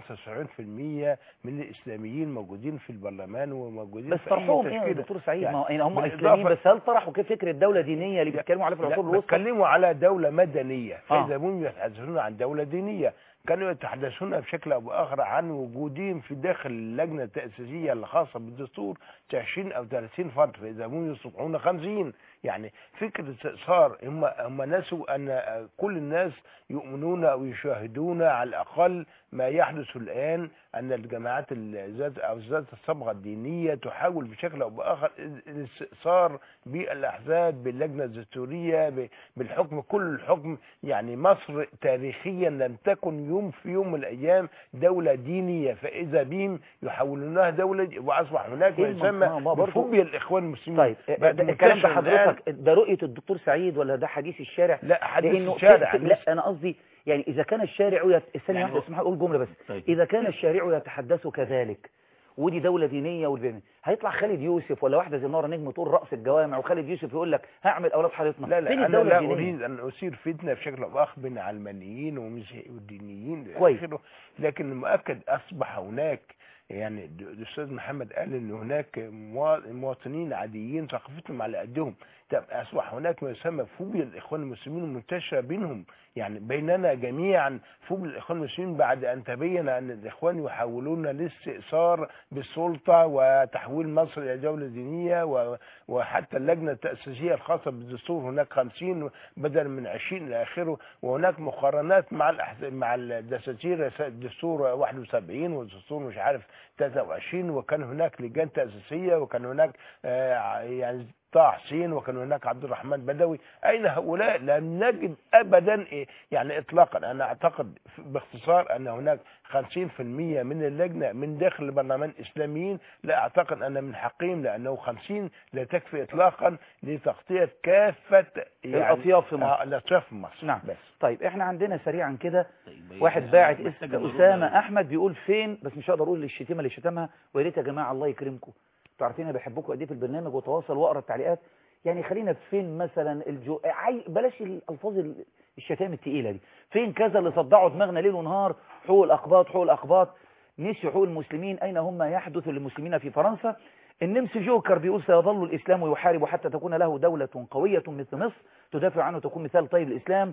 95% من الإسلاميين موجودين في البرلمان وموجودين بس في أي طرحهم ايه يا تشكيلة. دكتور سعيد يعني ما هو يعني هم بالإضافة- اسلاميين بس هل طرحوا كيف فكره دوله دينيه اللي بيتكلموا عليها في العصور لا الوسطى بيتكلموا على دولة مدنية آه. فإذا هم يتحدثون عن دولة دينية كانوا يتحدثون بشكل أو بآخر عن وجودهم في داخل اللجنة التأسيسية الخاصة بالدستور 20 أو 30 فرد فإذا هم يصبحون 50 يعني فكرة استئثار هم هم نسوا أن كل الناس يؤمنون أو يشاهدون على الأقل ما يحدث الآن أن الجماعات ذات أو ذات الصبغة الدينية تحاول بشكل أو بآخر الاستئثار بالأحزاب باللجنة الدستورية ب- بالحكم كل الحكم يعني مصر تاريخيا لم تكن يوم في يوم من الأيام دولة دينية فإذا بهم يحولونها دولة وأصبح هناك ما إيه يسمى المنطقة؟ ما برضو- بفوبيا الإخوان المسلمين طيب بقت ده الكلام ده منتشرة الآن. حضرتك ده رؤيه الدكتور سعيد ولا ده حديث الشارع لا حديث لانه الشارع في- في- لا انا قصدي يعني اذا كان الشارع يت... الثانيه يعني واحده هو- اسمح اقول جمله بس طيب. اذا كان الشارع يتحدث كذلك ودي دولة دينية والبيمين هيطلع خالد يوسف ولا واحدة زي نورة نجم تقول رأس الجوامع وخالد يوسف يقول لك هعمل أولاد حارتنا لا لا فين أنا الدولة لا الدينية أريد أن أثير فتنة بشكل أو بآخر بين علمانيين ومسيحيين ودينيين إلى كويس. آخره. لكن المؤكد أصبح هناك يعني د- الأستاذ محمد قال إن هناك موا- مواطنين عاديين ثقافتهم على قدهم طب أصبح هناك ما يسمى فوبيا الإخوان المسلمين منتشرة بينهم يعني بيننا جميعا فوبيا الإخوان المسلمين بعد أن تبين أن الإخوان يحاولون الاستئثار بالسلطة وتحويل مصر إلى دولة دينية و- وحتى اللجنة التأسيسية الخاصة بالدستور هناك 50 بدل من 20 إلى آخره وهناك مقارنات مع الأحز... مع الدساتير الدستور 71 والدستور مش عارف 23 وكان هناك لجان تأسيسية وكان هناك آه، يعني طه حسين وكان هناك عبد الرحمن بدوي أين هؤلاء لم نجد أبدا إيه، يعني إطلاقا أنا أعتقد باختصار أن هناك 50% من اللجنة من داخل البرلمان إسلاميين لا أعتقد أن من حقهم لأنه 50 لا تكفي إطلاقا لتغطية كافة يعني الأطياف في مصر. آه، الأطياف في مصر نعم بس طيب احنا عندنا سريعا كده طيب واحد يعني باعت محتاج اسم نرد أسامة على- أحمد بيقول فين بس مش هقدر أقول الشتيمة اللي شتمها ويا ريت يا جماعة الله يكرمكم انتوا عارفين أنا بحبكم قد إيه في البرنامج وتواصل وأقرأ التعليقات يعني خلينا فين مثلا الجو عاي... بلاش الألفاظ ال- الشتائم التقيلة دي فين كذا اللي صدعوا دماغنا ليل ونهار حقوق الأقباط حقوق الأقباط نسي حقوق المسلمين أين هم يحدث للمسلمين في فرنسا النمس جوكر بيقول سيظل الإسلام يحارب حتى تكون له دولة قوية مثل مصر تدافع عنه تكون مثال طيب الإسلام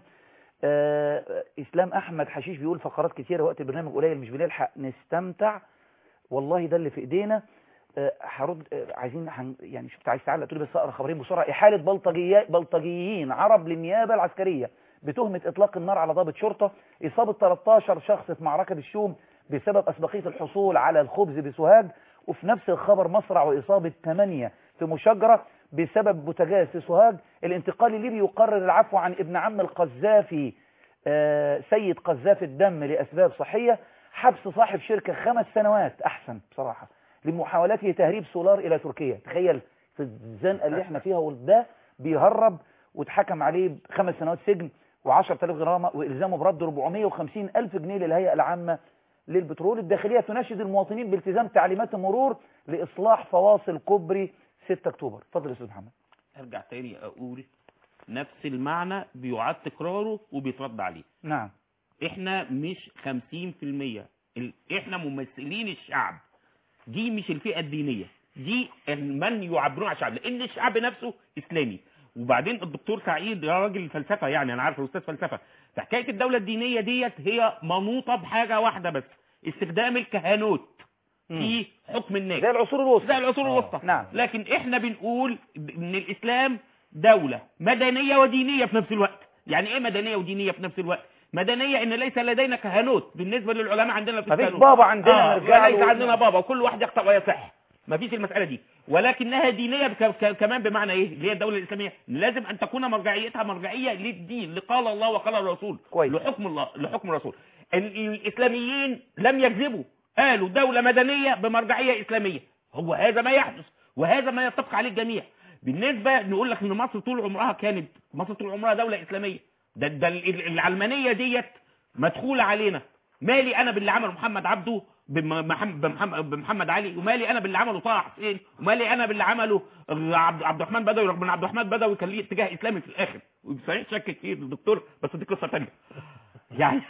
آه، اسلام احمد حشيش بيقول فقرات كتيره وقت البرنامج قليل مش بنلحق نستمتع والله ده اللي في ايدينا آه، هرد آه، عايزين هن- يعني شفت عايز تعلق تقول بس اقرا خبرين بسرعه احاله بلطجيات بلطجيين عرب للنيابه العسكريه بتهمه اطلاق النار على ضابط شرطه اصابه 13 شخص في معركه بالشوم بسبب اسبقيه الحصول على الخبز بسوهاج وفي نفس الخبر مصرع واصابه 8 في مشجره بسبب بوتاجاز في سوهاج الانتقال الليبي يقرر العفو عن ابن عم القذافي آه، سيد قذاف الدم لأسباب صحية حبس صاحب شركة خمس سنوات أحسن بصراحة لمحاولته تهريب سولار إلى تركيا تخيل في الزنقة اللي احنا فيها وده بيهرب واتحكم عليه بخمس سنوات سجن و10000 غرامة وإلزامه برد 450 ألف جنيه للهيئة العامة للبترول الداخلية تناشد المواطنين بالتزام تعليمات المرور لإصلاح فواصل كوبري 6 أكتوبر اتفضل يا أستاذ محمد ارجع تاني اقول نفس المعنى بيعاد تكراره وبيترد عليه نعم احنا مش 50% ال- احنا ممثلين الشعب دي مش الفئة الدينية دي من يعبرون عن الشعب لان الشعب نفسه اسلامي وبعدين الدكتور سعيد يا راجل فلسفة يعني انا عارف استاذ فلسفة فحكاية الدولة الدينية ديت هي منوطة بحاجة واحدة بس استخدام الكهنوت في حكم الناس زي العصور الوسطى زي العصور الوسطى نعم لكن احنا بنقول ان الاسلام دولة مدنية ودينية في نفس الوقت يعني ايه مدنية ودينية في نفس الوقت مدنية ان ليس لدينا كهنوت بالنسبة للعلماء عندنا في مفيش الكهنوت بابا عندنا آه نرجع ليس له. عندنا بابا وكل واحد يخطأ ويصح مفيش المسألة دي ولكنها دينية بك- ك- كمان بمعنى ايه اللي هي الدولة الإسلامية لازم أن تكون مرجعيتها مرجعية للدين لقال الله وقال الرسول كويس. لحكم الله لحكم الرسول ال- الإسلاميين لم يكذبوا قالوا دولة مدنية بمرجعية إسلامية هو هذا ما يحدث وهذا ما يتفق عليه الجميع بالنسبة نقول لك ان مصر طول عمرها كانت مصر طول عمرها دولة إسلامية ده, ده ال- العلمانية ديت مدخولة علينا مالي انا باللي عمله محمد عبده بمحمد, بمحمد, بمحمد علي ومالي انا باللي عمله طه حسين ومالي انا باللي عمله عبد, عبد الرحمن بدوي رغم ان عبد الرحمن بدوي كان ليه اتجاه اسلامي في الاخر وصحيح شك كتير الدكتور بس دي قصه ثانيه يعني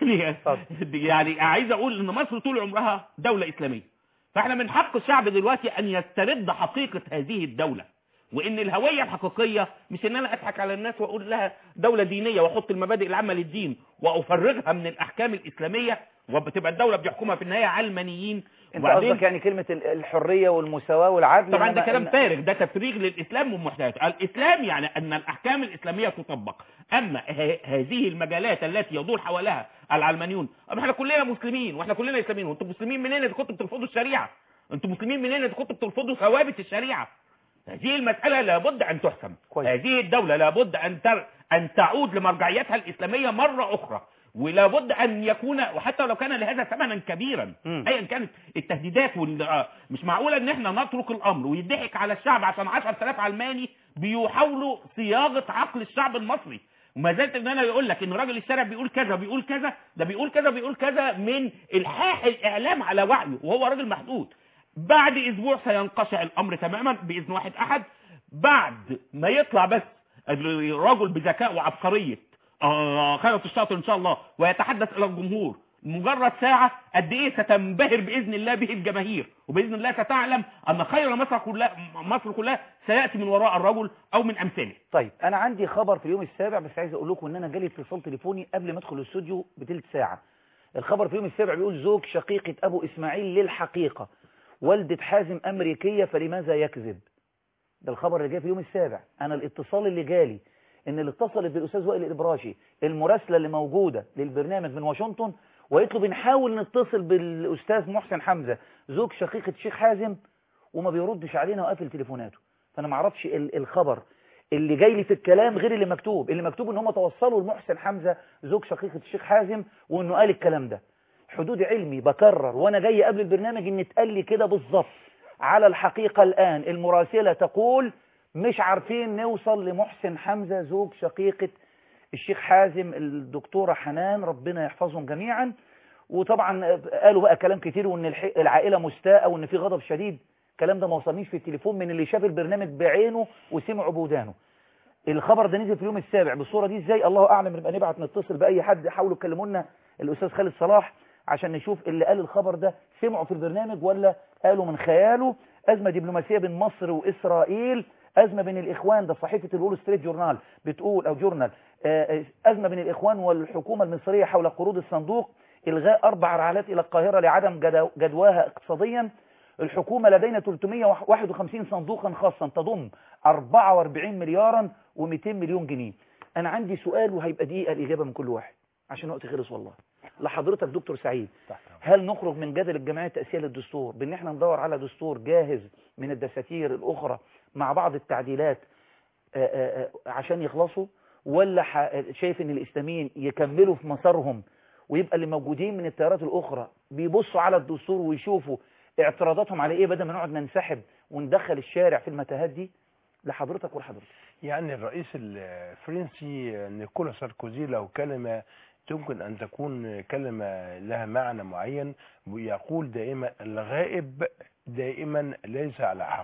يعني عايز اقول ان مصر طول عمرها دوله اسلاميه فاحنا من حق الشعب دلوقتي ان يسترد حقيقه هذه الدوله وان الهويه الحقيقيه مش ان انا اضحك على الناس واقول لها دوله دينيه واحط المبادئ العامه للدين وافرغها من الاحكام الاسلاميه وبتبقى الدوله بيحكمها في النهايه علمانيين انت وبعدين- قصدك يعني كلمة ال- الحرية والمساواة والعدل طبعا ده إنما- كلام إن- فارغ ده تفريغ للاسلام ومحتاجاته الاسلام يعني ان الاحكام الاسلاميه تطبق اما ه- هذه المجالات التي يدور حولها العلمانيون أما احنا كلنا مسلمين واحنا كلنا اسلاميين وانتم مسلمين منين اذا كنتم بترفضوا الشريعه انتم مسلمين منين اذا كنتم بترفضوا ثوابت الشريعه هذه المسألة لابد أن تحسم كويس. هذه الدولة لابد أن تر... أن تعود لمرجعيتها الإسلامية مرة أخرى ولابد أن يكون وحتى لو كان لهذا ثمنا كبيرا مم. أيا كانت التهديدات وال... آه، مش معقولة أن احنا نترك الأمر ويضحك على الشعب عشان 10000 علماني بيحاولوا صياغة عقل الشعب المصري وما زالت ان انا يقول لك ان راجل الشارع بيقول كذا بيقول كذا ده بيقول كذا بيقول كذا من الحاح الاعلام على وعيه وهو راجل محدود بعد اسبوع سينقشع الامر تماما باذن واحد احد بعد ما يطلع بس الرجل بذكاء وعبقريه آه، خيرت الشاطر ان شاء الله ويتحدث الى الجمهور مجرد ساعة قد ايه ستنبهر باذن الله به الجماهير وباذن الله ستعلم ان خير مصر كلها مصر كلها سياتي من وراء الرجل او من امثاله طيب انا عندي خبر في اليوم السابع بس عايز اقول لكم ان انا جالي اتصال تليفوني قبل ما ادخل الاستوديو بثلث ساعه الخبر في اليوم السابع بيقول زوج شقيقه ابو اسماعيل للحقيقه والده حازم امريكيه فلماذا يكذب ده الخبر اللي جاي في اليوم السابع انا الاتصال اللي جالي ان اللي اتصلت بالاستاذ وائل الابراشي المراسله اللي موجوده للبرنامج من واشنطن وقالت له بنحاول نتصل بالاستاذ محسن حمزه زوج شقيقه الشيخ حازم وما بيردش علينا وقافل تليفوناته فانا ما اعرفش ال- الخبر اللي جاي لي في الكلام غير اللي مكتوب اللي مكتوب ان هم توصلوا لمحسن حمزه زوج شقيقه الشيخ حازم وانه قال الكلام ده حدود علمي بكرر وانا جاي قبل البرنامج ان اتقال لي كده بالظبط على الحقيقه الان المراسله تقول مش عارفين نوصل لمحسن حمزه زوج شقيقه الشيخ حازم الدكتوره حنان ربنا يحفظهم جميعا وطبعا قالوا بقى كلام كتير وان الح- العائله مستاءه وان في غضب شديد الكلام ده ما وصلنيش في التليفون من اللي شاف البرنامج بعينه وسمعه بودانه الخبر ده نزل في اليوم السابع بالصوره دي ازاي الله اعلم نبقى نبعت نتصل باي حد حاولوا يكلموا لنا الاستاذ خالد صلاح عشان نشوف اللي قال الخبر ده سمعوا في البرنامج ولا قالوا من خياله ازمه دبلوماسيه بين مصر واسرائيل ازمه بين الاخوان ده صحيفه الول ستريت جورنال بتقول او جورنال آه، ازمه بين الاخوان والحكومه المصريه حول قروض الصندوق الغاء اربع رحلات الى القاهره لعدم جدو- جدواها اقتصاديا الحكومة لدينا 351 صندوقا خاصا تضم 44 مليارا و200 مليون جنيه أنا عندي سؤال وهيبقى دقيقة الإجابة من كل واحد عشان وقت خلص والله لحضرتك دكتور سعيد هل نخرج من جدل الجمعية التأسيسية للدستور بأن احنا ندور على دستور جاهز من الدساتير الأخرى مع بعض التعديلات آه، آه، آه، عشان يخلصوا ولا ح- شايف ان الإسلاميين يكملوا في مسارهم ويبقى اللي موجودين من التيارات الأخرى بيبصوا على الدستور ويشوفوا اعتراضاتهم على ايه بدل ما نقعد ننسحب وندخل الشارع في المتاهات دي لحضرتك ولحضرتك يعني الرئيس الفرنسي نيكولا ساركوزي له كلمة يمكن أن تكون كلمة لها معنى معين يقول دائما الغائب دائما ليس على حق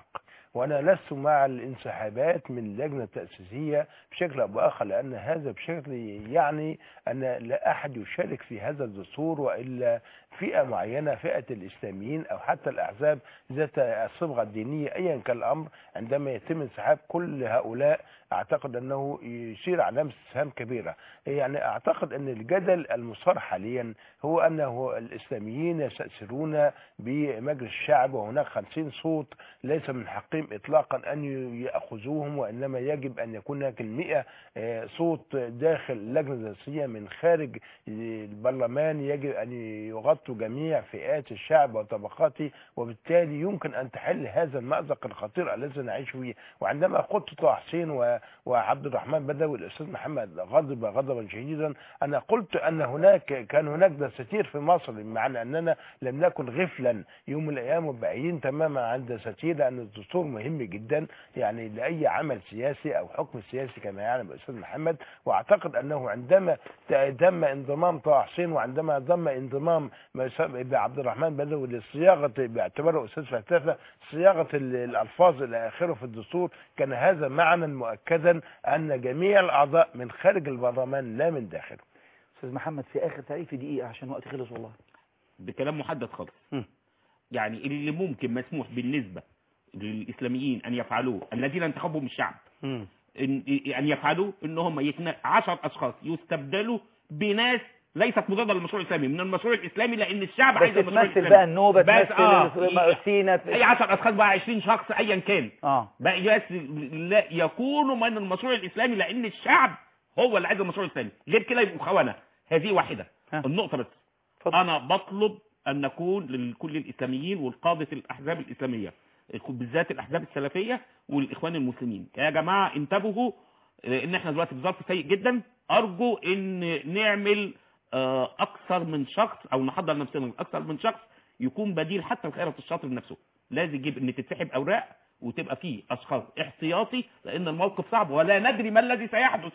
وانا لست مع الانسحابات من اللجنه التاسيسيه بشكل او باخر لان هذا بشكل يعني ان لا احد يشارك في هذا الدستور والا فئه معينه فئه الاسلاميين او حتى الاحزاب ذات الصبغه الدينيه ايا كان الامر عندما يتم انسحاب كل هؤلاء اعتقد انه يشير علامه استفهام كبيره يعني اعتقد ان الجدل المثار حاليا هو انه الاسلاميين يستاثرون بمجلس الشعب وهناك 50 صوت ليس من حقهم اطلاقا ان ياخذوهم وانما يجب ان يكون هناك المئة آه، صوت داخل اللجنه الرئاسيه من خارج البرلمان يجب ان يغطوا جميع فئات الشعب وطبقاته وبالتالي يمكن ان تحل هذا المازق الخطير الذي نعيش فيه وعندما قلت طه حسين و- وعبد الرحمن بدوي الاستاذ محمد غضب غضبا شديدا انا قلت ان هناك كان هناك دساتير في مصر بمعنى اننا لم نكن غفلا يوم من الايام وبعيدين تماما عن دساتير لان الدستور مهم جدا يعني لاي عمل سياسي او حكم سياسي كما يعلم الاستاذ محمد واعتقد انه عندما تم انضمام طه حسين وعندما تم انضمام ما يسمى بعبد الرحمن بدوي لصياغه باعتباره استاذ فلسفه صياغه ال- الالفاظ الى اخره في الدستور كان هذا معنى مؤكدا ان جميع الاعضاء من خارج البرلمان لا من داخله استاذ محمد في اخر تعريف في دقيقه عشان وقت خلص والله بكلام محدد خالص م. يعني اللي ممكن مسموح بالنسبة للإسلاميين أن يفعلوه الذين انتخبهم الشعب مم. إن, أن يفعلوا إن هم يتنا عشر أشخاص يستبدلوا بناس ليست مضادة للمشروع الإسلامي من المشروع الإسلامي لأن الشعب بس عايز المشروع تمثل الإسلامي بقى النوبه بس تمثل آه سينا أي 10 أشخاص بقى 20 شخص أيا كان اه بقى بس لا يكونوا من المشروع الإسلامي لأن الشعب هو اللي عايز المشروع الإسلامي غير كده يبقوا خونة هذه واحدة ها. النقطة بس اتفضل. أنا بطلب أن نكون لكل الإسلاميين والقادة الأحزاب الإسلامية بالذات الأحزاب السلفية والإخوان المسلمين يا جماعة انتبهوا آه، إن إحنا دلوقتي في ظرف سيء جدا أرجو إن نعمل آه، أكثر من شخص أو نحضر نفسنا أكثر من شخص يكون بديل حتى الخيرة الشاطر نفسه لازم يجيب إن تتسحب أوراق وتبقى فيه أشخاص احتياطي لأن الموقف صعب ولا ندري ما الذي سيحدث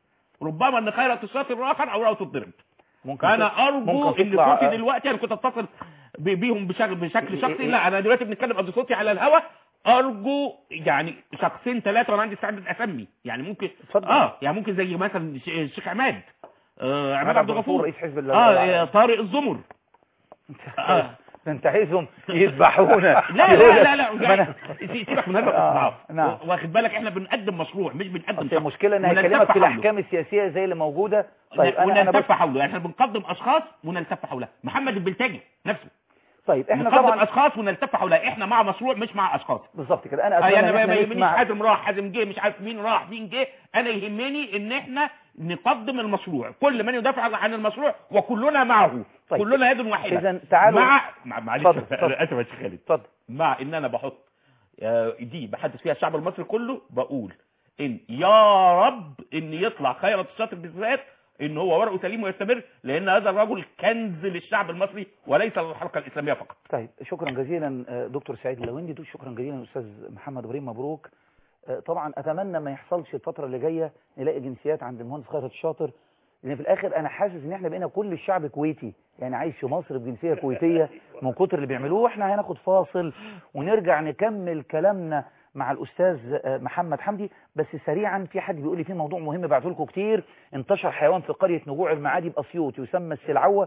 ربما ان خيرة الشاطر الاخر او رأسه تضرب ممكن فانا تط- ارجو ممكن ان تطلع- صوتي دلوقتي انا كنت اتصل ب- بيهم بشكل بشكل شخصي لا انا دلوقتي بنتكلم قد صوتي على الهوا ارجو يعني شخصين ثلاثه وانا عندي استعداد اسمي يعني ممكن اتفضل. اه يعني ممكن زي مثلا ش- الشيخ عماد آه عماد عبد الغفور رئيس حزب الله اه طارق الزمر آه. ده انت عايزهم يذبحونا لا لا لا لا ما أنا- يعني سيبك من هذا آه، الاصطلاح نعم. واخد بالك احنا بنقدم مشروع مش بنقدم اصل شخص. المشكله ان ونلتف هيكلمك في حوله. الاحكام السياسيه زي اللي موجوده طيب انا انا بس ونلتف حوله يعني احنا بنقدم اشخاص ونلتف حولها محمد البلتاجي نفسه طيب احنا نقدم طبعا اشخاص ونلتف حولها احنا مع مشروع مش مع اشخاص بالظبط كده انا آه، اتمنى يعني ان ما احنا ما يهمنيش نسمع حازم راح حازم جه مش عارف مين راح مين جه انا يهمني ان احنا نقدم المشروع كل من يدافع عن المشروع وكلنا معه طيب. كلنا يد واحده إذن تعالوا- مع مع معلش اتفضل، اتفضل. انا اسف يا شيخ خالد اتفضل مع ان انا بحط آه، دي بحدث فيها الشعب المصري كله بقول ان يا رب ان يطلع خيرة الشاطر بالذات ان هو ورقه سليم ويستمر لان هذا الرجل كنز للشعب المصري وليس للحلقه الاسلاميه فقط طيب شكرا جزيلا آه، دكتور سعيد اللويندي شكرا جزيلا استاذ محمد ابراهيم مبروك آه، طبعا اتمنى ما يحصلش الفتره اللي جايه نلاقي جنسيات عند المهندس خيرت الشاطر لان في الاخر انا حاسس ان احنا بقينا كل الشعب كويتي يعني عايش في مصر بجنسيه كويتيه من كتر اللي بيعملوه واحنا هناخد فاصل ونرجع نكمل كلامنا مع الاستاذ آه، محمد حمدي بس سريعا في حد بيقول لي في موضوع مهم بعته لكم كتير انتشر حيوان في قريه نجوع المعادي باسيوط يسمى السلعوه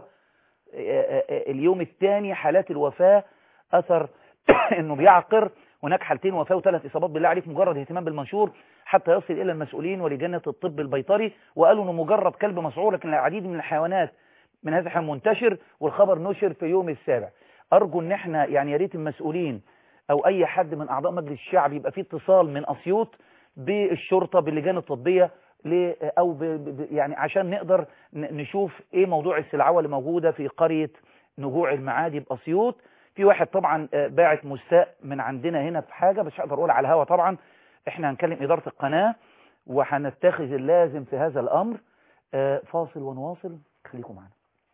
اليوم الثاني حالات الوفاة أثر أنه بيعقر هناك حالتين وفاة وثلاث إصابات بالله عليك مجرد اهتمام بالمنشور حتى يصل إلى المسؤولين ولجنة الطب البيطري وقالوا أنه مجرد كلب مسعور لكن العديد من الحيوانات من هذا الحيوان منتشر والخبر نشر في يوم السابع أرجو أن احنا يعني يا ريت المسؤولين أو أي حد من أعضاء مجلس الشعب يبقى فيه اتصال من أسيوط بالشرطة باللجان الطبية ل- او ب ب يعني عشان نقدر ن- نشوف ايه موضوع السلعوه اللي موجوده في قريه نجوع المعادي باسيوط في واحد طبعا آه، باعت مستاء من عندنا هنا في حاجه بس مش هقدر اقول على الهوا طبعا احنا هنكلم اداره القناه وهنتخذ اللازم في هذا الامر آه، فاصل ونواصل خليكم معنا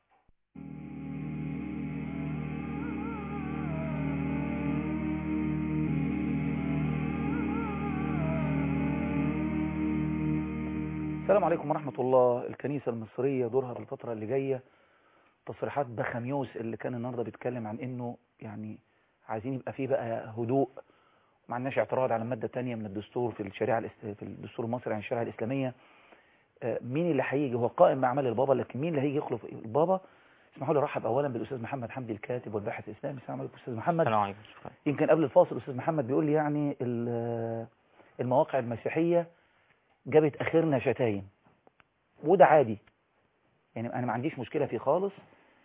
السلام عليكم ورحمة الله الكنيسة المصرية دورها بالفترة اللي جاية تصريحات بخميوس اللي كان النهاردة بيتكلم عن انه يعني عايزين يبقى فيه بقى هدوء ما عندناش اعتراض على المادة الثانية من الدستور في الشريعة الاس- في الدستور المصري عن الشريعة الإسلامية آه، مين اللي هيجي هو قائم بأعمال البابا لكن مين اللي هيجي يخلف البابا اسمحوا لي ارحب اولا بالاستاذ محمد حمدي الكاتب والباحث الاسلامي السلام عليكم استاذ محمد السلام عليكم يمكن قبل الفاصل استاذ محمد بيقول لي يعني ال- المواقع المسيحية جابت اخرنا شتايم وده عادي يعني انا ما عنديش مشكلة فيه خالص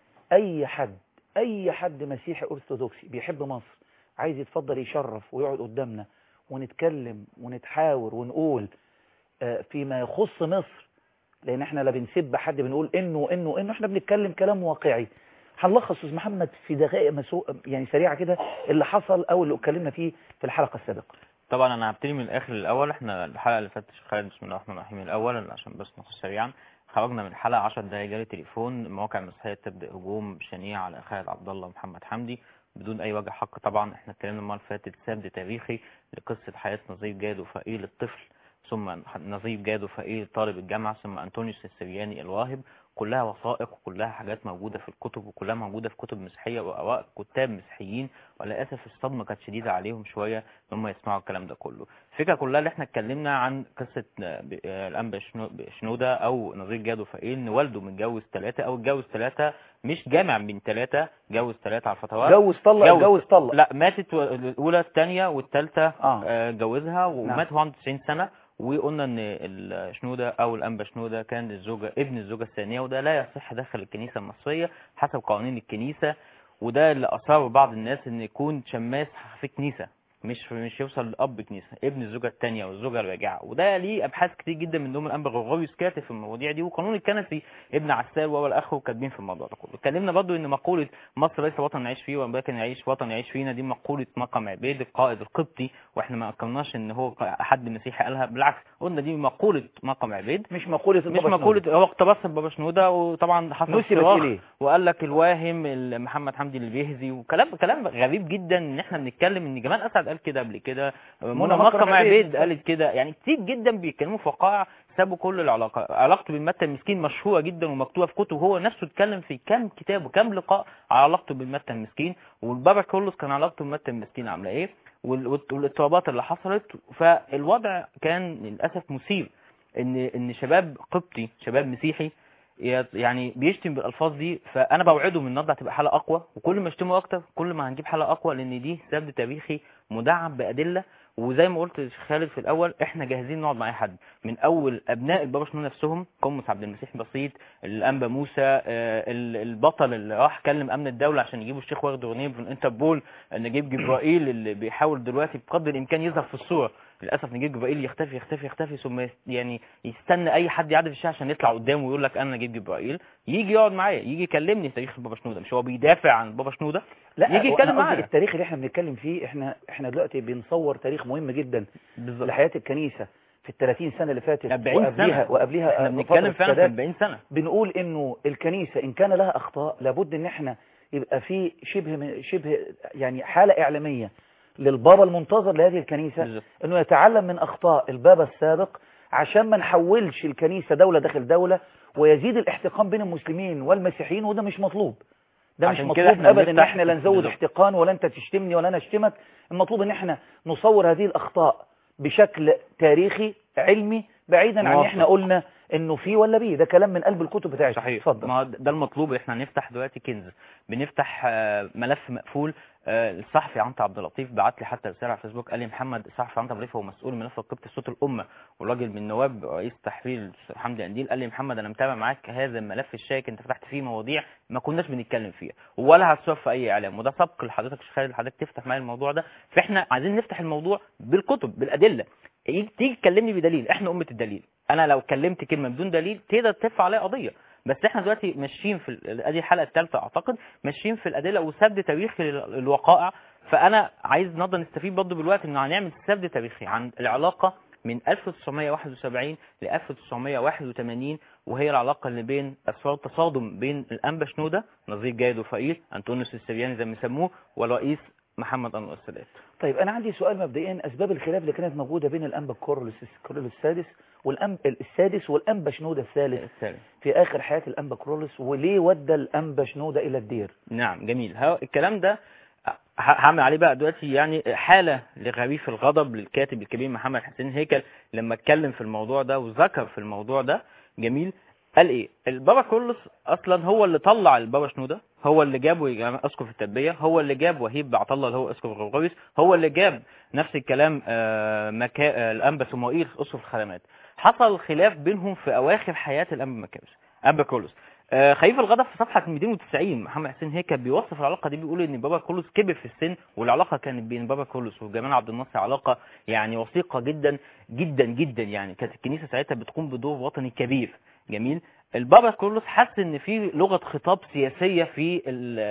اي حد اي حد مسيحي ارثوذكسي بيحب مصر عايز يتفضل يشرف ويقعد قدامنا ونتكلم ونتحاور ونقول آه، فيما يخص مصر لان احنا لا بنسب حد بنقول انه وانه وانه احنا بنتكلم كلام واقعي هنلخص استاذ محمد في دقائق مسو... يعني سريعه كده اللي حصل او اللي اتكلمنا فيه في الحلقه السابقه طبعا انا هبتدي من الاخر الاول احنا الحلقه اللي فاتت خالد بسم الله الرحمن الرحيم الاول عشان بس نخش سريعا خرجنا من الحلقه 10 دقايق جالي تليفون المواقع المسيحيه تبدا هجوم شنيع على خالد عبد الله ومحمد حمدي بدون اي وجه حق طبعا احنا اتكلمنا المره اللي فاتت سرد تاريخي لقصه حياه نظيف جاد وفائيل الطفل ثم نظيف جاد وفائيل طالب الجامعه ثم انطونيوس السرياني الراهب كلها وثائق وكلها حاجات موجودة في الكتب وكلها موجودة في كتب مسيحية وأوائل كتاب مسيحيين وللأسف الصدمة كانت شديدة عليهم شوية إن هم يسمعوا الكلام ده كله الفكرة كلها اللي احنا اتكلمنا عن قصة آه، ب- آه، الأنبا شنو- شنودة أو نظير جاد وفائيل إن والده متجوز ثلاثة أو اتجوز ثلاثة مش جامع من ثلاثة جوز ثلاثة على الفتوات جوز طلق جوز طلق لا ماتت و- الأولى الثانية والثالثة آه. آه، جوزها ومات نعم. وهو عنده 90 سنة وقلنا ان الشنودة او الانبا شنودة كان الزوجة ابن الزوجة الثانية وده لا يصح داخل الكنيسة المصرية حسب قوانين الكنيسة وده اللي اصر بعض الناس ان يكون شماس في كنيسة مش مش يوصل لاب كنيسه ابن الزوجه الثانيه والزوجه الراجعه وده ليه ابحاث كتير جدا من ضمن الانبا غرغوريوس كاتب في المواضيع دي وقانون الكنسي ابن عسال وهو الاخر كاتبين في الموضوع ده كله اتكلمنا برضو ان مقوله مصر ليس وطن نعيش فيه ولكن يعيش وطن يعيش فينا دي مقوله مقام عبيد القائد القبطي واحنا ما اكرمناش ان هو حد مسيحي قالها بالعكس قلنا دي مقوله مقام عبيد مش مقولة مش البابا مقوله شنودة. هو اقتبسها بابا شنوده وطبعا حصل نسبت صراخ إليه. وقال لك الواهم ال- محمد حمدي اللي بيهزي وكلام كلام غريب جدا ان احنا بنتكلم ان جمال اسعد قال كده قبل كده منى مكرم مكرم عبيد. عبيد قالت كده يعني كتير جدا بيتكلموا في وقائع سابوا كل العلاقه علاقته بالمتى المسكين مشهوره جدا ومكتوبه في كتب هو نفسه اتكلم في كام كتاب وكام لقاء على علاقته بالمتى المسكين والبابا كرولوس كان علاقته بالمتى المسكين عامله ايه وال- وال- والاضطرابات اللي حصلت فالوضع كان للاسف مثير ان ان شباب قبطي شباب مسيحي يت- يعني بيشتم بالالفاظ دي فانا بوعده من النهارده هتبقى حلقه اقوى وكل ما يشتموا اكتر كل ما هنجيب حلقه اقوى لان دي سرد تاريخي مدعم بادله وزي ما قلت خالد في الاول احنا جاهزين نقعد مع اي حد من اول ابناء البابا شنو نفسهم قمص عبد المسيح بسيط الانبا موسى آه، ال- البطل اللي راح كلم امن الدوله عشان يجيبوا الشيخ واخد اغنيه من انتربول نجيب جبرائيل اللي بيحاول دلوقتي بقدر الامكان يظهر في الصوره للاسف نجيب جبرائيل يختفي يختفي يختفي ثم يس- يعني يستنى اي حد يعدي في الشارع عشان يطلع قدامه ويقول لك انا نجيب جبرائيل يجي يقعد معايا يجي يكلمني في تاريخ البابا شنوده مش هو بيدافع عن البابا شنوده لا يجي وأنا يتكلم قصدي معانا التاريخ اللي احنا بنتكلم فيه احنا احنا دلوقتي بنصور تاريخ مهم جدا بالظبط لحياة الكنيسة في ال 30 سنة اللي فاتت 40 وقبليها سنة. وقبليها احنا آه، بنتكلم فترة فعلا في السادات. 40 سنه بنقول انه الكنيسة ان كان لها اخطاء لابد ان احنا يبقى في شبه من- شبه يعني حالة اعلامية للبابا المنتظر لهذه الكنيسة بالظبط. انه يتعلم من اخطاء البابا السابق عشان ما نحولش الكنيسة دولة داخل دولة ويزيد الاحتقان بين المسلمين والمسيحيين وده مش مطلوب ده مش عشان كده مطلوب احنا ابدا ان بنفتح- احنا لا نزود بالظبط. احتقان ولا انت تشتمني ولا انا اشتمك المطلوب ان احنا نصور هذه الاخطاء بشكل تاريخي علمي بعيدا عن ان موافق. احنا قلنا انه في ولا بيه ده كلام من قلب الكتب بتاعتي صحيح اتفضل ما هو ده المطلوب احنا هنفتح دلوقتي كنز بنفتح آه، ملف مقفول آه، الصحفي عنتر عبد اللطيف بعت لي حتى رساله على الفيسبوك قال لي محمد الصحفي عنتر عبد اللطيف هو مسؤول ملف القبط صوت الامه وراجل من نواب رئيس تحرير حمدي قنديل قال لي محمد انا متابع معاك هذا الملف الشائك انت فتحت فيه مواضيع ما كناش بنتكلم فيها ولا هتسوق في اي اعلام وده سبق لحضرتك يا خالد حضرتك تفتح معايا الموضوع ده فاحنا عايزين نفتح الموضوع بالكتب بالادله يجي- تيجي تكلمني بدليل احنا امه الدليل انا لو كلمت كلمه بدون دليل تقدر ترفع عليها قضيه بس احنا دلوقتي ماشيين في ال- ادي الحلقه الثالثه اعتقد ماشيين في الادله وسرد تاريخي لل- للوقائع فانا عايز النهارده نستفيد برضه بالوقت ان هنعمل سرد تاريخي عن العلاقه من 1971 ل 1981 وهي العلاقه اللي بين اسرار تصادم بين الانبا شنوده نظير جيد وفقير انطونيوس السرياني زي ما يسموه والرئيس محمد انور السادات طيب انا عندي سؤال مبدئيا اسباب الخلاف اللي كانت موجوده بين الانبا كورولوس كورولوس السادس والانبا السادس والانبا شنوده الثالث الثالث في اخر حياه الانبا كورولوس وليه ودى الانبا شنوده الى الدير نعم جميل ها الكلام ده ه- هعمل عليه بقى دلوقتي يعني حالة لغريف الغضب للكاتب الكبير محمد حسين هيكل لما اتكلم في الموضوع ده وذكر في الموضوع ده جميل قال ايه البابا كرولوس اصلا هو اللي طلع البابا شنودة هو اللي جابه يبقى اسقف التربيه هو اللي جاب وهيب بعطا الله اللي هو اسقف الغرغريس هو اللي جاب نفس الكلام آه، مكا... آه، الانبا سموئيل اسقف الخدمات حصل خلاف بينهم في اواخر حياه الانبا مكارس انبا كرولوس آه، خليفه الغضب في صفحه 290 محمد حسين هيكل بيوصف العلاقه دي بيقول ان بابا كرولوس كبر في السن والعلاقه كانت بين بابا كرولوس وجمال عبد الناصر علاقه يعني وثيقه جدا جدا جدا يعني كانت الكنيسه ساعتها بتقوم بدور وطني كبير جميل البابا كرولوس حس ان في لغه خطاب سياسيه في ال-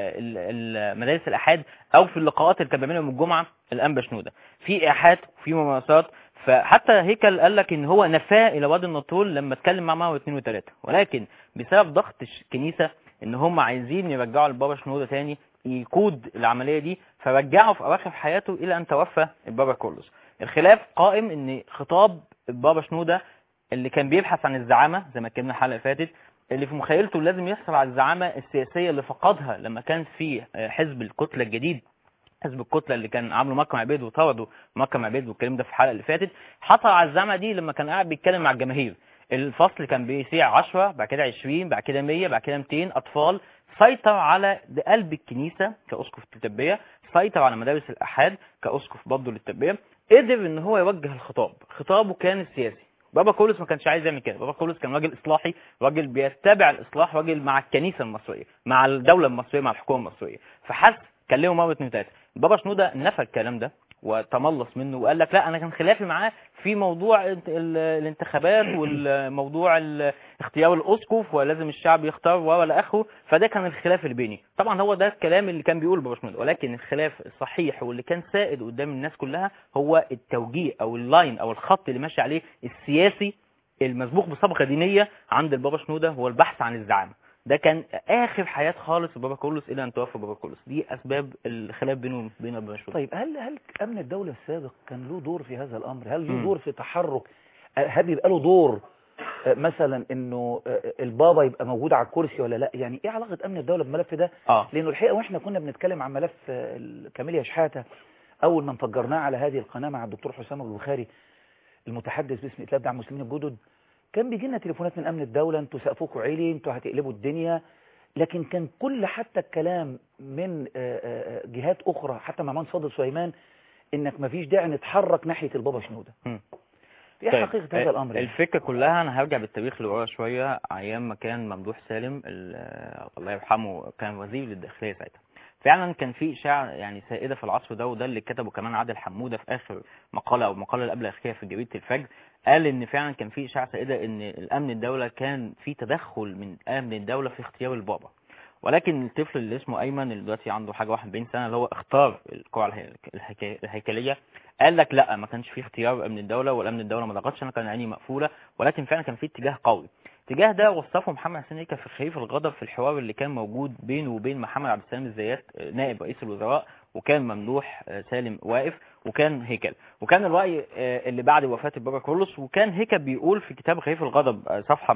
ال- ال- مدارس الاحاد او في اللقاءات اللي كان بيعملها يوم الجمعه الانبا شنوده في ايحاءات وفي ممارسات فحتى هيكل قال لك ان هو نفاه الى وادي النطول لما اتكلم مع معه اثنين وثلاثه ولكن بسبب ضغط الكنيسه ان هم عايزين يرجعوا البابا شنوده تاني يقود العمليه دي فرجعوا في اواخر حياته الى ان توفى البابا كرولوس الخلاف قائم ان خطاب البابا شنوده اللي كان بيبحث عن الزعامه زي ما اتكلمنا الحلقه اللي فاتت اللي في مخيلته لازم يحصل على الزعامه السياسيه اللي فقدها لما كان في حزب الكتله الجديد حزب الكتله اللي كان عامله مكرم عبيد وطردوا مكرم عبيد والكلام ده في الحلقه اللي فاتت حصل على الزعامه دي لما كان قاعد بيتكلم مع الجماهير الفصل كان بيسيع 10 بعد كده 20 بعد كده 100 بعد كده 200 اطفال سيطر على قلب الكنيسه كاسقف التربيه سيطر على مدارس الاحاد كاسقف برضه للتربيه قدر ان هو يوجه الخطاب خطابه كان السياسي بابا كولوس ما كانش عايز يعمل كده بابا كولوس كان راجل اصلاحي راجل بيتبع الاصلاح راجل مع الكنيسه المصريه مع الدوله المصريه مع الحكومه المصريه فحس كلمه مره اتنين تلاته بابا شنوده نفى الكلام ده وتملص منه وقال لك لا انا كان خلافي معاه في موضوع ال- ال- الانتخابات والموضوع ال- اختيار الاسقف ولازم الشعب يختار ولا اخره فده كان الخلاف اللي بيني طبعا هو ده الكلام اللي كان بيقوله بابا شنوده ولكن الخلاف الصحيح واللي كان سائد قدام الناس كلها هو التوجيه او اللاين او الخط اللي ماشي عليه السياسي المسبوق بسابقه دينيه عند البابا شنوده هو البحث عن الزعامه ده كان اخر حياه خالص البابا كولوس الى ان توفى بابا كولوس دي اسباب الخلاف بينه وبين البابا شنوده طيب هل هل امن الدوله السابق كان له دور في هذا الامر هل له مم. دور في تحرك هل بيبقى له دور آه، مثلا انه آه، البابا يبقى موجود على الكرسي ولا لا يعني ايه علاقه امن الدوله بالملف ده اه لانه الحقيقه واحنا كنا بنتكلم عن ملف آه، كاميليا شحاته اول ما انفجرناه على هذه القناه مع الدكتور حسام أبو البخاري المتحدث باسم ائتلاف دعم المسلمين الجدد كان بيجي لنا تليفونات من امن الدوله انتوا سقفكم عالي انتوا هتقلبوا الدنيا لكن كان كل حتى الكلام من آه، آه، آه، جهات اخرى حتى مع مان فاضل سليمان انك مفيش داعي نتحرك ناحيه البابا شنوده مم. ايه طيب، حقيقه هذا الامر يعني؟ الفكره كلها انا هرجع بالتاريخ لورا شويه ايام ما كان ممدوح سالم ال- الله يرحمه كان وزير للداخليه ساعتها فعلا كان في اشاعه يعني سائده في العصر ده وده اللي كتبه كمان عادل حموده في اخر مقاله او المقاله اللي قبل الاخيره في جريده الفجر قال ان فعلا كان في اشاعه سائده ان الامن الدوله كان في تدخل من امن الدوله في اختيار البابا ولكن الطفل اللي اسمه ايمن اللي دلوقتي عنده حاجه 41 سنه اللي هو اختار القرعه الهي- الهيك- الهيكليه قال لك لا ما كانش في اختيار امن الدوله والامن الدوله ما ضغطش انا كان عيني مقفوله ولكن فعلا كان في اتجاه قوي الاتجاه ده وصفه محمد حسين هيكل في خريف الغضب في الحوار اللي كان موجود بينه وبين محمد عبد السلام الزيات آه، نائب رئيس الوزراء وكان ممدوح آه، سالم واقف وكان هيكل وكان الرأي آه، اللي بعد وفاة البابا كرولوس وكان هيكل بيقول في كتاب خريف الغضب آه، صفحة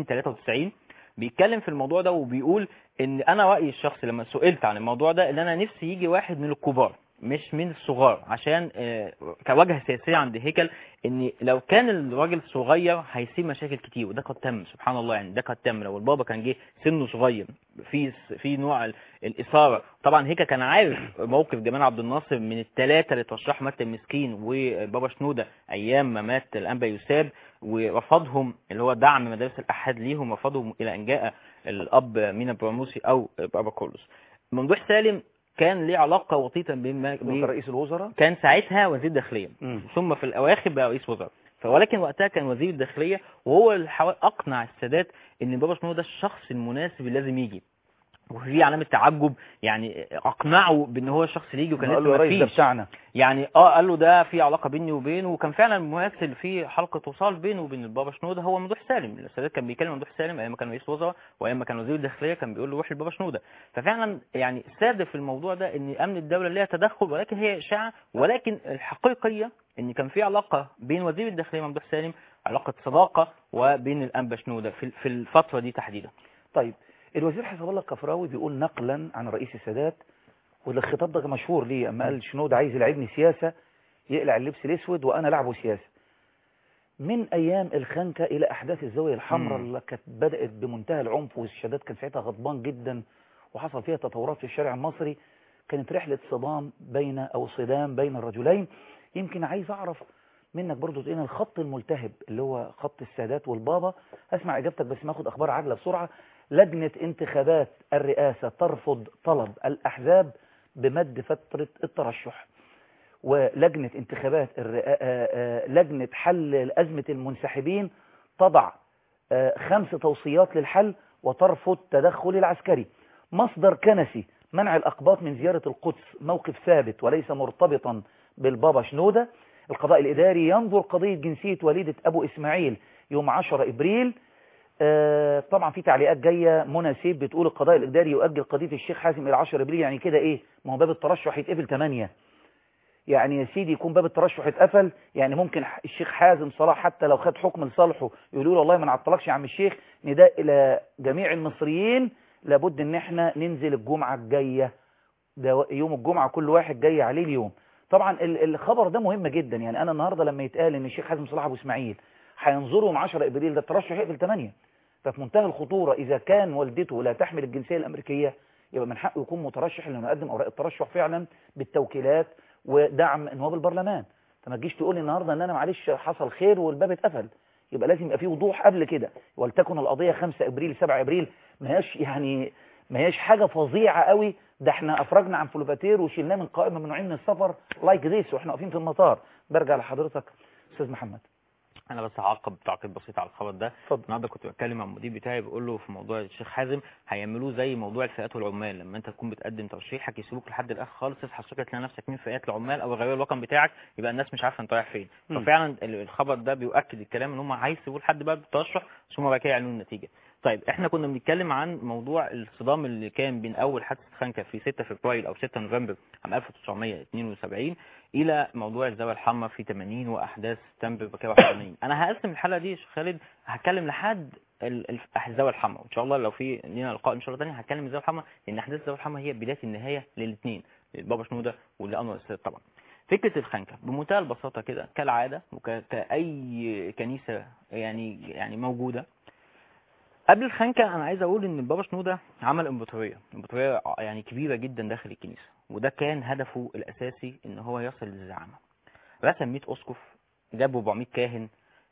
293 بيتكلم في الموضوع ده وبيقول ان انا رأيي الشخصي لما سئلت عن الموضوع ده ان انا نفسي يجي واحد من الكبار مش من الصغار عشان آه، كوجهه سياسيه عند هيكل ان لو كان الراجل صغير هيسيب مشاكل كتير وده قد تم سبحان الله يعني ده قد تم لو البابا كان جه سنه صغير في في نوع ال- الاثاره طبعا هيكل كان عارف موقف جمال عبد الناصر من الثلاثه اللي ترشحوا مات المسكين وبابا شنوده ايام ما مات الانبا يساب ورفضهم اللي هو دعم مدارس الاحاد ليهم رفضهم الى ان جاء الاب مينا براموسي او بابا كولوس ممدوح سالم كان ليه علاقه وطيده بين ما- وكان رئيس الوزراء كان ساعتها وزير داخليه مم. ثم في الاواخر بقى رئيس وزراء فولكن وقتها كان وزير الداخليه وهو اللي حاول اقنع السادات ان بابا شنودة ده الشخص المناسب اللي لازم يجي وفي علامه تعجب يعني اقنعه بان هو الشخص اللي يجي وكان قال له لسه يا ما ريس ده فيش بتاعنا يعني اه قال له ده في علاقه بيني وبينه وكان فعلا ممثل في حلقه وصال بينه وبين البابا شنوده هو ممدوح سالم السادات كان بيكلم ممدوح سالم ايام ما كان رئيس وزراء وايام ما كان وزير الداخليه كان بيقول له روح للبابا شنوده ففعلا يعني ساد في الموضوع ده ان امن الدوله ليها تدخل ولكن هي اشاعه ولكن الحقيقيه ان كان في علاقه بين وزير الداخليه ممدوح سالم علاقه صداقه وبين الانبا شنوده في في الفتره دي تحديدا طيب الوزير حسب الله الكفراوي بيقول نقلا عن رئيس السادات والخطاب ده كان مشهور ليه اما قال شنودة عايز يلعبني سياسة يقلع اللبس الاسود وانا لعبه سياسة من ايام الخنكة الى احداث الزاوية الحمراء مم. اللي كانت بدأت بمنتهى العنف والشداد كان ساعتها غضبان جدا وحصل فيها تطورات في الشارع المصري كانت رحلة صدام بين او صدام بين الرجلين يمكن عايز اعرف منك برضو تقين الخط الملتهب اللي هو خط السادات والبابا اسمع اجابتك بس ما اخد اخبار عاجله بسرعه لجنه انتخابات الرئاسه ترفض طلب الاحزاب بمد فتره الترشح ولجنه انتخابات الرئا... آه، آه، لجنه حل ازمه المنسحبين تضع آه، خمس توصيات للحل وترفض تدخل العسكري مصدر كنسي منع الأقباط من زيارة القدس موقف ثابت وليس مرتبطا بالبابا شنودة القضاء الإداري ينظر قضية جنسية والدة أبو إسماعيل يوم 10 إبريل آه، طبعا في تعليقات جاية منى سيب بتقول القضاء الإداري يؤجل قضية الشيخ حازم إلى 10 إبريل يعني كده إيه ما هو باب الترشح يتقفل 8 يعني يا سيدي يكون باب الترشح اتقفل يعني ممكن ح- الشيخ حازم صلاح حتى لو خد حكم لصالحه يقولوا له والله ما نعطلكش يا عم الشيخ نداء إلى جميع المصريين لابد ان احنا ننزل الجمعة الجاية ده و- يوم الجمعة كل واحد جاي عليه اليوم طبعا ال- الخبر ده مهم جدا يعني انا النهاردة لما يتقال ان الشيخ حازم صلاح ابو اسماعيل هينظروا يوم 10 ابريل ده الترشح يقفل 8 ففي منتهى الخطورة اذا كان والدته لا تحمل الجنسية الامريكية يبقى من حقه يكون مترشح لانه يقدم اوراق الترشح فعلا بالتوكيلات ودعم نواب البرلمان فما تجيش تقول لي النهارده ان انا معلش حصل خير والباب اتقفل يبقى لازم يبقى فيه وضوح قبل كده ولتكن القضيه 5 ابريل 7 ابريل ما هياش يعني ما هياش حاجه فظيعه قوي ده احنا افرجنا عن فلوباتير وشلناه من قائمه ممنوعين من السفر لايك ذيس واحنا واقفين في المطار برجع لحضرتك استاذ محمد انا بس هعقب تعقيب بسيط على الخبر ده اتفضل النهارده كنت بتكلم مع المدير بتاعي بقول له في موضوع الشيخ حازم هيعملوه زي موضوع الفئات والعمال لما انت تكون بتقدم ترشيحك يسيبوك لحد الاخر خالص تصحى الصبح تلاقي نفسك من فئات العمال او يغيروا الرقم بتاعك يبقى الناس مش عارفه انت رايح فين مم. ففعلا ال- الخبر ده بيؤكد الكلام ان هم عايز يسيبوه لحد بقى الترشح ثم بعد كده يعلنوا النتيجه طيب احنا كنا بنتكلم عن موضوع الصدام اللي كان بين اول حادثه خنكه في 6 فبراير او 6 نوفمبر عام 1972 الى موضوع الزاويه الحمراء في 80 واحداث سبتمبر بكده 81 انا هقسم الحلقه دي يا شيخ خالد هتكلم لحد ال- ال- الزاويه الحمراء وان شاء الله لو في لينا لقاء ان شاء الله تاني هتكلم الزاويه الحمراء لان احداث الزاويه الحمراء هي بدايه النهايه للاثنين للبابا شنوده ولانور السادات طبعا فكره الخنكه بمنتهى البساطه كده كالعاده وكاي كنيسه يعني يعني موجوده قبل الخنكه انا عايز اقول ان البابا شنوده عمل امبراطوريه امبراطوريه يعني كبيره جدا داخل الكنيسه وده كان هدفه الاساسي ان هو يصل للزعامه رسم 100 اسقف جاب 400 كاهن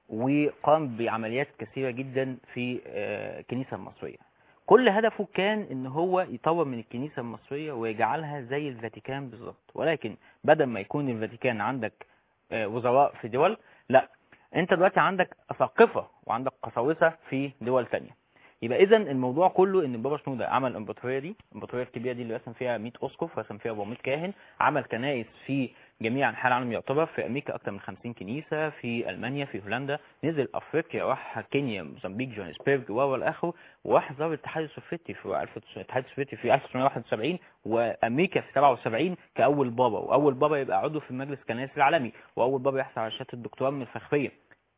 وقام بعمليات كثيره جدا في آه، الكنيسه المصريه كل هدفه كان ان هو يطور من الكنيسه المصريه ويجعلها زي الفاتيكان بالظبط ولكن بدل ما يكون الفاتيكان عندك آه، وزراء في دول لا انت دلوقتي عندك اساقفه وعندك قساوسه في دول تانية يبقى اذا الموضوع كله ان البابا شنوده عمل الامبراطوريه دي الامبراطوريه الكبيره دي اللي رسم فيها 100 اسقف رسم فيها 400 كاهن عمل كنائس في جميع انحاء العالم يعتبر في امريكا اكثر من 50 كنيسه في المانيا في هولندا نزل افريقيا راح كينيا موزمبيق جوهانسبرج و الى اخره وراح زار الاتحاد السوفيتي في 1900 الاتحاد السوفيتي في 1971 وامريكا في 77 كاول بابا واول بابا يبقى عضو في مجلس الكنائس العالمي واول بابا يحصل على شهاده الدكتوراه من الفخريه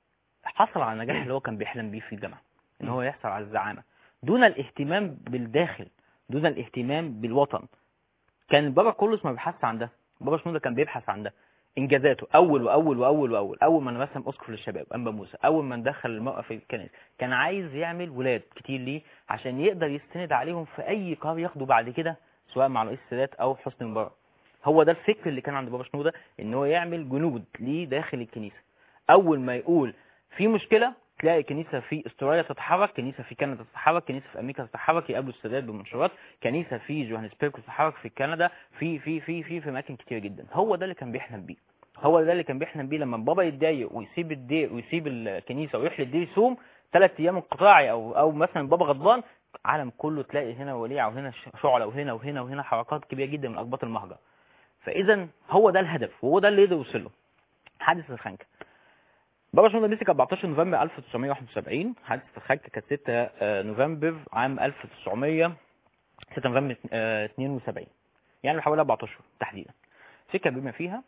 حصل على النجاح اللي هو كان بيحلم بيه في الجامعه ان هو يحصل على الزعامه دون الاهتمام بالداخل دون الاهتمام بالوطن كان البابا كولوس ما بيبحثش عن ده بابا شنودة كان بيبحث عن ده انجازاته اول واول واول واول اول ما رسم اسقف للشباب انبا موسى اول ما دخل المرأة في الكنائس كان عايز يعمل ولاد كتير ليه عشان يقدر يستند عليهم في اي قرار ياخده بعد كده سواء مع رئيس السادات او حسني مبارك هو ده الفكر اللي كان عند بابا شنودة ان هو يعمل جنود ليه داخل الكنيسة اول ما يقول في مشكلة تلاقي كنيسة في استراليا تتحرك كنيسة في كندا تتحرك كنيسة في امريكا تتحرك يقابلوا السادات بمنشورات كنيسة في جوهانسبرج تتحرك في كندا في في في في في اماكن كتير جدا هو ده اللي كان بيحلم بيه هو ده اللي كان بيحلم بيه لما بابا يتضايق ويسيب الدير ويسيب الكنيسة ويروح للدير يصوم ثلاث ايام انقطاعي او او مثلا بابا غضبان العالم كله تلاقي هنا وليعة وهنا شعلة وهنا وهنا وهنا حركات كبيرة جدا من اقباط المهجر فاذا هو ده الهدف وهو ده اللي يقدر يوصل له حادث الخنكه بابا شنودة مسك 14 نوفمبر 1971 حادثة الخنكة كانت 6 آه، نوفمبر عام 1900 6 نوفمبر آه، 72 يعني حوالي 4 اشهر تحديدا الفكرة بما فيها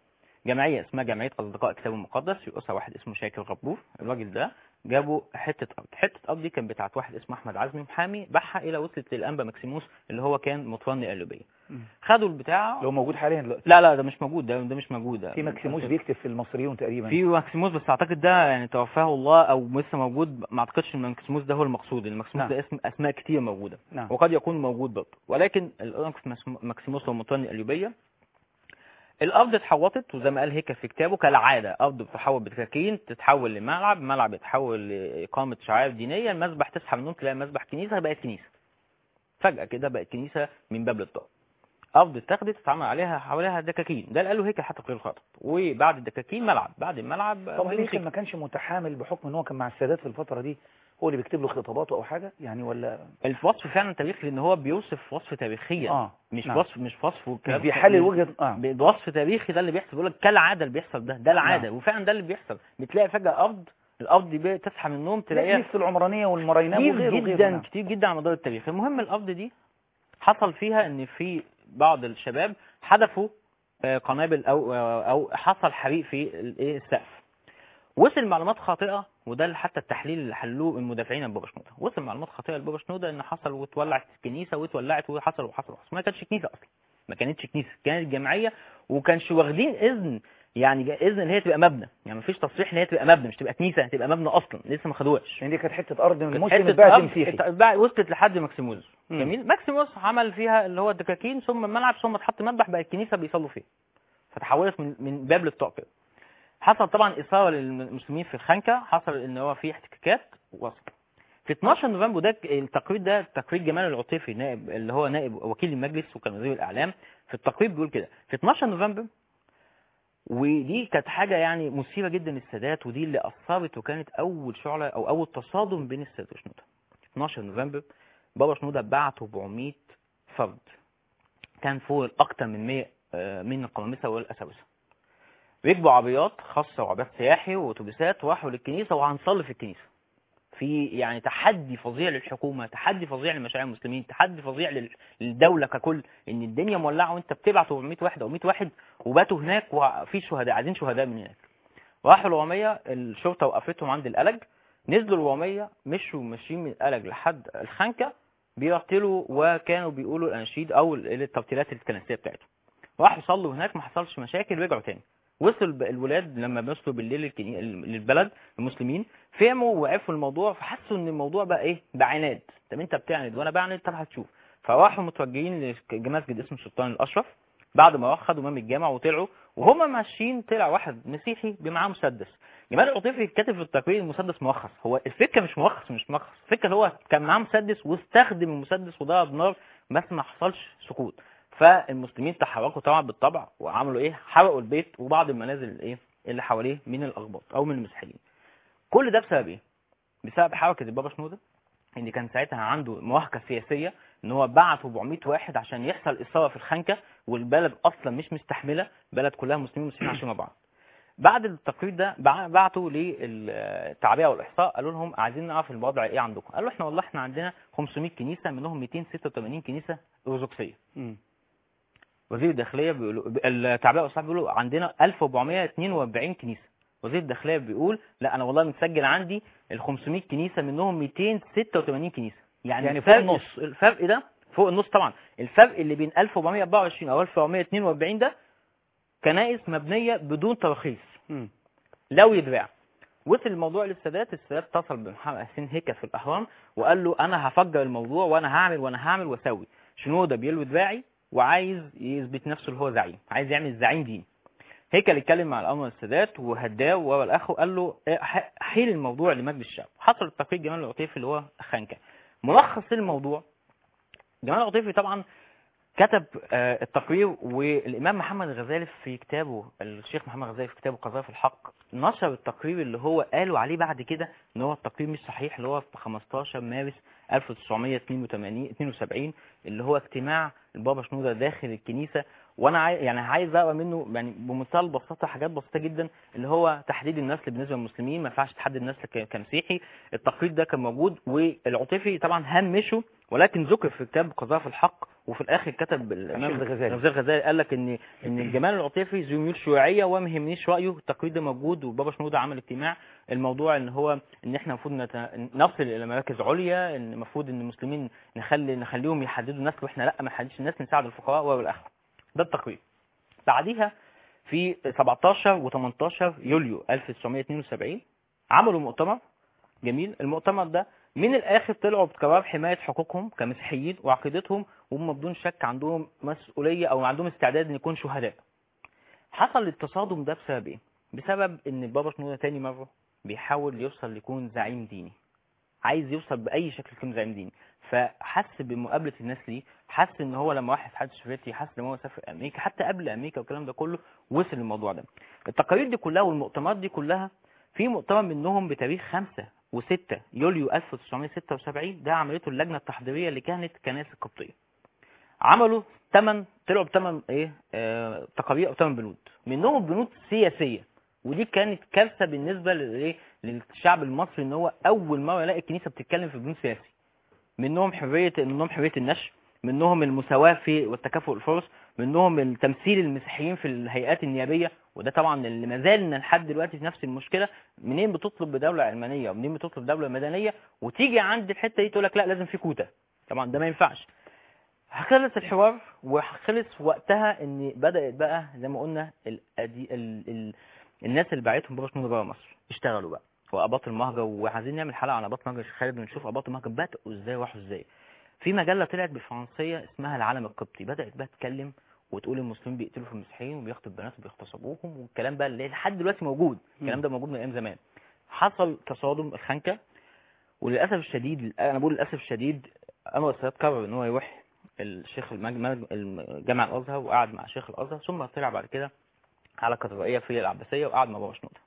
جمعيه اسمها جمعيه اصدقاء الكتاب المقدس يؤسسها واحد اسمه شاكر غبور الراجل ده جابوا حته ارض حته ارض دي كان بتاعت واحد اسمه احمد عزمي محامي باعها الى وصلت للانبا مكسيموس اللي هو كان مطرني قلبيه خدوا البتاع لو موجود حاليا دلوقتي لا لا ده مش موجود ده ده مش موجود ده في ماكسيموس بيكتب في المصريون تقريبا في ماكسيموس بس اعتقد ده يعني توفاه الله او لسه موجود ما اعتقدش ان ماكسيموس ده هو المقصود الماكسيموس نعم. ده اسم اسماء كتير موجوده نعم وقد يكون موجود برضه ولكن الأنف ماكسيموس والمطرني الأليوبية الأرض اتحوطت وزي ما قال هيك في كتابه كالعادة أرض بتتحول بتكاكين تتحول لملعب ملعب يتحول لإقامة شعائر دينية المسبح تصحى من النوم تلاقي مسبح كنيسة بقت كنيسة فجأة كده بقت كنيسة من باب للدار أرض اتاخدت اتعمل عليها حواليها دكاكين ده اللي قاله هيك حتى غير خطط وبعد الدكاكين ملعب بعد الملعب طب بني هيكل ما كانش متحامل بحكم ان هو كان مع السادات في الفترة دي هو اللي بيكتب له خطاباته او حاجة يعني ولا الوصف فعلا تاريخي لان هو بيوصف وصف تاريخيا اه مش نعم. وصف مش وصف مش وكلام بيحلل وجهة اه بوصف تاريخي ده اللي بيحصل بيقول لك كالعاده اللي بيحصل ده ده العاده نعم. وفعلا ده اللي بيحصل بتلاقي فجاه ارض الارض دي تصحى من النوم تلاقيها في العمرانية والمريناب كتير وغيره وغيره جدا نعم. كتير جدا على مدار التاريخ المهم الارض دي حصل فيها ان في بعض الشباب حدفوا آه، قنابل او او حصل حريق في الايه السقف وصل معلومات خاطئه وده اللي حتى التحليل اللي حلوه المدافعين عن بابا شنوده وصل معلومات خاطئه لبابا شنوده ان حصل واتولعت الكنيسه واتولعت وحصل وحصل وحصل ما كانتش كنيسه اصلا ما كانتش كنيسه كانت جمعيه وكانش واخدين اذن يعني جا- اذن ان هي تبقى مبنى يعني مفيش تصريح ان هي تبقى مبنى مش تبقى كنيسه تبقى مبنى اصلا لسه ما خدوهاش يعني دي كانت حتة ارض من كانت المسلم حتة اتباعت أرض لمسيحي اتباع- وصلت لحد ماكسيموس مم. جميل ماكسيموس عمل فيها اللي هو الدكاكين ثم الملعب ثم اتحط مذبح بقت كنيسه بيصلوا فيها فتحولت من من باب للطاق كده حصل طبعا اثاره للمسلمين في الخنكه حصل ان هو في احتكاكات وصل في 12 نوفمبر ده التقرير ده تقرير جمال العطيفي نائب اللي هو نائب وكيل المجلس وكان وزير الاعلام في التقرير بيقول كده في 12 نوفمبر ودي كانت حاجه يعني مثيره جدا للسادات ودي اللي اثرت وكانت اول شعله او اول تصادم بين السادات وشنوده 12 نوفمبر بابا شنوده بعت 400 فرد كان فوق اكتر من 100 آه، من القمامسه والاساوسه ركبوا عربيات خاصه وعربيات سياحي واتوبيسات وراحوا للكنيسه وهنصلي في الكنيسه في يعني تحدي فظيع للحكومه تحدي فظيع لمشاريع المسلمين تحدي فظيع لل- للدوله ككل ان الدنيا مولعه وانت بتبعت 400 واحد او 100 واحد وباتوا هناك وفي شهداء عايزين شهداء من هناك راحوا ال 400 الشرطه وقفتهم عند القلج نزلوا ال 400 مشوا ماشيين من القلج لحد الخنكه بيرتلوا وكانوا بيقولوا الاناشيد او ال- الترتيلات الكنسيه بتاعتهم راحوا صلوا هناك ما حصلش مشاكل رجعوا تاني وصل ب- الولاد لما وصلوا بالليل الكني- للبلد المسلمين فهموا وعرفوا الموضوع فحسوا ان الموضوع بقى ايه بقى عناد طب انت بتعند وانا بعند طب هتشوف فراحوا متوجهين لمسجد اسمه السلطان الاشرف بعد ما راح خدوا امام الجامع وطلعوا وهم ماشيين طلع واحد مسيحي بمعاه مسدس جمال العطيفي كاتب في التقرير المسدس مرخص هو الفكره مش مرخص مش مرخص الفكره اللي هو كان معاه مسدس واستخدم المسدس وضرب نار بس ما حصلش سقوط فالمسلمين تحركوا طبعا بالطبع وعملوا ايه حرقوا البيت وبعض المنازل الايه اللي حواليه من الاغباط او من المسيحيين كل ده بسبب ايه بسبب حركه البابا شنوده ان كان ساعتها عنده مواهقه سياسيه ان هو بعت 400 واحد عشان يحصل اثاره في الخنكه والبلد اصلا مش مستحمله بلد كلها مسلمين مسلمين عايشين مع بعض بعد التقرير ده بع- بعتوا للتعبئه والاحصاء قالوا لهم عايزين نعرف الوضع ايه عندكم قالوا احنا والله احنا عندنا 500 كنيسه منهم 286 كنيسه ارثوذكسيه مم. وزير الداخليه بيقولوا التعبئه والاصلاح بيقولوا عندنا 1442 كنيسه وزير الداخليه بيقول لا انا والله متسجل عندي ال 500 كنيسه منهم 286 كنيسه يعني, يعني فوق الفرق- النص. الفرق ده فوق النص طبعا الفرق اللي بين 1424 او 1442 ده كنائس مبنيه بدون تراخيص مم. لو يتباع وصل الموضوع للسادات السادات اتصل بمحمد حسين هيكل في الاهرام وقال له انا هفجر الموضوع وانا هعمل وانا هعمل واسوي شنوده بيلوي دراعي وعايز يثبت نفسه اللي هو زعيم عايز يعمل زعيم دين هيكل اتكلم مع الانور السادات وهداه والاخ وقال له إيه، ح- حيل الموضوع لمجلس الشعب حصل التقرير جمال العطيفي اللي هو خانكه ملخص الموضوع جمال العطيفي طبعا كتب آه، التقرير والامام محمد غزالي في كتابه الشيخ محمد غزالي في كتابه قذائف الحق نشر التقرير اللي هو قالوا عليه بعد كده ان هو التقرير مش صحيح اللي هو في 15 مارس 1982 72 اللي هو اجتماع البابا شنوده داخل الكنيسه وانا عاي... يعني عايز اقرا منه يعني بمنتهى البساطه حاجات بسيطه جدا اللي هو تحديد النسل بالنسبه للمسلمين ما ينفعش تحدد النسل ك- كمسيحي التقرير ده كان موجود والعطيفي طبعا همشه ولكن ذكر في كتاب قذائف الحق وفي الاخر كتب الامام الشيخ الغزالي. الغزالي الغزالي قال لك ان ان الجمال العاطفي ذو ميول شيوعيه وما يهمنيش رايه التقرير ده موجود وبابا شنوده عمل اجتماع الموضوع ان هو ان احنا المفروض نت... نصل الى مراكز عليا ان المفروض ان المسلمين نخلي نخليهم يحددوا نسل واحنا لا ما نحددش الناس نساعد الفقراء والاخر ده التقرير بعديها في 17 و18 يوليو 1972 عملوا مؤتمر جميل المؤتمر ده من الاخر طلعوا بقرار حمايه حقوقهم كمسيحيين وعقيدتهم وهم بدون شك عندهم مسؤوليه او عندهم استعداد ان يكونوا شهداء حصل التصادم ده بسبب ايه بسبب ان بابا شنودة تاني مره بيحاول يوصل يكون زعيم ديني عايز يوصل باي شكل يكون زعيم ديني فحس بمقابله الناس ليه حس ان هو لما واحد حد سوفيتي حس ان هو سافر امريكا حتى قبل امريكا والكلام ده كله وصل للموضوع ده التقارير دي كلها والمؤتمرات دي كلها في مؤتمر منهم بتاريخ 5 و6 يوليو 1976 ده عملته اللجنه التحضيريه اللي كانت كنائس القبطيه عملوا 8 طلعوا بثمان ايه آه تقارير او 8 بنود منهم بنود سياسيه ودي كانت كارثه بالنسبه للايه للشعب المصري ان هو اول مره يلاقي الكنيسه بتتكلم في بنود سياسي منهم حريه منهم حريه النشر منهم المساواه في والتكافؤ الفرص منهم التمثيل المسيحيين في الهيئات النيابيه وده طبعا اللي ما زالنا لحد دلوقتي في نفس المشكله منين بتطلب بدوله علمانيه ومنين بتطلب دوله مدنيه وتيجي عند الحته دي تقول لك لا لازم في كوتا طبعا ده ما ينفعش خلص الحوار وخلص وقتها ان بدات بقى زي ما قلنا الأدي... ال... ال... الناس اللي باعتهم بابا شنودة بره مصر اشتغلوا بقى واباط المهجر وعايزين نعمل حلقه عن اباط المهجر الشيخ خالد ونشوف اباط المهجر بداوا ازاي وراحوا ازاي في مجله طلعت بالفرنسيه اسمها العالم القبطي بدات بقى تتكلم وتقول المسلمين بيقتلوا في المسيحيين وبياخدوا البنات وبيغتصبوهم والكلام بقى اللي لحد دلوقتي موجود الكلام ده موجود من ايام زمان حصل تصادم الخنكه وللاسف الشديد انا بقول للاسف الشديد انور السادات قرر ان هو يروح الشيخ المج... الجامع الازهر وقعد مع شيخ الازهر ثم طلع بعد كده على كاتدرائيه في العباسيه وقعد مع بابا شنوده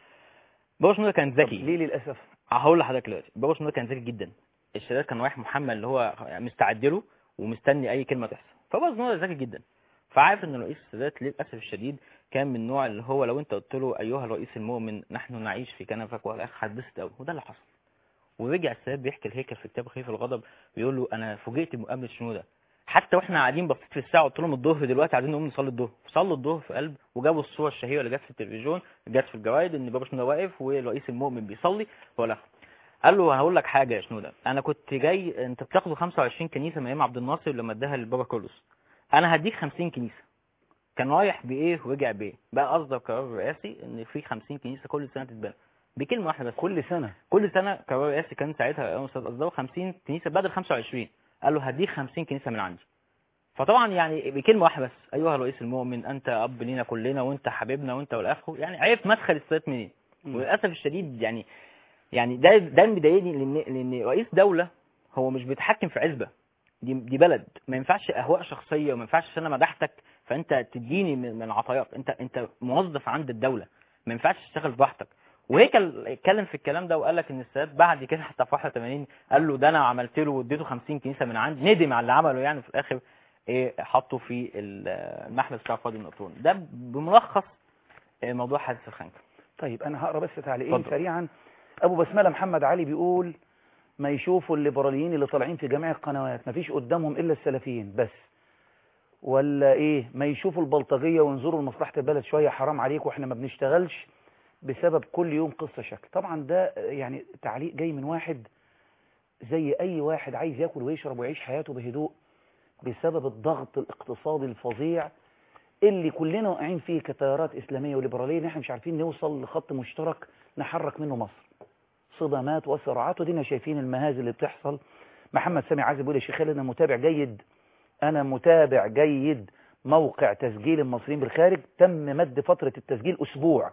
بابا شنوده كان ذكي ليه للاسف هقول لحضرتك دلوقتي بابا شنوده كان ذكي جدا الشباب كان رايح محمد اللي هو مستعد له ومستني اي كلمه تحصل فبابا شنوده ذكي جدا فعارف ان الرئيس السادات للاسف الشديد كان من النوع اللي هو لو انت قلت له ايها الرئيس المؤمن نحن نعيش في كنفك والاخ هتبسط قوي وده اللي حصل ورجع السادات بيحكي الهيكل في كتاب خفيف الغضب بيقول له انا فوجئت بمقابله شنوده حتى واحنا قاعدين بصيت في الساعه قلت لهم الظهر دلوقتي عايزين نقوم نصلي الظهر صلوا الظهر في قلب وجابوا الصور الشهيره اللي جت في التلفزيون جت في الجرايد ان بابا شنوده واقف والرئيس المؤمن بيصلي ولا قال له هقول لك حاجه يا شنوده انا كنت جاي انت بتاخده 25 كنيسه من ايام عبد الناصر لما اداها للبابا كارلوس انا هديك 50 كنيسه كان رايح بايه ورجع بايه بقى اصدر قرار رئاسي ان في 50 كنيسه كل سنه تتبنى بكلمه واحده بس كل سنه كل سنه قرار رئاسي كان ساعتها يا استاذ اصدروا 50 كنيسه بدل 25 قال له هديك 50 كنيسه من عندي فطبعا يعني بكلمه واحده بس ايها الرئيس المؤمن انت اب لينا كلنا وانت حبيبنا وانت والاخر يعني عرف مدخل السادات منين وللاسف الشديد يعني يعني ده ده مضايقني لان لان رئيس دوله هو مش بيتحكم في عزبه دي دي بلد ما ينفعش اهواء شخصيه وما ينفعش انا مدحتك فانت تديني من من عطاياك انت انت موظف عند الدوله ما ينفعش تشتغل براحتك وهيكل اتكلم في الكلام ده وقال لك ان السادات بعد كده حتى في 81 قال له ده انا عملت له واديته 50 كنيسه من عندي ندم على اللي عمله يعني في الاخر ايه حطه في المحبس بتاع فاضي النطرون ده بملخص موضوع حادث الخنكه طيب انا هقرا بس تعليقين اتفضل. سريعا ابو بسمله محمد علي بيقول ما يشوفوا الليبراليين اللي طالعين في جميع القنوات ما فيش قدامهم الا السلفيين بس ولا ايه ما يشوفوا البلطجيه وينظروا لمصلحه البلد شويه حرام عليكم واحنا ما بنشتغلش بسبب كل يوم قصه شكل طبعا ده يعني تعليق جاي من واحد زي اي واحد عايز ياكل ويشرب ويعيش حياته بهدوء بسبب الضغط الاقتصادي الفظيع اللي كلنا واقعين فيه كتيارات اسلاميه وليبراليه ان احنا مش عارفين نوصل لخط مشترك نحرك منه مصر صدمات وصراعات ودينا شايفين المهازل اللي بتحصل محمد سامي عازب بيقول يا شيخ خالد انا متابع جيد انا متابع جيد موقع تسجيل المصريين بالخارج تم مد فترة التسجيل اسبوع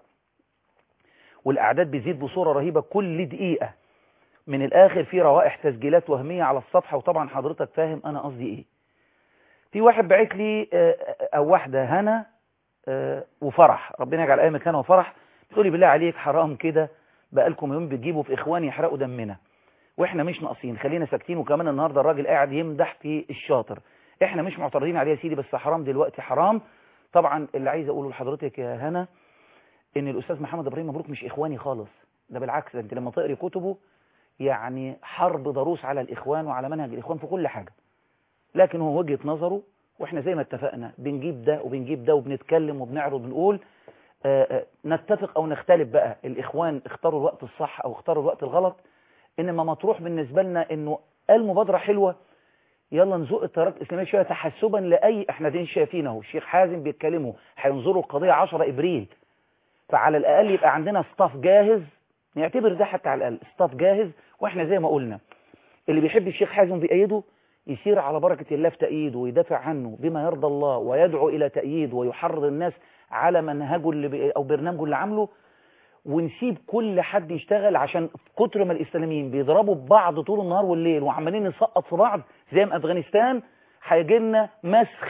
والاعداد بيزيد بصورة رهيبة كل دقيقة من الاخر في روائح تسجيلات وهمية على الصفحة وطبعا حضرتك فاهم انا قصدي ايه في واحد بعت لي آه، او واحدة هنا آه، وفرح ربنا يجعل ايامك هنا وفرح بتقول لي بالله عليك حرام كده بقالكم يوم بتجيبوا في اخوان يحرقوا دمنا واحنا مش ناقصين خلينا ساكتين وكمان النهارده الراجل قاعد يمدح في الشاطر احنا مش معترضين عليه يا سيدي بس حرام دلوقتي حرام طبعا اللي عايز اقوله لحضرتك يا هنا ان الاستاذ محمد ابراهيم مبروك مش اخواني خالص ده بالعكس ده انت لما تقري كتبه يعني حرب ضروس على الإخوان وعلى منهج الإخوان في كل حاجة لكن هو وجهة نظره وإحنا زي ما اتفقنا بنجيب ده وبنجيب ده وبنتكلم وبنعرض ونقول آه، آه، نتفق أو نختلف بقى الإخوان اختاروا الوقت الصح أو اختاروا الوقت الغلط إنما مطروح بالنسبة لنا إنه المبادرة حلوة يلا نزق التيارات الإسلامية شوية تحسبا لأي احنا دين شايفين اهو الشيخ حازم بيتكلموا هينظروا القضية 10 إبريل فعلى الأقل يبقى عندنا ستاف جاهز نعتبر ده حتى على الأقل ستاف جاهز واحنا زي ما قلنا اللي بيحب الشيخ حازم بيأيده يسير على بركة الله في تأييده ويدافع عنه بما يرضى الله ويدعو إلى تأييد ويحرض الناس على منهجه اللي بي أو برنامجه اللي عامله ونسيب كل حد يشتغل عشان كتر ما الإسلاميين بيضربوا ببعض طول النهار والليل وعمالين نسقط في بعض زي ما أفغانستان هيجي لنا مسخ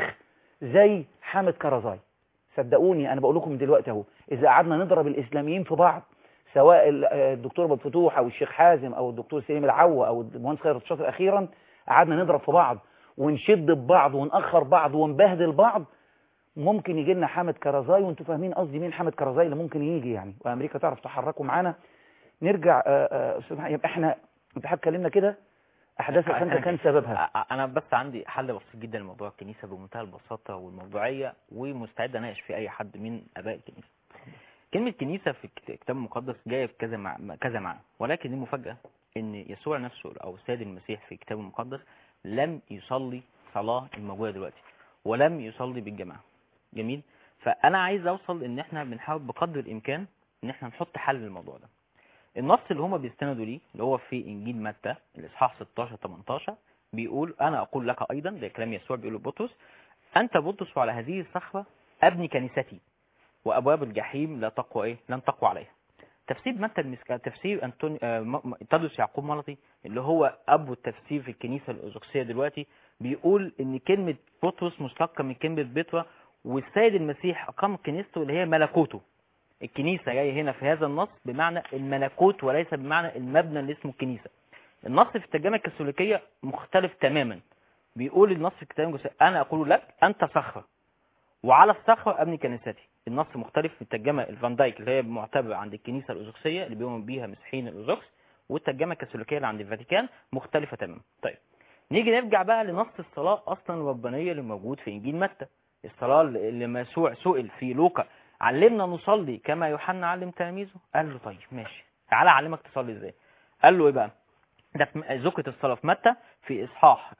زي حامد كرزاي صدقوني أنا بقول لكم دلوقتي أهو إذا قعدنا نضرب الإسلاميين في بعض سواء ال- آه الدكتور ابو الفتوح او الشيخ حازم او الدكتور سليم العوة او المهندس خيرت الشاطر اخيرا قعدنا نضرب في بعض ونشد ببعض ونأخر بعض ونبهدل بعض ممكن يجي لنا حامد كرزاي وانتوا فاهمين قصدي مين حامد كرزاي اللي ممكن يجي يعني وامريكا تعرف تحركوا معانا نرجع آه، آه، استاذ محمد، يبقى احنا انت اتكلمنا كده احداث الخنزه كان سببها أ- انا بس عندي حل بسيط جدا لموضوع الكنيسه بمنتهى البساطه والموضوعيه ومستعد اناقش في اي حد من اباء الكنيسه كلمه كنيسه في الكت- الكتاب المقدس جايه في كذا مع... كذا معنى ولكن المفاجاه ان يسوع نفسه او السيد المسيح في الكتاب المقدس لم يصلي صلاه الموجوده دلوقتي ولم يصلي بالجماعه جميل فانا عايز اوصل ان احنا بنحاول بقدر الامكان ان احنا نحط حل للموضوع ده النص اللي هما بيستندوا ليه اللي هو في انجيل متى الاصحاح 16 18 بيقول انا اقول لك ايضا ده كلام يسوع بيقول لبطرس انت بطرس وعلى هذه الصخره ابني كنيستي وابواب الجحيم لا تقوى ايه لن تقوى عليها تفسير متى المسك... تفسير انطوني آه، م- م- تدرس يعقوب ملطي اللي هو ابو التفسير في الكنيسه الارثوذكسيه دلوقتي بيقول ان كلمه بطرس مشتقه من كلمه بتوى والسيد المسيح اقام كنيسته اللي هي ملكوته الكنيسة جاي هنا في هذا النص بمعنى الملكوت وليس بمعنى المبنى اللي اسمه الكنيسة النص في الترجمة الكاثوليكية مختلف تماما بيقول النص في الكتاب المقدس أنا أقول لك أنت صخرة وعلى الصخرة أبني كنيستي النص مختلف في الترجمة الفان دايك اللي هي معتبرة عند الكنيسة الأرثوذكسية اللي بيؤمن بيها مسيحيين الأرثوذكس والترجمة الكاثوليكية اللي عند الفاتيكان مختلفة تماما طيب نيجي نرجع بقى لنص الصلاة أصلا الربانية اللي موجود في إنجيل متى الصلاة اللي مسوع سئل في لوقا علمنا نصلي كما يوحنا علم تلاميذه قال له طيب ماشي تعالى اعلمك تصلي ازاي قال له ايه بقى ده في ذكرت الصلاه في متى في اصحاح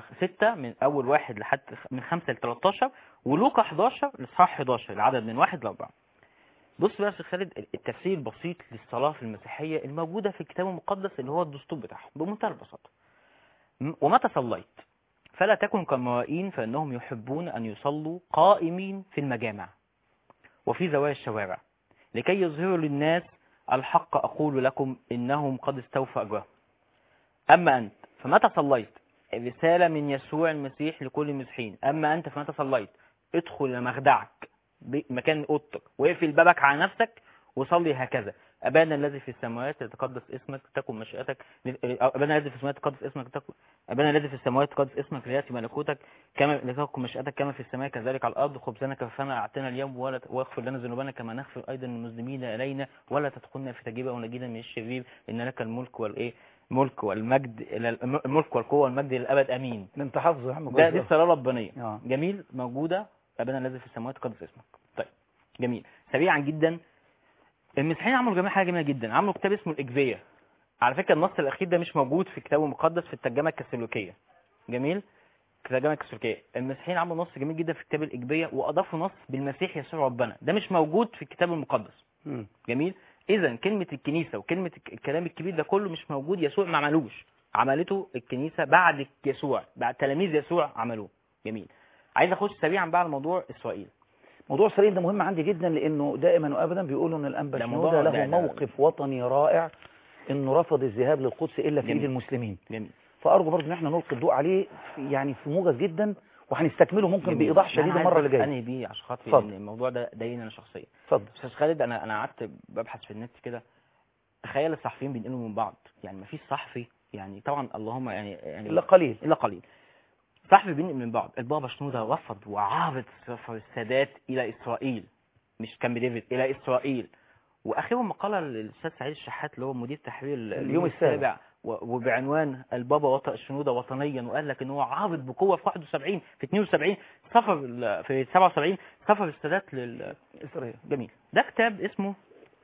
6 من اول واحد لحد خ- من 5 ل 13 ولوقا 11 الاصحاح 11 العدد من واحد لاربعه بص بقى يا استاذ خالد التفسير البسيط للصلاه في المسيحيه الموجوده في الكتاب المقدس اللي هو الدستور بتاعهم بمنتهى البساطه م- ومتى صليت فلا تكن كالمرائين فانهم يحبون ان يصلوا قائمين في المجامع وفي زوايا الشوارع لكي يظهروا للناس الحق أقول لكم إنهم قد استوفى أجرهم أما أنت فمتى صليت رسالة من يسوع المسيح لكل المسيحيين أما أنت فمتى صليت ادخل إلى مخدعك مكان أوضتك واقفل بابك على نفسك وصلي هكذا أبانا الذي في السماوات يتقدس اسمك تكن مشيئتك أبانا الذي في السماوات يتقدس اسمك تكن أبانا الذي في السماوات يتقدس اسمك ليأتي ملكوتك كما لتكن مشيئتك كما في السماء كذلك على الأرض خبزنا كفانا أعطنا اليوم ولا واغفر لنا ذنوبنا كما نغفر أيضا المذنبين إلينا ولا تدخلنا في تجربة ونجينا من الشرير إن لك الملك والإيه ملك والمجد إلى الملك والقوة والمجد للأبد أمين ده انت حافظه يا عم ده كويس دي أوي. الصلاة الربانية آه. جميل موجودة أبانا الذي في السماوات يتقدس اسمك طيب جميل سريعا جدا المسيحيين عملوا جميع حاجة جميلة جدا عملوا كتاب اسمه الإجبية على فكرة النص الأخير ده مش موجود في الكتاب المقدس في الترجمة الكاثوليكية جميل الترجمة الكاثوليكية المسيحيين عملوا نص جميل جدا في كتاب الإجبية وأضافوا نص بالمسيح يسوع ربنا ده مش موجود في الكتاب المقدس مم. جميل إذا كلمة الكنيسة وكلمة الك- الكلام الكبير ده كله مش موجود يسوع ما عملوش عملته الكنيسة بعد يسوع بعد تلاميذ يسوع عملوه جميل عايز اخش سريعا بقى على موضوع اسرائيل موضوع اسرائيل ده مهم عندي جدا لانه دائما وابدا بيقولوا ان الانبا ده شنودة موضوع- له ده- ده- موقف وطني رائع انه رفض الذهاب للقدس الا في جميل. ايد المسلمين جميل فارجو برضه ان احنا نلقي الضوء عليه يعني في موجز جدا وهنستكمله ممكن جميل. بايضاح أنا شديد عايز المره اللي بس جايه انهي بيه عشان خاطري اتفضل. ان الموضوع ده ضايقني انا شخصيا اتفضل استاذ خالد انا انا قعدت ببحث في النت كده تخيل الصحفيين بينقلوا من بعض يعني ما فيش صحفي يعني طبعا اللهم يعني يعني الا قليل الا قليل صحفي بينقل من بعض البابا شنودة رفض وعارض سفر السادات الى اسرائيل مش كامب ديفيد الى اسرائيل واخرهم مقاله للاستاذ سعيد الشحات اللي هو مدير تحرير ال- اليوم السابع. و- وبعنوان البابا وطأ الشنودة وطنيا وقال لك ان هو عارض بقوة في 71 في 72 سفر ال- في 77 سفر السادات لل إسرائيل جميل ده كتاب اسمه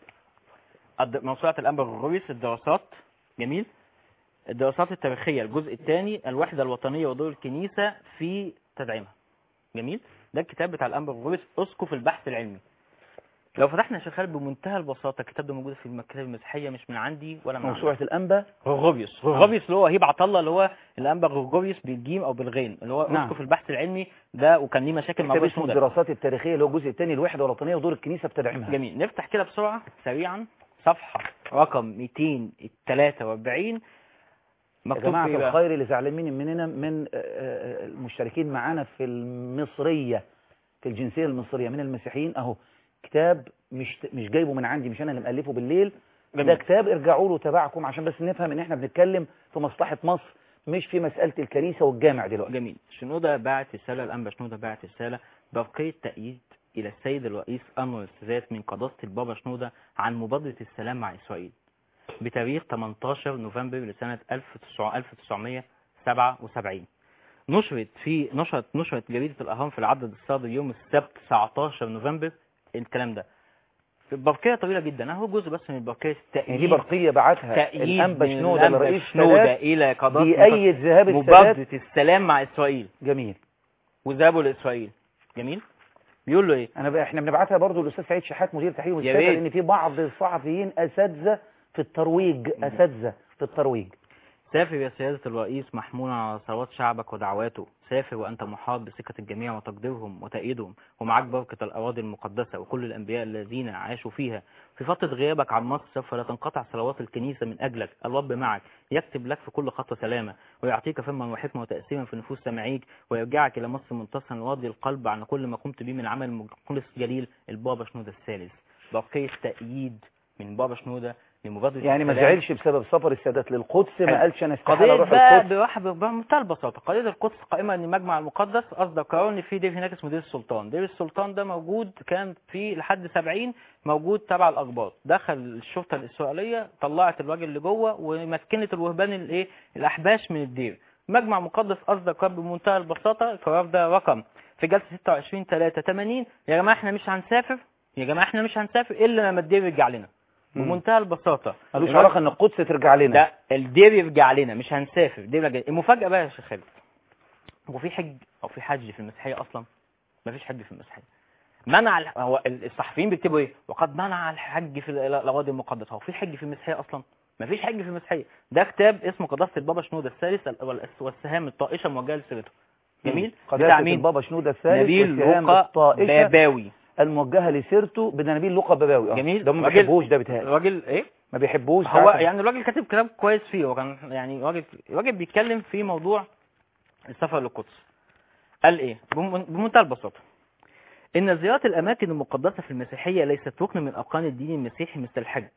الد- موسوعة الأنبا غرغوريس الدراسات جميل الدراسات التاريخية الجزء الثاني الوحدة الوطنية ودور الكنيسة في تدعيمها جميل ده الكتاب بتاع الأنبا غرغوريس أسقف البحث العلمي لو فتحنا يا شيخ خالد بمنتهى البساطة الكتاب ده موجود في المكتبة المسيحية مش من عندي ولا من عندك. موسوعة الأنبا غرغوريوس غرغوريوس اللي هو وهيب عطله اللي هو الانبا غرغوريوس بالجيم او بالغين اللي هو نعم. اسقف البحث العلمي ده وكان ليه مشاكل مع كتاب بوش اسمه ده الدراسات التاريخية اللي هو الجزء الثاني الوحدة الوطنية ودور الكنيسة بتدعيمها جميل نفتح كده بسرعة سريعا صفحة رقم 243 يا مكتوب جماعة فيه بقى الخير اللي زعلانين مننا من آه، آه، المشتركين معانا في المصرية في الجنسية المصرية من المسيحيين اهو كتاب مش مش جايبه من عندي مش انا اللي مألفه بالليل ده جميل. كتاب ارجعوا له تبعكم عشان بس نفهم ان احنا بنتكلم في مصلحة مصر مش في مسألة الكنيسة والجامع دلوقتي جميل شنودة باعت رسالة الأنبا شنودة باعت رسالة بقية تأييد إلى السيد الرئيس أنور السادات من قداسة البابا شنودة عن مبادرة السلام مع إسرائيل بتاريخ 18 نوفمبر لسنة 1900 1977 نشرت في نشرت نشرت جريدة الأهرام في العدد الصادر يوم السبت 19 نوفمبر الكلام ده برقية طويلة جدا أهو جزء بس من البرقية يعني تأييد دي برقية بعتها تأييد الأنبا من شنودة الأنبا لرئيس شنودة السادات إلى قضاء بيأيد ذهاب السادات مبادرة السلام مع إسرائيل جميل وذهابه لإسرائيل جميل بيقول له إيه انا بقى احنا بنبعتها برضو للاستاذ سعيد شحات مدير تحرير يا والسادة ريت. لان في بعض الصحفيين اساتذه في الترويج اساتذه في الترويج سافر يا سيادة الرئيس محمولا على صلوات شعبك ودعواته سافر وأنت محاط بثقة الجميع وتقديرهم وتأييدهم ومعاك بركة الأراضي المقدسة وكل الأنبياء الذين عاشوا فيها في فترة غيابك عن مصر سوف لا تنقطع صلوات الكنيسة من أجلك الرب معك يكتب لك في كل خطوة سلامة ويعطيك فهما وحكمة وتأثيرا في نفوس سامعيك ويرجعك إلى مصر منتصرا لوضي القلب عن كل ما قمت به من عمل مخلص جليل البابا شنودة الثالث بقية تأييد من بابا شنودة لمبادرة يعني ما السلام. زعلش بسبب سفر السادات للقدس حلو. ما قالش انا استحاله قضية اروح بقى القدس بواحد بمنتهى البساطة قضية القدس قائمة ان المجمع المقدس اصدر قرار ان في دير هناك اسمه دير السلطان دير السلطان ده موجود كان في لحد 70 موجود تبع الاقباط دخل الشرطة الاسرائيلية طلعت الراجل اللي جوه ومكنت الوهبان الايه الاحباش من الدير مجمع مقدس اصدر قرار بمنتهى البساطة القرار ده رقم في جلسة 26 3 80 يا جماعة احنا مش هنسافر يا جماعة احنا مش هنسافر الا لما الدير يرجع لنا مم. بمنتهى البساطة ملوش علاقه ان القدس ترجع لنا ده الدير يرجع لنا مش هنسافر الدير يرجع المفاجأة بقى يا شيخ خالد هو في حج او في حج في المسيحية اصلا مفيش حج في المسيحية منع ال- هو الصحفيين بيكتبوا ايه وقد منع الحج في ال- الاراضي المقدسة هو في حج في المسيحية اصلا مفيش حج في المسيحية ده كتاب اسمه قداسة البابا شنودة الثالث ال- والأس- والسهام الطائشة الموجهة لسيرته جميل بتاع قداسة مين البابا شنودة الثالث نبيل والسهام لوقا الطائشة باباوي الموجهة لسيرته بدنا نبيل لقى باباوي آه. جميل ده ما راجل- بيحبوش ده بيتهيألي راجل ايه ما بيحبوش هو ساعات. يعني الراجل كاتب كلام كويس فيه هو كان يعني راجل راجل بيتكلم في موضوع السفر للقدس قال ايه بم- بمنتهى البساطه ان زياره الاماكن المقدسه في المسيحيه ليست ركن من اركان الدين المسيحي مثل الحج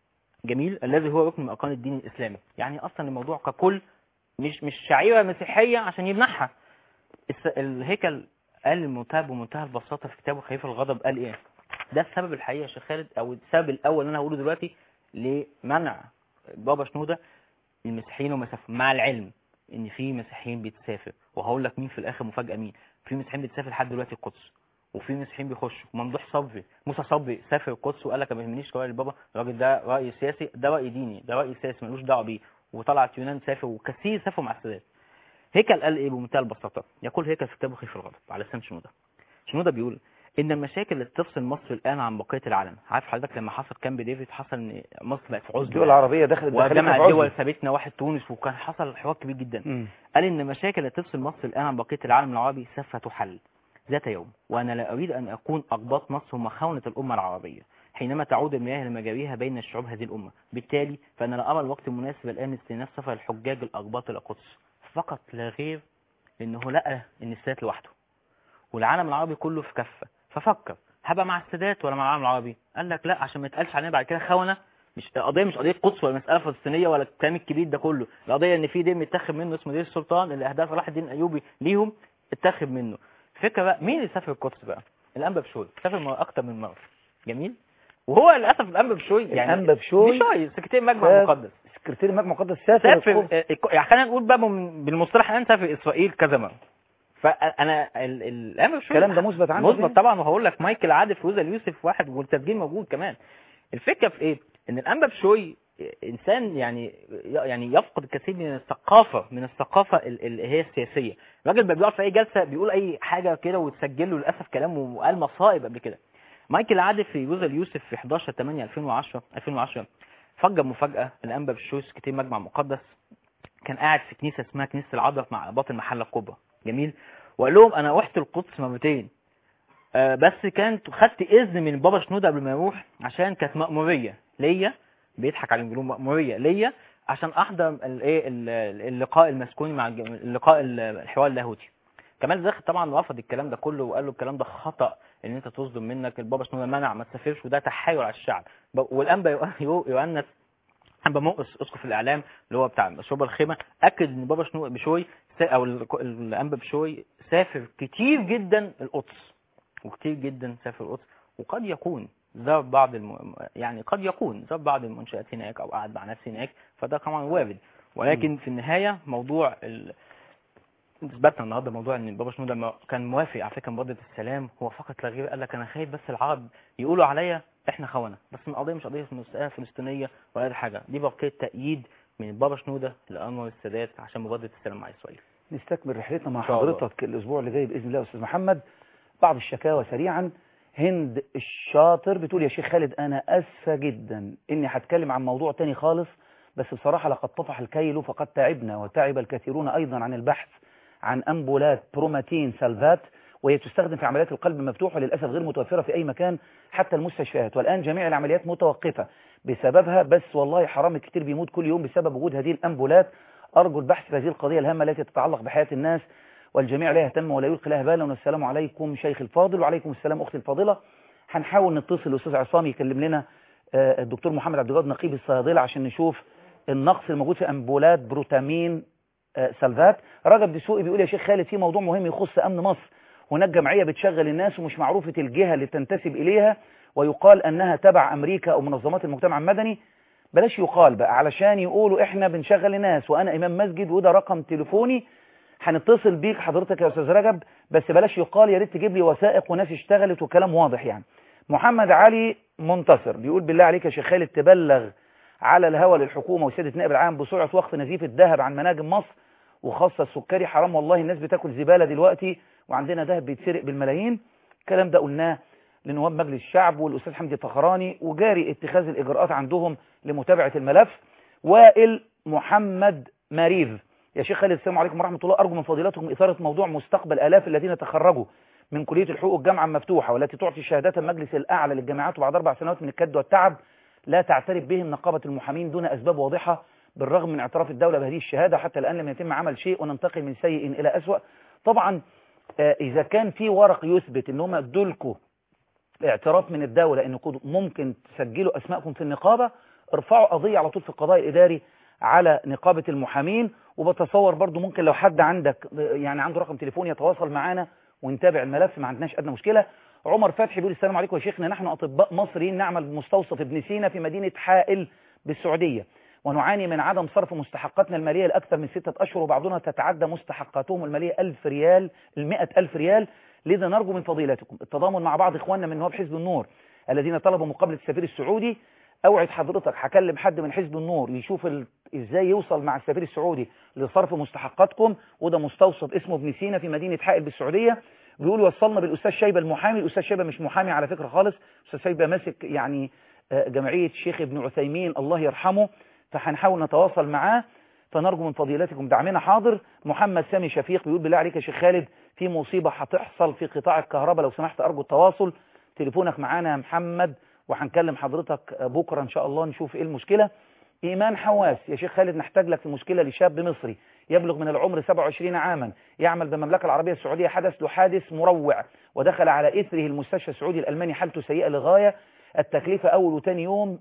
جميل الذي هو ركن من اركان الدين الاسلامي يعني اصلا الموضوع ككل مش مش شعيره مسيحيه عشان يمنعها الس- الهيكل قال المنتهى بمنتهى البساطه في كتابه خفيف الغضب قال ايه ده السبب الحقيقي يا شيخ خالد او السبب الاول اللي انا هقوله دلوقتي لمنع بابا شنودة المسيحيين ومسافة مع العلم ان في مسيحيين بيتسافر وهقول لك مين في الاخر مفاجأة مين في مسيحيين بيتسافر لحد دلوقتي القدس وفي مسيحيين بيخشوا ممدوح صبري موسى صبري سافر القدس وقال لك ما يهمنيش قرار البابا الراجل ده رأي سياسي ده رأي ديني ده رأي سياسي ملوش دعوه بيه وطلعت يونان سافر وكثير سافروا مع السادات هيكل قال ايه بمنتهى البساطة يقول هيكل في كتابه خيف الغضب على لسان شنودة شنودة بيقول ان المشاكل اللي تفصل مصر الان عن بقيه العالم عارف حضرتك لما حصل كامب ديفيد حصل ان مصر بقت في عزله الدول العربية دخلت دخلتنا وجمع في عزلة. الدول سابتنا واحد تونس وكان حصل حوار كبير جدا مم. قال ان المشاكل اللي تفصل مصر الان عن بقيه العالم العربي سوف تحل ذات يوم وانا لا اريد ان اكون اقباط مصر هم خونه الامه العربيه حينما تعود المياه لمجاريها بين الشعوب هذه الامه بالتالي فانا لا ارى الوقت المناسب الان لاستئناف سفر الحجاج الاقباط الى القدس فقط لا غير لانه لقى ان السادات لوحده والعالم العربي كله في كفه ففكر هبقى مع السادات ولا مع العالم العربي قال لك لا عشان ما يتقالش علينا بعد كده خونه مش القضيه مش قضيه قدس ولا مساله فلسطينيه ولا الكلام الكبير ده كله القضيه ان في دين متاخد منه اسمه دين السلطان اللي اهداف صلاح الدين الايوبي ليهم اتاخد منه الفكره بقى مين اللي سافر القدس بقى الانبا بشوي سافر مرة اكتر من مره جميل وهو للاسف الانبا بشوي يعني الأنبا بشوي بشوي سكرتير مجمع ساف- مقدس سكرتير المجمع المقدس سافر سافر القدس. آه، الك- يعني خلينا نقول بقى من- بالمصطلح الان سافر اسرائيل كذا مره فانا ال- الامر شو الكلام ده مثبت عنه مثبت فين؟ طبعا وهقول لك مايكل عادل وزا يوسف واحد والتسجيل موجود كمان الفكره في ايه ان الانبا بشوي انسان يعني يعني يفقد الكثير من الثقافه من الثقافه ال- اللي هي السياسيه الراجل بقى بيقعد في اي جلسه بيقول اي حاجه كده وتسجل له للاسف كلامه وقال مصائب قبل كده مايكل عادل في جوز اليوسف في 11 8 2010 2010 فجر مفاجاه الانبا بشوي كتير مجمع مقدس كان قاعد في كنيسه اسمها كنيسه العذراء مع اباط المحله الكبرى جميل وقال لهم انا رحت القدس مرتين آه بس كانت خدت اذن من بابا شنودة قبل ما يروح عشان كانت مأمورية ليا بيضحك على بيقولوا مأمورية ليا عشان احضر الايه ال- اللقاء المسكوني مع الج- اللقاء ال- الحوار اللاهوتي كمال زاخر طبعا رفض الكلام ده كله وقال له الكلام ده خطأ ان انت تصدم منك البابا شنودة منع ما تسافرش وده تحايل على الشعب ب- والانبا يو- يو- يؤنس انبا مؤس اسقف الاعلام اللي هو بتاع شرب الخيمه اكد ان بابا شنو بشوي سا- او ال- الانبا بشوي سافر كتير جدا القدس وكتير جدا سافر القدس وقد يكون زار بعض الم... يعني قد يكون زار بعض المنشآت هناك او قعد مع ناس هناك فده طبعا وارد ولكن في النهايه موضوع ال... اثبتنا النهارده موضوع ان بابا شنودة ما- كان موافق على فكره مبادره السلام هو فقط لا غير قال لك انا خايف بس العرب يقولوا عليا احنا خونه بس القضيه مش قضيه مسألة فلسطينيه ولا اي حاجه دي بقيه تأييد من بابا شنودة لانور السادات عشان مبادره السلام مع اسرائيل نستكمل رحلتنا مع إن شاء الله. حضرتك الاسبوع اللي جاي باذن الله يا استاذ محمد بعض الشكاوى سريعا هند الشاطر بتقول يا شيخ خالد انا اسفه جدا اني هتكلم عن موضوع تاني خالص بس بصراحه لقد طفح الكيل فقد تعبنا وتعب الكثيرون ايضا عن البحث عن امبولات بروماتين سالفات وهي تستخدم في عمليات القلب المفتوح وللاسف غير متوفره في اي مكان حتى المستشفيات والان جميع العمليات متوقفه بسببها بس والله حرام كتير بيموت كل يوم بسبب وجود هذه الامبولات ارجو البحث في هذه القضيه الهامه التي تتعلق بحياه الناس والجميع لا يهتم ولا يلقي لها بالا والسلام عليكم شيخ الفاضل وعليكم السلام اختي الفاضله هنحاول نتصل الاستاذ عصام يكلم لنا آه، الدكتور محمد عبد الجواد نقيب الصيادله عشان نشوف النقص الموجود في امبولات بروتامين آه، سلفات رجب دسوقي بيقول يا شيخ خالد في موضوع مهم يخص امن مصر هناك جمعيه بتشغل الناس ومش معروفه الجهه اللي تنتسب اليها ويقال انها تبع امريكا او منظمات المجتمع المدني بلاش يقال بقى علشان يقولوا احنا بنشغل الناس وانا امام مسجد وده رقم تليفوني هنتصل بيك حضرتك يا استاذ رجب بس بلاش يقال يا ريت تجيب لي وثائق وناس اشتغلت وكلام واضح يعني محمد علي منتصر بيقول بالله عليك يا شيخ خالد تبلغ على الهوى للحكومه وسياده النائب العام بسرعه وقف نزيف الذهب عن مناجم مصر وخاصه السكري حرام والله الناس بتاكل زباله دلوقتي وعندنا ذهب بيتسرق بالملايين الكلام ده قلناه لنواب مجلس الشعب والاستاذ حمدي فخراني وجاري اتخاذ الاجراءات عندهم لمتابعه الملف وائل محمد ماريف يا شيخ خالد السلام عليكم ورحمه الله ارجو من فضيلتكم اثاره موضوع مستقبل الاف الذين تخرجوا من كليه الحقوق الجامعه المفتوحه والتي تعطي شهادات المجلس الاعلى للجامعات وبعد اربع سنوات من الكد والتعب لا تعترف بهم نقابه المحامين دون اسباب واضحه بالرغم من اعتراف الدوله بهذه الشهاده حتى الان لم يتم عمل شيء وننتقل من سيء الى اسوا طبعا آه، اذا كان في ورق يثبت ان هم ادولكوا اعتراف من الدولة انكم ممكن تسجلوا اسماءكم في النقابة ارفعوا قضية على طول في القضاء الاداري على نقابة المحامين وبتصور برضو ممكن لو حد عندك يعني عنده رقم تليفون يتواصل معنا ونتابع الملف ما عندناش ادنى مشكلة عمر فتحي بيقول السلام عليكم يا شيخنا نحن اطباء مصريين نعمل بمستوصف ابن سينا في مدينة حائل بالسعودية ونعاني من عدم صرف مستحقاتنا المالية لأكثر من ستة أشهر وبعضنا تتعدى مستحقاتهم المالية ألف ريال المئة ألف ريال لذا نرجو من فضيلتكم التضامن مع بعض إخواننا من نواب حزب النور الذين طلبوا مقابلة السفير السعودي أوعد حضرتك هكلم حد من حزب النور يشوف ال... إزاي يوصل مع السفير السعودي لصرف مستحقاتكم وده مستوصف اسمه ابن سينا في مدينة حائل بالسعودية بيقول وصلنا بالأستاذ شيبة المحامي الأستاذ شيبة مش محامي على فكرة خالص الأستاذ شيبة ماسك يعني آه، جمعية الشيخ ابن عثيمين الله يرحمه فهنحاول نتواصل معاه فنرجو من فضيلتكم دعمنا حاضر محمد سامي شفيق بيقول بالله عليك يا شيخ خالد في مصيبة هتحصل في قطاع الكهرباء لو سمحت أرجو التواصل تليفونك معانا يا محمد وهنكلم حضرتك بكرة إن شاء الله نشوف إيه المشكلة إيمان حواس يا شيخ خالد نحتاج لك في مشكلة لشاب مصري يبلغ من العمر 27 عاما يعمل بالمملكة العربية السعودية حدث له حادث مروع ودخل على إثره المستشفى السعودي الألماني حالته سيئة لغاية التكلفة أول وتاني يوم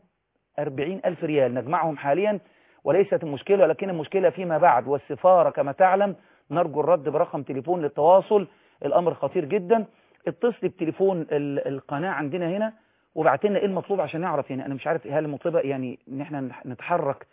40 ألف ريال نجمعهم حاليا وليست المشكلة ولكن المشكلة فيما بعد والسفارة كما تعلم نرجو الرد برقم تليفون للتواصل الأمر خطير جدا اتصلي بتليفون ال- القناة عندنا هنا وبعت لنا ايه المطلوب عشان نعرف يعني انا مش عارف هل المطلوبة يعني ان احنا نتحرك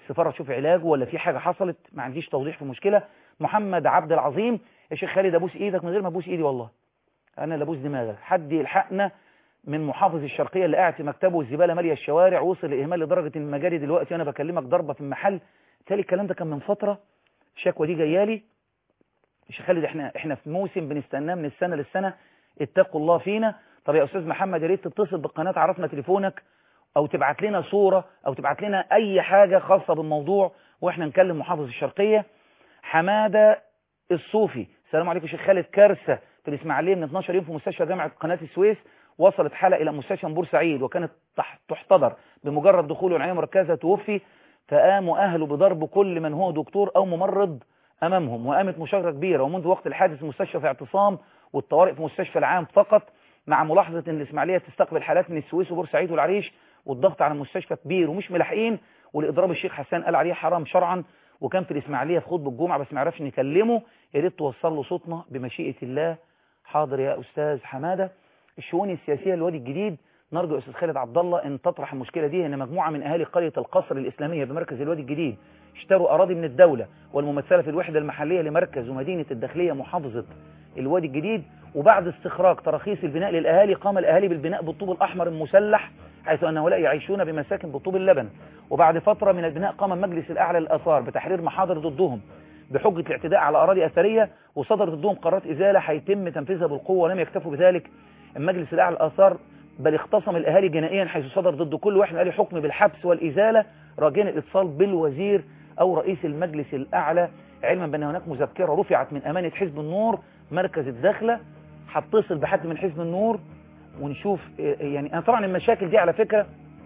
السفاره تشوف علاجه ولا في حاجه حصلت ما عنديش توضيح في المشكله محمد عبد العظيم يا شيخ خالد ابوس ايدك من غير ما ابوس ايدي والله انا اللي ابوس دماغك حد يلحقنا من محافظ الشرقيه اللي قاعد في مكتبه والزباله ماليه الشوارع وصل الاهمال لدرجه ان المجاري دلوقتي وانا بكلمك ضربه في المحل تالي الكلام ده كان من فتره الشكوى دي جايه لي يا شيخ خالد احنا احنا في موسم بنستناه من السنه للسنه اتقوا الله فينا طب يا استاذ محمد يا ريت تتصل بالقناه عرفنا تليفونك او تبعت لنا صوره او تبعت لنا اي حاجه خاصه بالموضوع واحنا نكلم محافظ الشرقيه حماده الصوفي السلام عليكم يا شيخ خالد كارثه في الاسماعيليه من 12 يوم في مستشفى جامعه قناه السويس وصلت حالة إلى مستشفى بورسعيد وكانت تح- تحتضر بمجرد دخوله العناية المركزة توفي فقاموا أهله بضرب كل من هو دكتور أو ممرض أمامهم وقامت مشاجرة كبيرة ومنذ وقت الحادث المستشفى في اعتصام والطوارئ في مستشفى العام فقط مع ملاحظة أن الإسماعيلية تستقبل حالات من السويس وبورسعيد والعريش والضغط على المستشفى كبير ومش ملاحقين والإضراب الشيخ حسان قال عليه حرام شرعا وكان في الإسماعيلية في خطبة الجمعة بس ما عرفش نكلمه يا ريت توصل له صوتنا بمشيئة الله حاضر يا أستاذ حمادة الشؤون السياسية للوادي الجديد نرجو أستاذ خالد عبد الله أن تطرح المشكلة دي أن مجموعة من أهالي قرية القصر الإسلامية بمركز الوادي الجديد اشتروا أراضي من الدولة والممثلة في الوحدة المحلية لمركز ومدينة الداخلية محافظة الوادي الجديد وبعد استخراج تراخيص البناء للأهالي قام الأهالي بالبناء بالطوب الأحمر المسلح حيث أن هؤلاء يعيشون بمساكن بالطوب اللبن وبعد فترة من البناء قام المجلس الأعلى للآثار بتحرير محاضر ضدهم بحجة الاعتداء على أراضي أثرية وصدر ضدهم قرارات إزالة هيتم تنفيذها بالقوة ولم يكتفوا بذلك المجلس الأعلى للآثار بل اختصم الأهالي جنائيا حيث صدر ضد كل واحد من الأهالي حكم بالحبس والإزالة راجين الاتصال بالوزير أو رئيس المجلس الأعلى علما بأن هناك مذكرة رفعت من أمانة حزب النور مركز الداخلة هتصل بحد من حزب النور ونشوف يعني أنا طبعا المشاكل دي على فكرة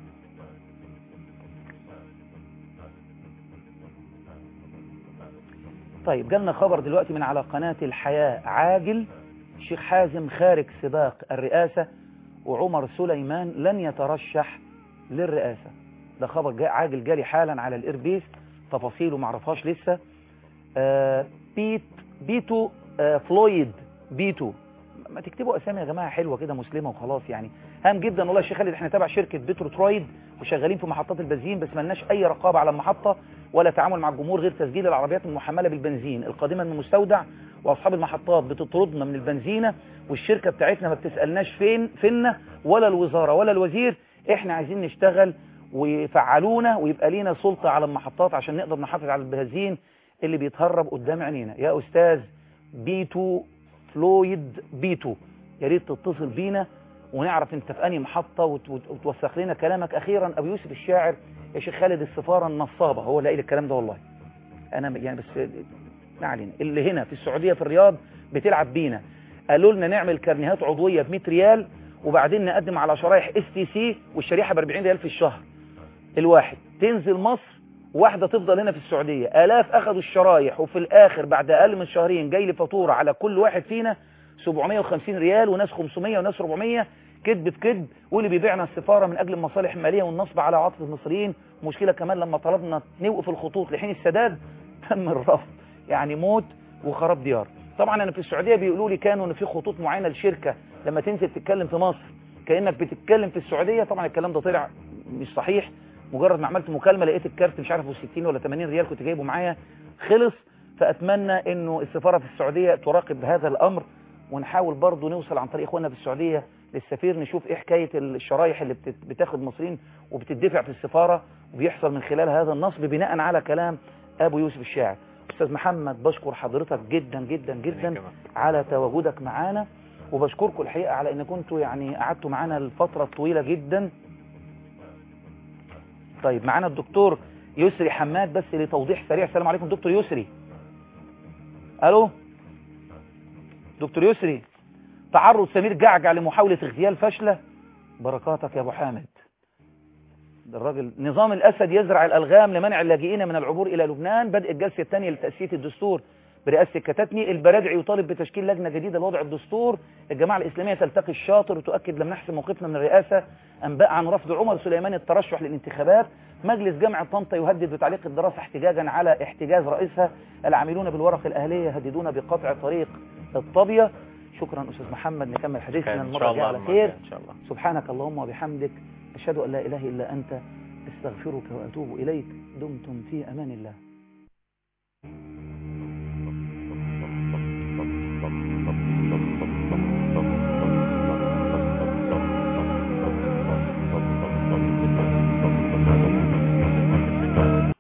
طيب جالنا خبر دلوقتي من على قناة الحياة عاجل الشيخ حازم خارج سباق الرئاسة وعمر سليمان لن يترشح للرئاسة ده خبر جا عاجل جالي حالا على الإربيس تفاصيله معرفهاش لسه آه بيت بيتو آه فلويد بيتو ما تكتبوا اسامي يا جماعه حلوه كده مسلمه وخلاص يعني هام جدا والله يا شيخ خالد احنا تابع شركه بترو ترويد وشغالين في محطات البنزين بس ملناش اي رقابه على المحطه ولا تعامل مع الجمهور غير تسجيل العربيات المحمله بالبنزين القادمه من المستودع واصحاب المحطات بتطردنا من البنزينه والشركه بتاعتنا ما بتسالناش فين فينا ولا الوزاره ولا الوزير احنا عايزين نشتغل ويفعلونا ويبقى لينا سلطه على المحطات عشان نقدر نحافظ على البنزين اللي بيتهرب قدام عينينا يا استاذ بيتو فلويد بيتو يا ريت تتصل بينا ونعرف انت في انهي محطه وت- وت- وتوثق لنا كلامك اخيرا ابو يوسف الشاعر يا شيخ خالد السفاره النصابه هو اللي قايل الكلام ده والله انا يعني بس ما علينا اللي هنا في السعوديه في الرياض بتلعب بينا قالوا لنا نعمل كارنيهات عضويه ب 100 ريال وبعدين نقدم على شرايح اس تي سي والشريحه ب 40 ريال في الشهر الواحد تنزل مصر واحدة تفضل هنا في السعودية آلاف أخذوا الشرايح وفي الآخر بعد أقل من شهرين جاي لي فاتورة على كل واحد فينا 750 ريال وناس 500 وناس 400 كذب في كذب واللي بيبيعنا السفارة من أجل المصالح المالية والنصب على عاطفة المصريين مشكلة كمان لما طلبنا نوقف الخطوط لحين السداد تم الرفض يعني موت وخراب ديار طبعا أنا في السعودية بيقولوا لي كانوا إن في خطوط معينة للشركة لما تنزل تتكلم في مصر كأنك بتتكلم في السعودية طبعا الكلام ده طلع مش صحيح مجرد ما عملت مكالمة لقيت الكارت مش عارف 60 ولا 80 ريال كنت جايبه معايا خلص فأتمنى انه السفارة في السعودية تراقب هذا الأمر ونحاول برضو نوصل عن طريق اخواننا في السعودية للسفير نشوف ايه حكاية الشرايح اللي بتت- بتاخد مصريين وبتدفع في السفارة وبيحصل من خلال هذا النصب بناء على كلام أبو يوسف الشاعر أستاذ محمد بشكر حضرتك جدا جدا جدا على تواجدك معانا وبشكركم الحقيقة على ان كنتوا يعني قعدتوا معانا الفترة الطويلة جدا طيب معانا الدكتور يسري حماد بس لتوضيح سريع السلام عليكم دكتور يسري الو دكتور يسري تعرض سمير جعجع لمحاولة اغتيال فاشلة بركاتك يا ابو حامد ده الراجل نظام الاسد يزرع الالغام لمنع اللاجئين من العبور الى لبنان بدء الجلسة الثانية لتأسيس الدستور برئاسة الكتاتني البرادعي يطالب بتشكيل لجنة جديدة لوضع الدستور الجماعة الإسلامية تلتقي الشاطر وتؤكد لم نحسم موقفنا من الرئاسة أنباء عن رفض عمر سليمان الترشح للانتخابات مجلس جامعة طنطا يهدد بتعليق الدراسة احتجاجا على احتجاز رئيسها العاملون بالورق الأهلية يهددون بقطع طريق الطابية شكرا أستاذ محمد نكمل حديثنا إن المرة شاء الجاية الله على المرة خير الجاية إن شاء الله سبحانك اللهم وبحمدك أشهد أن لا إله إلا أنت استغفرك وأتوب إليك دمتم في أمان الله